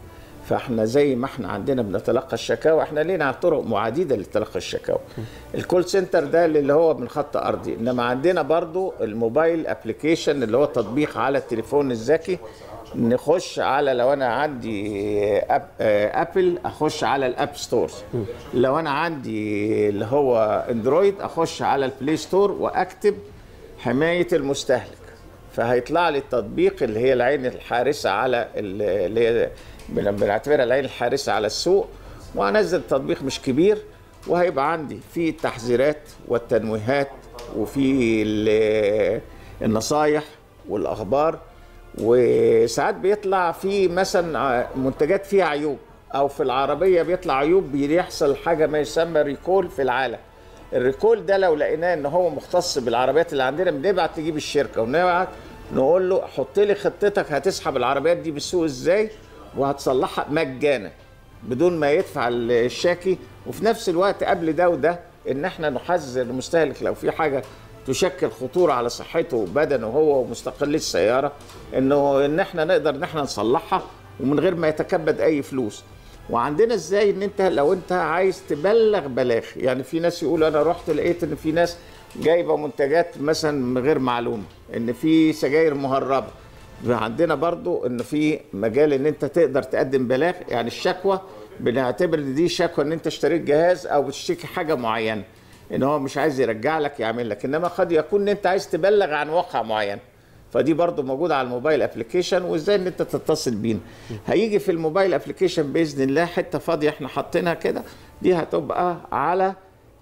فاحنا زي ما احنا عندنا بنتلقى الشكاوى احنا لينا طرق معدده لتلقي الشكاوى الكول سنتر ده اللي هو من خط ارضي انما عندنا برضو الموبايل ابلكيشن اللي هو تطبيق على التليفون الذكي نخش على لو انا عندي أب آه، ابل اخش على الاب ستور لو انا عندي اللي هو اندرويد اخش على البلاي ستور واكتب حمايه المستهلك فهيطلع لي التطبيق اللي هي العين الحارسه على ال- اللي هي بن- بنعتبرها العين الحارسه على السوق وهنزل تطبيق مش كبير وهيبقى عندي فيه التحذيرات والتنويهات وفي ال- النصايح والاخبار وساعات بيطلع في مثلا ع- منتجات فيها عيوب او في العربيه بيطلع عيوب بيحصل حاجه ما يسمى ريكول في العالم الريكول ده لو لقيناه ان هو مختص بالعربيات اللي عندنا بنبعت تجيب الشركه ونبعت نقول له حط لي خطتك هتسحب العربيات دي بالسوق ازاي وهتصلحها مجانا بدون ما يدفع الشاكي وفي نفس الوقت قبل ده وده ان احنا نحذر المستهلك لو في حاجه تشكل خطوره على صحته وبدنه هو ومستقل السياره انه ان احنا نقدر ان احنا نصلحها ومن غير ما يتكبد اي فلوس وعندنا ازاي ان انت لو انت عايز تبلغ بلاغ يعني في ناس يقولوا انا رحت لقيت ان في ناس جايبه منتجات مثلا غير معلومه ان في سجاير مهربه عندنا برضو ان في مجال ان انت تقدر تقدم بلاغ يعني الشكوى بنعتبر ان دي شكوى ان انت اشتريت جهاز او بتشتكي حاجه معينه ان هو مش عايز يرجع لك يعمل لك انما قد يكون ان انت عايز تبلغ عن واقع معين فدي برضو موجوده على الموبايل ابلكيشن وازاي ان انت تتصل بينا هيجي في الموبايل ابلكيشن باذن الله حته فاضيه احنا حاطينها كده دي هتبقى على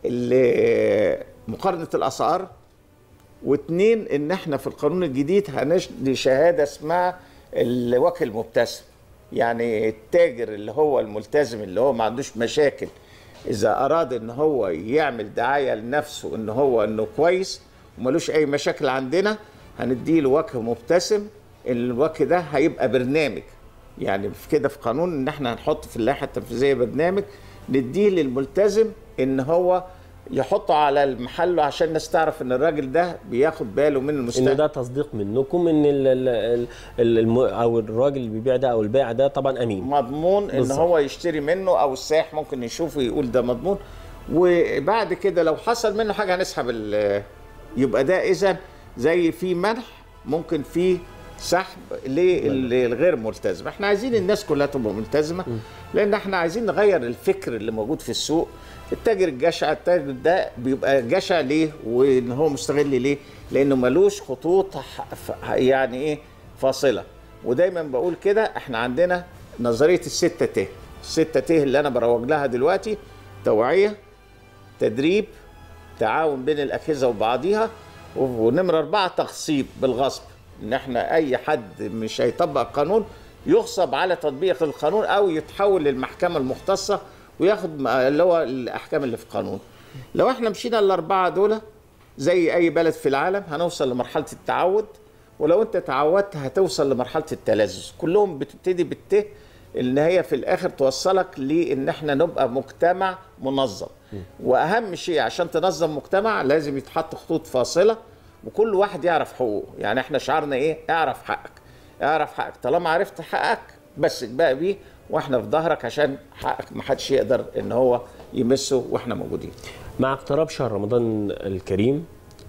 ال- مقارنه الاسعار واثنين ان احنا في القانون الجديد هندي شهاده اسمها الوكيل المبتسم يعني التاجر اللي هو الملتزم اللي هو ما عندوش مشاكل اذا اراد ان هو يعمل دعايه لنفسه ان هو انه كويس وملوش اي مشاكل عندنا هنديله وجه مبتسم الوجه ده هيبقى برنامج يعني في كده في قانون ان احنا هنحط في اللائحه التنفيذيه برنامج نديه للملتزم ان هو يحطه على المحل عشان الناس تعرف ان الراجل ده بياخد باله من ان المستهلك ده تصديق منكم ان ال ال ال الم او الراجل اللي بيبيع ده او البائع ده طبعا امين مضمون ان بالظبط. هو يشتري منه او السائح ممكن يشوفه يقول ده مضمون وبعد كده لو حصل منه حاجه هنسحب ال- يبقى ده اذا زي في منح ممكن في سحب للغير ملتزم احنا عايزين الناس كلها تبقى ملتزمه لان احنا عايزين نغير الفكر اللي موجود في السوق التاجر الجشع التاجر ده بيبقى جشع ليه وان هو مستغل ليه لانه ملوش خطوط ح- ف- يعني ايه فاصله ودايما بقول كده احنا عندنا نظريه الستة ت الستة ت اللي انا بروج لها دلوقتي توعيه تدريب تعاون بين الاجهزه وبعضيها ونمره اربعه تغصيب بالغصب ان احنا اي حد مش هيطبق القانون يغصب على تطبيق القانون او يتحول للمحكمه المختصه وياخد م- اللي هو الاحكام اللي في القانون لو احنا مشينا الاربعه دول زي اي بلد في العالم هنوصل لمرحله التعود ولو انت تعودت هتوصل لمرحله التلذذ كلهم بتبتدي بالت ان هي في الاخر توصلك لان احنا نبقى مجتمع منظم واهم شيء عشان تنظم مجتمع لازم يتحط خطوط فاصله وكل واحد يعرف حقوقه يعني احنا شعارنا ايه اعرف حقك اعرف حقك طالما عرفت حقك بس بقى بيه واحنا في ظهرك عشان حقك ما حدش يقدر ان هو يمسه واحنا موجودين مع اقتراب شهر رمضان الكريم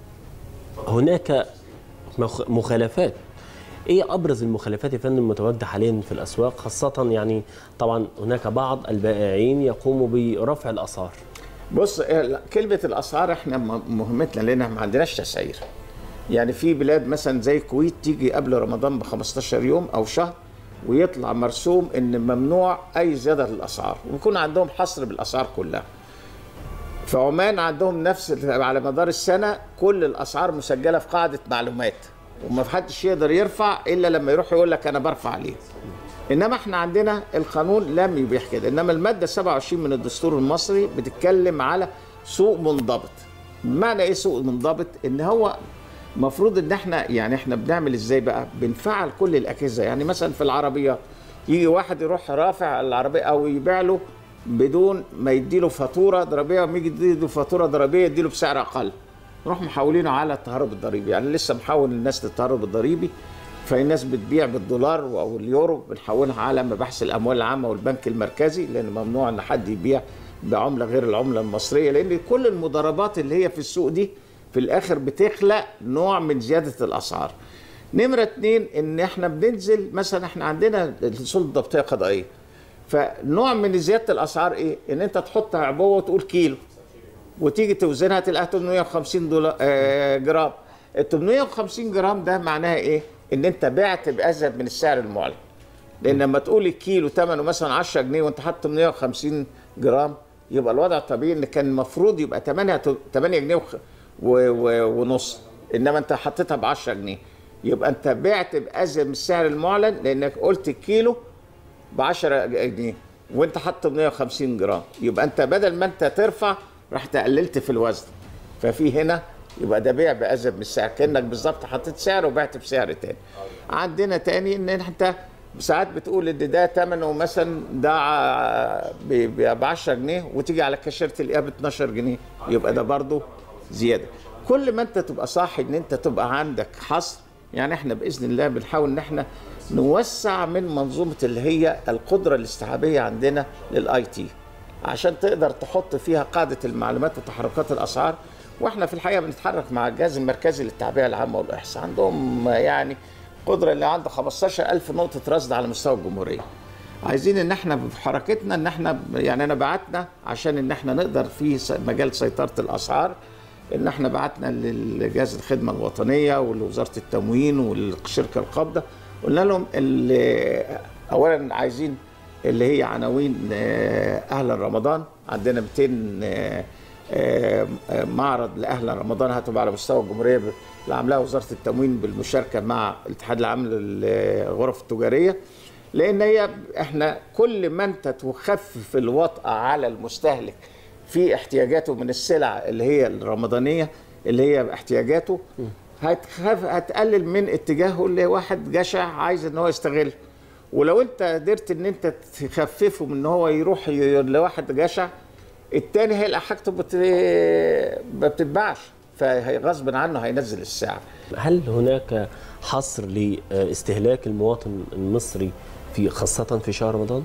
هناك مخ- مخالفات ايه ابرز المخالفات يا فندم المتواجده حاليا في الاسواق خاصه يعني طبعا هناك بعض البائعين يقوموا برفع الاسعار بص إيه، كلمة الأسعار احنا م- مهمتنا لأن ما عندناش تسعير. يعني في بلاد مثلا زي الكويت تيجي قبل رمضان ب 15 يوم أو شهر ويطلع مرسوم إن ممنوع أي زيادة للأسعار ويكون عندهم حصر بالأسعار كلها. في عمان عندهم نفس على مدار السنة كل الأسعار مسجلة في قاعدة معلومات وما حدش يقدر يرفع إلا لما يروح يقول لك أنا برفع عليه. انما احنا عندنا القانون لم يبيح كده انما الماده 27 من الدستور المصري بتتكلم على سوق منضبط بمعنى ايه سوق منضبط ان هو المفروض ان احنا يعني احنا بنعمل ازاي بقى بنفعل كل الاجهزه يعني مثلا في العربيات يجي واحد يروح رافع العربيه او يبيع له بدون ما يديله فاتوره ضريبيه وما يجي يديله فاتوره ضريبيه يديله بسعر اقل نروح محولينه على التهرب الضريبي يعني لسه محول الناس للتهرب الضريبي فالناس بتبيع بالدولار او اليورو بنحولها على مباحث الاموال العامه والبنك المركزي لان ممنوع ان حد يبيع بعمله غير العمله المصريه لان كل المضاربات اللي هي في السوق دي في الاخر بتخلق نوع من زياده الاسعار. نمره اتنين ان احنا بننزل مثلا احنا عندنا السلطه الضبطيه قضائيه فنوع من زياده الاسعار ايه؟ ان انت تحط عبوه وتقول كيلو وتيجي توزنها تلاقيها 850 دولار آه جرام ال 850 جرام ده معناها ايه؟ ان انت بعت بازيد من السعر المعلن لان لما تقول الكيلو ثمنه مثلا 10 جنيه وانت حاطط 850 جرام يبقى الوضع الطبيعي ان كان المفروض يبقى 8 8 جنيه وخ- و- و- ونص انما انت حطيتها ب 10 جنيه يبقى انت بعت بازيد من السعر المعلن لانك قلت الكيلو ب 10 جنيه وانت حاطط 150 جرام يبقى انت بدل ما انت ترفع رحت قللت في الوزن ففي هنا يبقى ده بيع بأزيد من السعر كانك بالظبط حطيت سعر وبعت بسعر تاني عندنا تاني ان انت ساعات بتقول ان ده ثمنه مثلا ده ب 10 جنيه وتيجي على كاشير تلاقيها ب 12 جنيه يبقى ده برضه زياده كل ما انت تبقى صاحي ان انت تبقى عندك حصر يعني احنا باذن الله بنحاول ان احنا نوسع من منظومه اللي هي القدره الاستيعابيه عندنا للاي تي عشان تقدر تحط فيها قاعده المعلومات وتحركات الاسعار واحنا في الحقيقه بنتحرك مع الجهاز المركزي للتعبئه العامه والاحصاء عندهم يعني قدره اللي عنده 15000 نقطه رصد على مستوى الجمهوريه عايزين ان احنا بحركتنا ان احنا يعني انا بعتنا عشان ان احنا نقدر في س- مجال سيطره الاسعار ان احنا بعتنا للجهاز الخدمه الوطنيه ولوزاره التموين والشركه القابضه قلنا لهم ال- اولا عايزين اللي هي عناوين آه، اهلا رمضان عندنا 200 آه، آه، آه، معرض لاهلا رمضان هتبقى على مستوى الجمهوريه ب- اللي عاملاها وزاره التموين بالمشاركه مع الاتحاد العام للغرف التجاريه لان هي احنا كل ما انت تخفف الوطأة على المستهلك في احتياجاته من السلع اللي هي الرمضانيه اللي هي احتياجاته هتخف هتقلل من اتجاهه لواحد جشع عايز ان هو يستغل ولو انت قدرت ان انت تخففه من ان هو يروح ي- لواحد جشع التاني هيلاقي حاجته بت... ما بتتباعش فغصب عنه هينزل السعر هل هناك حصر لاستهلاك المواطن المصري في خاصة في شهر رمضان؟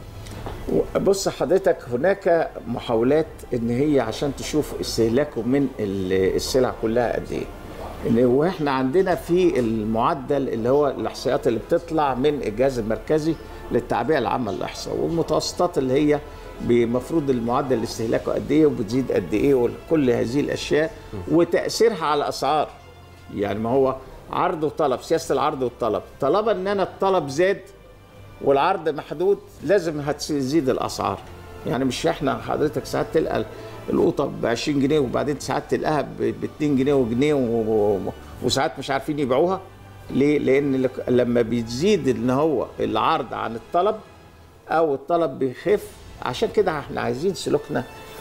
بص حضرتك هناك محاولات ان هي عشان تشوف استهلاكه من ال- السلع كلها قد ايه إن واحنا عندنا في المعدل اللي هو الاحصائيات اللي بتطلع من الجهاز المركزي للتعبئه العامه للاحصاء والمتوسطات اللي هي بمفروض المعدل استهلاكه قد ايه وبتزيد قد ايه وكل هذه الاشياء وتاثيرها على الاسعار يعني ما هو عرض وطلب سياسه العرض والطلب طالما ان انا الطلب زاد والعرض محدود لازم هتزيد الاسعار يعني مش احنا حضرتك ساعات تلقى القطه ب 20 جنيه وبعدين ساعات تلقاها ب 2 جنيه وجنيه و- و- وساعات مش عارفين يبيعوها ليه؟ لان لك- لما بتزيد ان هو العرض عن الطلب او الطلب بيخف عشان كده احنا عايزين سلوكنا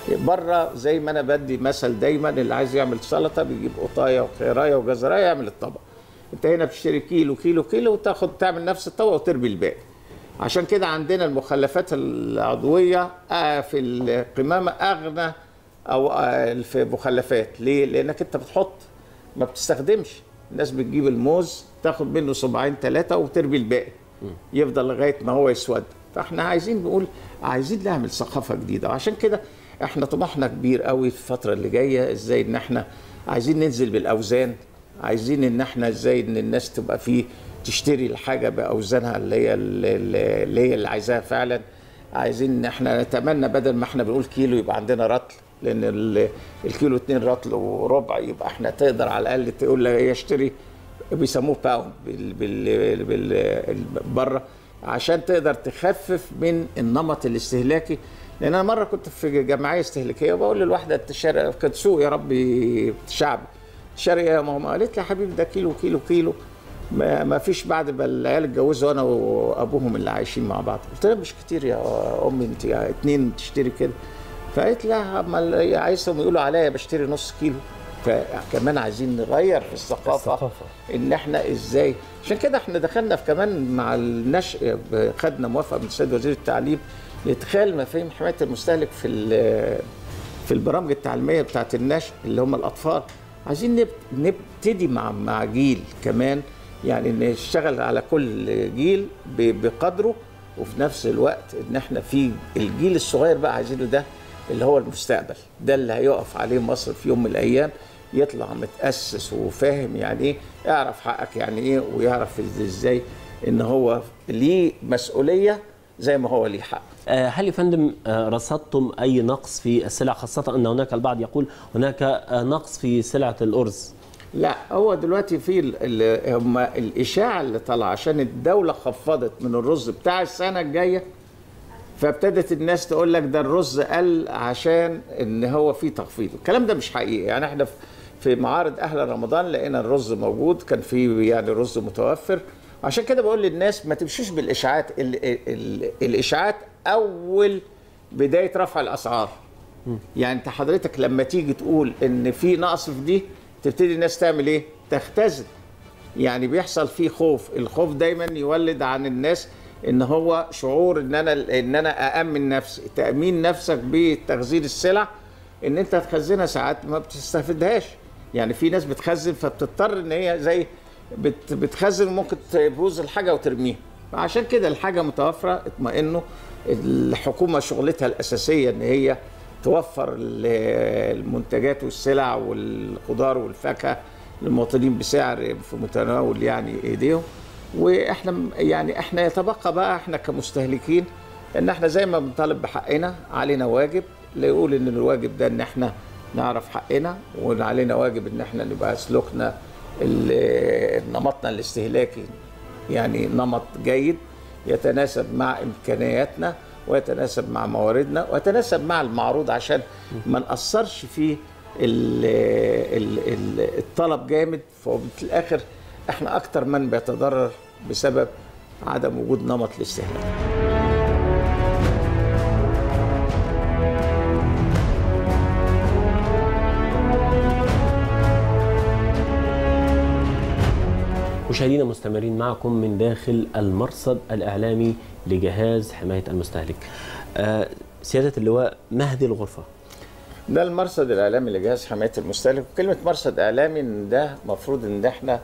بره زي ما انا بدي مثل دايما اللي عايز يعمل سلطه بيجيب قطايه وخيرايه وجزرايه يعمل الطبق انت هنا بتشتري كيلو كيلو كيلو وتاخد تعمل نفس الطبق وترمي الباقي عشان كده عندنا المخلفات العضويه آه، في القمامه اغنى او آه، في مخلفات ليه؟ لانك انت بتحط ما بتستخدمش الناس بتجيب الموز تاخد منه صباعين ثلاثه وترمي الباقي يفضل لغايه ما هو يسود فاحنا عايزين نقول عايزين نعمل ثقافه جديده وعشان كده احنا طموحنا كبير قوي في الفتره اللي جايه ازاي ان احنا عايزين ننزل بالاوزان عايزين ان احنا ازاي ان الناس تبقى فيه تشتري الحاجه باوزانها اللي هي اللي هي اللي عايزاها فعلا عايزين ان احنا نتمنى بدل ما احنا بنقول كيلو يبقى عندنا رطل لان ال- الكيلو اتنين رطل وربع يبقى احنا تقدر على الاقل تقول لي يشتري بيسموه باوند بال بال بال بره عشان تقدر تخفف من النمط الاستهلاكي لان انا مره كنت في جمعيه استهلاكيه وبقول للواحده انت شاري كانت سوق يا ربي شعبي شاري إيه يا ماما قالت لي يا حبيبي ده كيلو كيلو كيلو ما, ما فيش بعد ما العيال اتجوزوا انا وابوهم اللي عايشين مع بعض قلت لها مش كتير يا امي انت اتنين تشتري كده فقالت لا اما عايزهم يقولوا عليا بشتري نص كيلو فكمان عايزين نغير في الثقافه, الثقافة. ان احنا ازاي عشان كده احنا دخلنا في كمان مع النشء خدنا موافقه من السيد وزير التعليم لادخال مفاهيم حمايه المستهلك في ال- في البرامج التعليميه بتاعت النشء اللي هم الاطفال عايزين نب- نبتدي مع مع جيل كمان يعني نشتغل على كل جيل ب- بقدره وفي نفس الوقت ان احنا في الجيل الصغير بقى عايزينه ده اللي هو المستقبل ده اللي هيقف عليه مصر في يوم من الايام يطلع متاسس وفاهم يعني ايه يعرف حقك يعني ايه ويعرف ازاي ان هو ليه مسؤوليه زي ما هو ليه حق آه، هل يا فندم آه، رصدتم اي نقص في السلع خاصه ان هناك البعض يقول هناك آه، نقص في سلعه الارز لا هو دلوقتي في ال- ال- هم الاشاعه اللي طالعه عشان الدوله خفضت من الرز بتاع السنه الجايه فابتدت الناس تقول لك ده الرز قل عشان ان هو في تخفيض الكلام ده مش حقيقي يعني احنا في- في معارض اهل رمضان لقينا الرز موجود كان في يعني رز متوفر عشان كده بقول للناس ما تمشوش بالاشاعات ال ال الاشاعات اول بدايه رفع الاسعار يعني انت حضرتك لما تيجي تقول ان في نقص في دي تبتدي الناس تعمل ايه تختزل يعني بيحصل فيه خوف الخوف دايما يولد عن الناس ان هو شعور ان انا ان انا اامن نفسي تامين نفسك بتخزين السلع ان انت تخزنها ساعات ما بتستفيدهاش يعني في ناس بتخزن فبتضطر ان هي زي بت بتخزن ممكن تبوظ الحاجه وترميها عشان كده الحاجه متوفره اطمئنوا الحكومه شغلتها الاساسيه ان هي توفر ال- المنتجات والسلع والخضار والفاكهه للمواطنين بسعر في متناول يعني ايديهم واحنا م- يعني احنا يتبقى بقى احنا كمستهلكين ان احنا زي ما بنطالب بحقنا علينا واجب لا يقول ان الواجب ده ان احنا نعرف حقنا وعلينا واجب ان احنا نبقى سلوكنا ال- نمطنا الاستهلاكي يعني نمط جيد يتناسب مع امكانياتنا ويتناسب مع مواردنا ويتناسب مع المعروض عشان ما ناثرش في ال ال ال الطلب جامد ففي الاخر احنا اكتر من بيتضرر بسبب عدم وجود نمط الاستهلاك مشاهدينا مستمرين معكم من داخل المرصد الإعلامي لجهاز حماية المستهلك آه، سيادة اللواء مهدي الغرفة ده المرصد الاعلامي لجهاز حمايه المستهلك وكلمه مرصد اعلامي ان ده المفروض ان احنا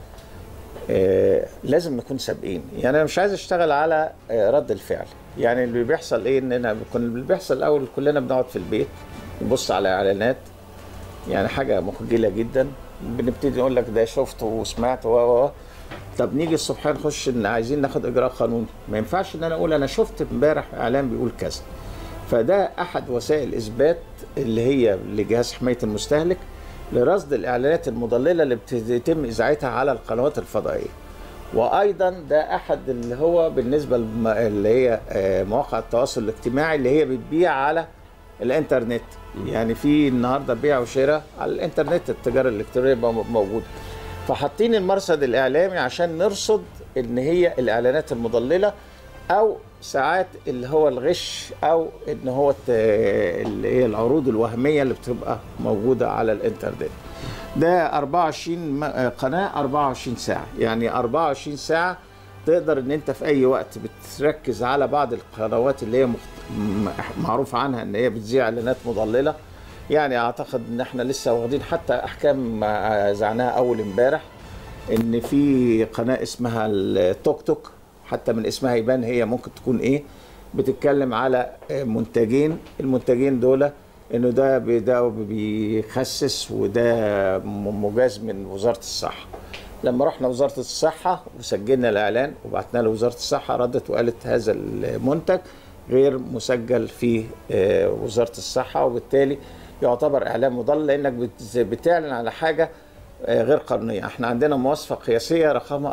آه لازم نكون سابقين يعني انا مش عايز اشتغل على آه رد الفعل يعني اللي بيحصل ايه اننا كنا اللي بيحصل الاول كلنا بنقعد في البيت نبص على اعلانات يعني حاجه مخجله جدا بنبتدي نقول لك ده شفت وسمعت و و و. طب نيجي الصبح نخش ان عايزين ناخد اجراء قانوني ما ينفعش ان انا اقول انا شفت امبارح اعلان بيقول كذا فده احد وسائل اثبات اللي هي لجهاز حمايه المستهلك لرصد الاعلانات المضلله اللي بتتم اذاعتها على القنوات الفضائيه وايضا ده احد اللي هو بالنسبه للم- اللي هي آه، مواقع التواصل الاجتماعي اللي هي بتبيع على الانترنت يعني في النهارده بيع وشراء على الانترنت التجاره الالكترونيه بقى موجوده فحاطين المرصد الاعلامي عشان نرصد ان هي الاعلانات المضلله او ساعات اللي هو الغش او ان هو الت- اللي هي العروض الوهميه اللي بتبقى موجوده على الانترنت ده 24 م- قناه 24 ساعه يعني 24 ساعه تقدر ان انت في اي وقت بتركز على بعض القنوات اللي هي مخت... م- معروف عنها ان هي بتذيع اعلانات مضلله يعني اعتقد ان احنا لسه واخدين حتى احكام آه، زعناها اول امبارح ان في قناه اسمها التوك توك حتى من اسمها يبان هي ممكن تكون ايه بتتكلم على آه، منتجين المنتجين دول انه ده بي- ده بيخسس وده م- مجاز من وزاره الصحه لما رحنا وزاره الصحه وسجلنا الاعلان وبعتنا لوزاره الصحه ردت وقالت هذا المنتج غير مسجل في آه، وزاره الصحه وبالتالي يعتبر اعلان مضل لانك بت- بتعلن على حاجه آه، غير قانونيه احنا عندنا مواصفه قياسيه رقمها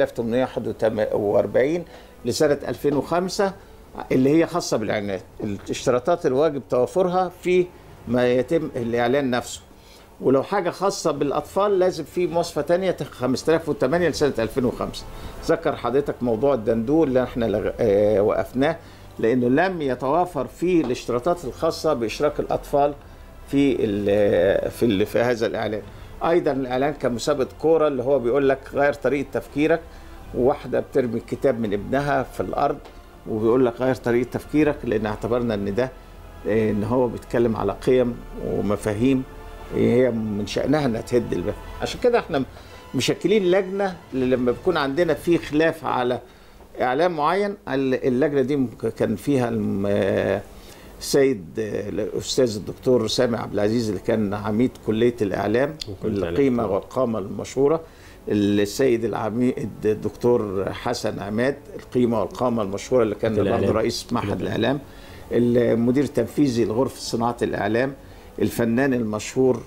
4841 لسنه 2005 اللي هي خاصه بالاعلانات الاشتراطات الواجب توافرها في ما يتم الاعلان نفسه ولو حاجه خاصه بالاطفال لازم في مواصفه تانية 5008 لسنه 2005 ذكر حضرتك موضوع الدندور اللي احنا لغ... آه وقفناه لانه لم يتوافر فيه الاشتراطات الخاصه باشراك الاطفال في ال في ال في هذا الاعلان ايضا الاعلان كمسابقه كوره اللي هو بيقول لك غير طريقه تفكيرك وواحده بترمي الكتاب من ابنها في الارض وبيقول لك غير طريقه تفكيرك لان اعتبرنا ان ده آه، ان هو بيتكلم على قيم ومفاهيم هي من شأنها انها تهد البلد عشان كده احنا مشكلين لجنه لما بيكون عندنا في خلاف على اعلام معين ال- اللجنه دي ممكن كان فيها الم- آه، السيد آه، الاستاذ الدكتور سامي عبد العزيز اللي كان عميد كليه الاعلام القيمه والقامه المشهوره السيد العميد الدكتور حسن عماد القيمه والقامه المشهوره اللي كان الإعلام. برضه رئيس معهد الاعلام المدير التنفيذي لغرفه صناعه الاعلام الفنان المشهور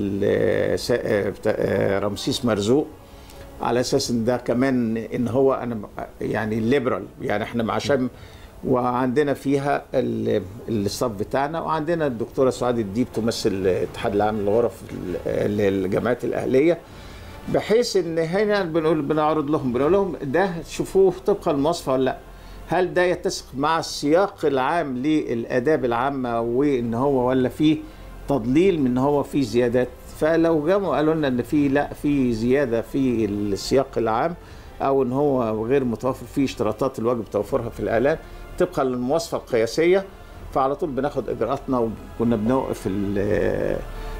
ال- سا- آه، بتا- آه، رمسيس مرزوق على اساس ان ده كمان ان هو انا م- يعني ليبرال يعني احنا عشان وعندنا فيها ال- الستاف بتاعنا وعندنا الدكتوره سعاد الديب تمثل الاتحاد العام للغرف ال- الجامعات الاهليه بحيث ان هنا بنقول بنعرض لهم بنقول لهم ده شوفوه طبقا للمواصفه ولا لا هل ده يتسق مع السياق العام للاداب العامه وان هو ولا فيه تضليل من ان هو فيه زيادات فلو جابوا قالوا لنا ان في لا في زياده في السياق العام او ان هو غير متوفر فيه اشتراطات الواجب توفرها في الاعلان طبقا للمواصفه القياسيه فعلى طول بناخد اجراءاتنا وكنا بنوقف ال-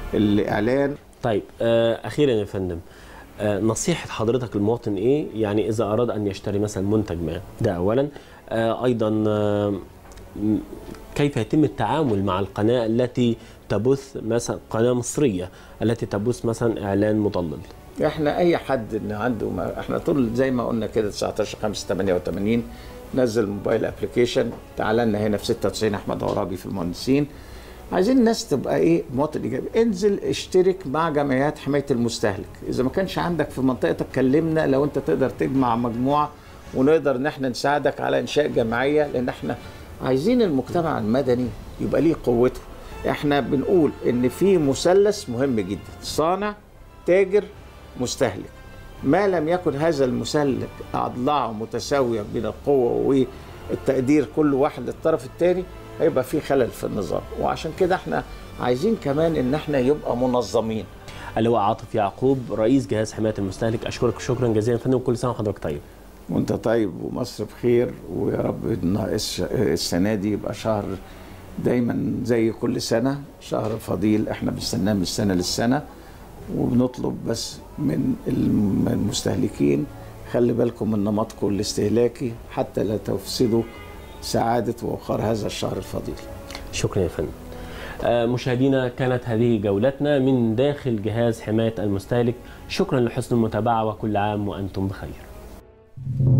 الاعلان طيب آه، اخيرا يا فندم آه، نصيحه حضرتك للمواطن ايه يعني اذا اراد ان يشتري مثلا منتج ما ده اولا آه، ايضا آه، م- كيف يتم التعامل مع القناه التي تبث مثلا قناه مصريه التي تبث مثلا اعلان مضلل احنا اي حد ان عنده ما احنا طول زي ما قلنا كده 19 5 88 نزل موبايل ابلكيشن تعال لنا هنا في 96 احمد عرابي في المهندسين عايزين الناس تبقى ايه مواطن ايجابي انزل اشترك مع جمعيات حمايه المستهلك اذا ما كانش عندك في منطقتك كلمنا لو انت تقدر تجمع مجموعه ونقدر ان احنا نساعدك على انشاء جمعيه لان احنا عايزين المجتمع المدني يبقى ليه قوته احنا بنقول ان في مثلث مهم جدا صانع تاجر مستهلك ما لم يكن هذا المسلك اضلاعه متساويه بين القوه والتقدير كل واحد للطرف الثاني هيبقى في خلل في النظام وعشان كده احنا عايزين كمان ان احنا يبقى منظمين اللواء عاطف يعقوب رئيس جهاز حمايه المستهلك اشكرك شكرا جزيلا يا فندم كل سنه وحضرتك طيب وانت طيب ومصر بخير ويا رب إن الس- السنه دي يبقى شهر دايما زي كل سنه شهر فضيل احنا بنستناه من السنه للسنه وبنطلب بس من الم- المستهلكين خلي بالكم من نمطكم الاستهلاكي حتى لا تفسدوا سعاده ووقار هذا الشهر الفضيل شكرا يا فندم آه، مشاهدينا كانت هذه جولتنا من داخل جهاز حمايه المستهلك شكرا لحسن المتابعه وكل عام وانتم بخير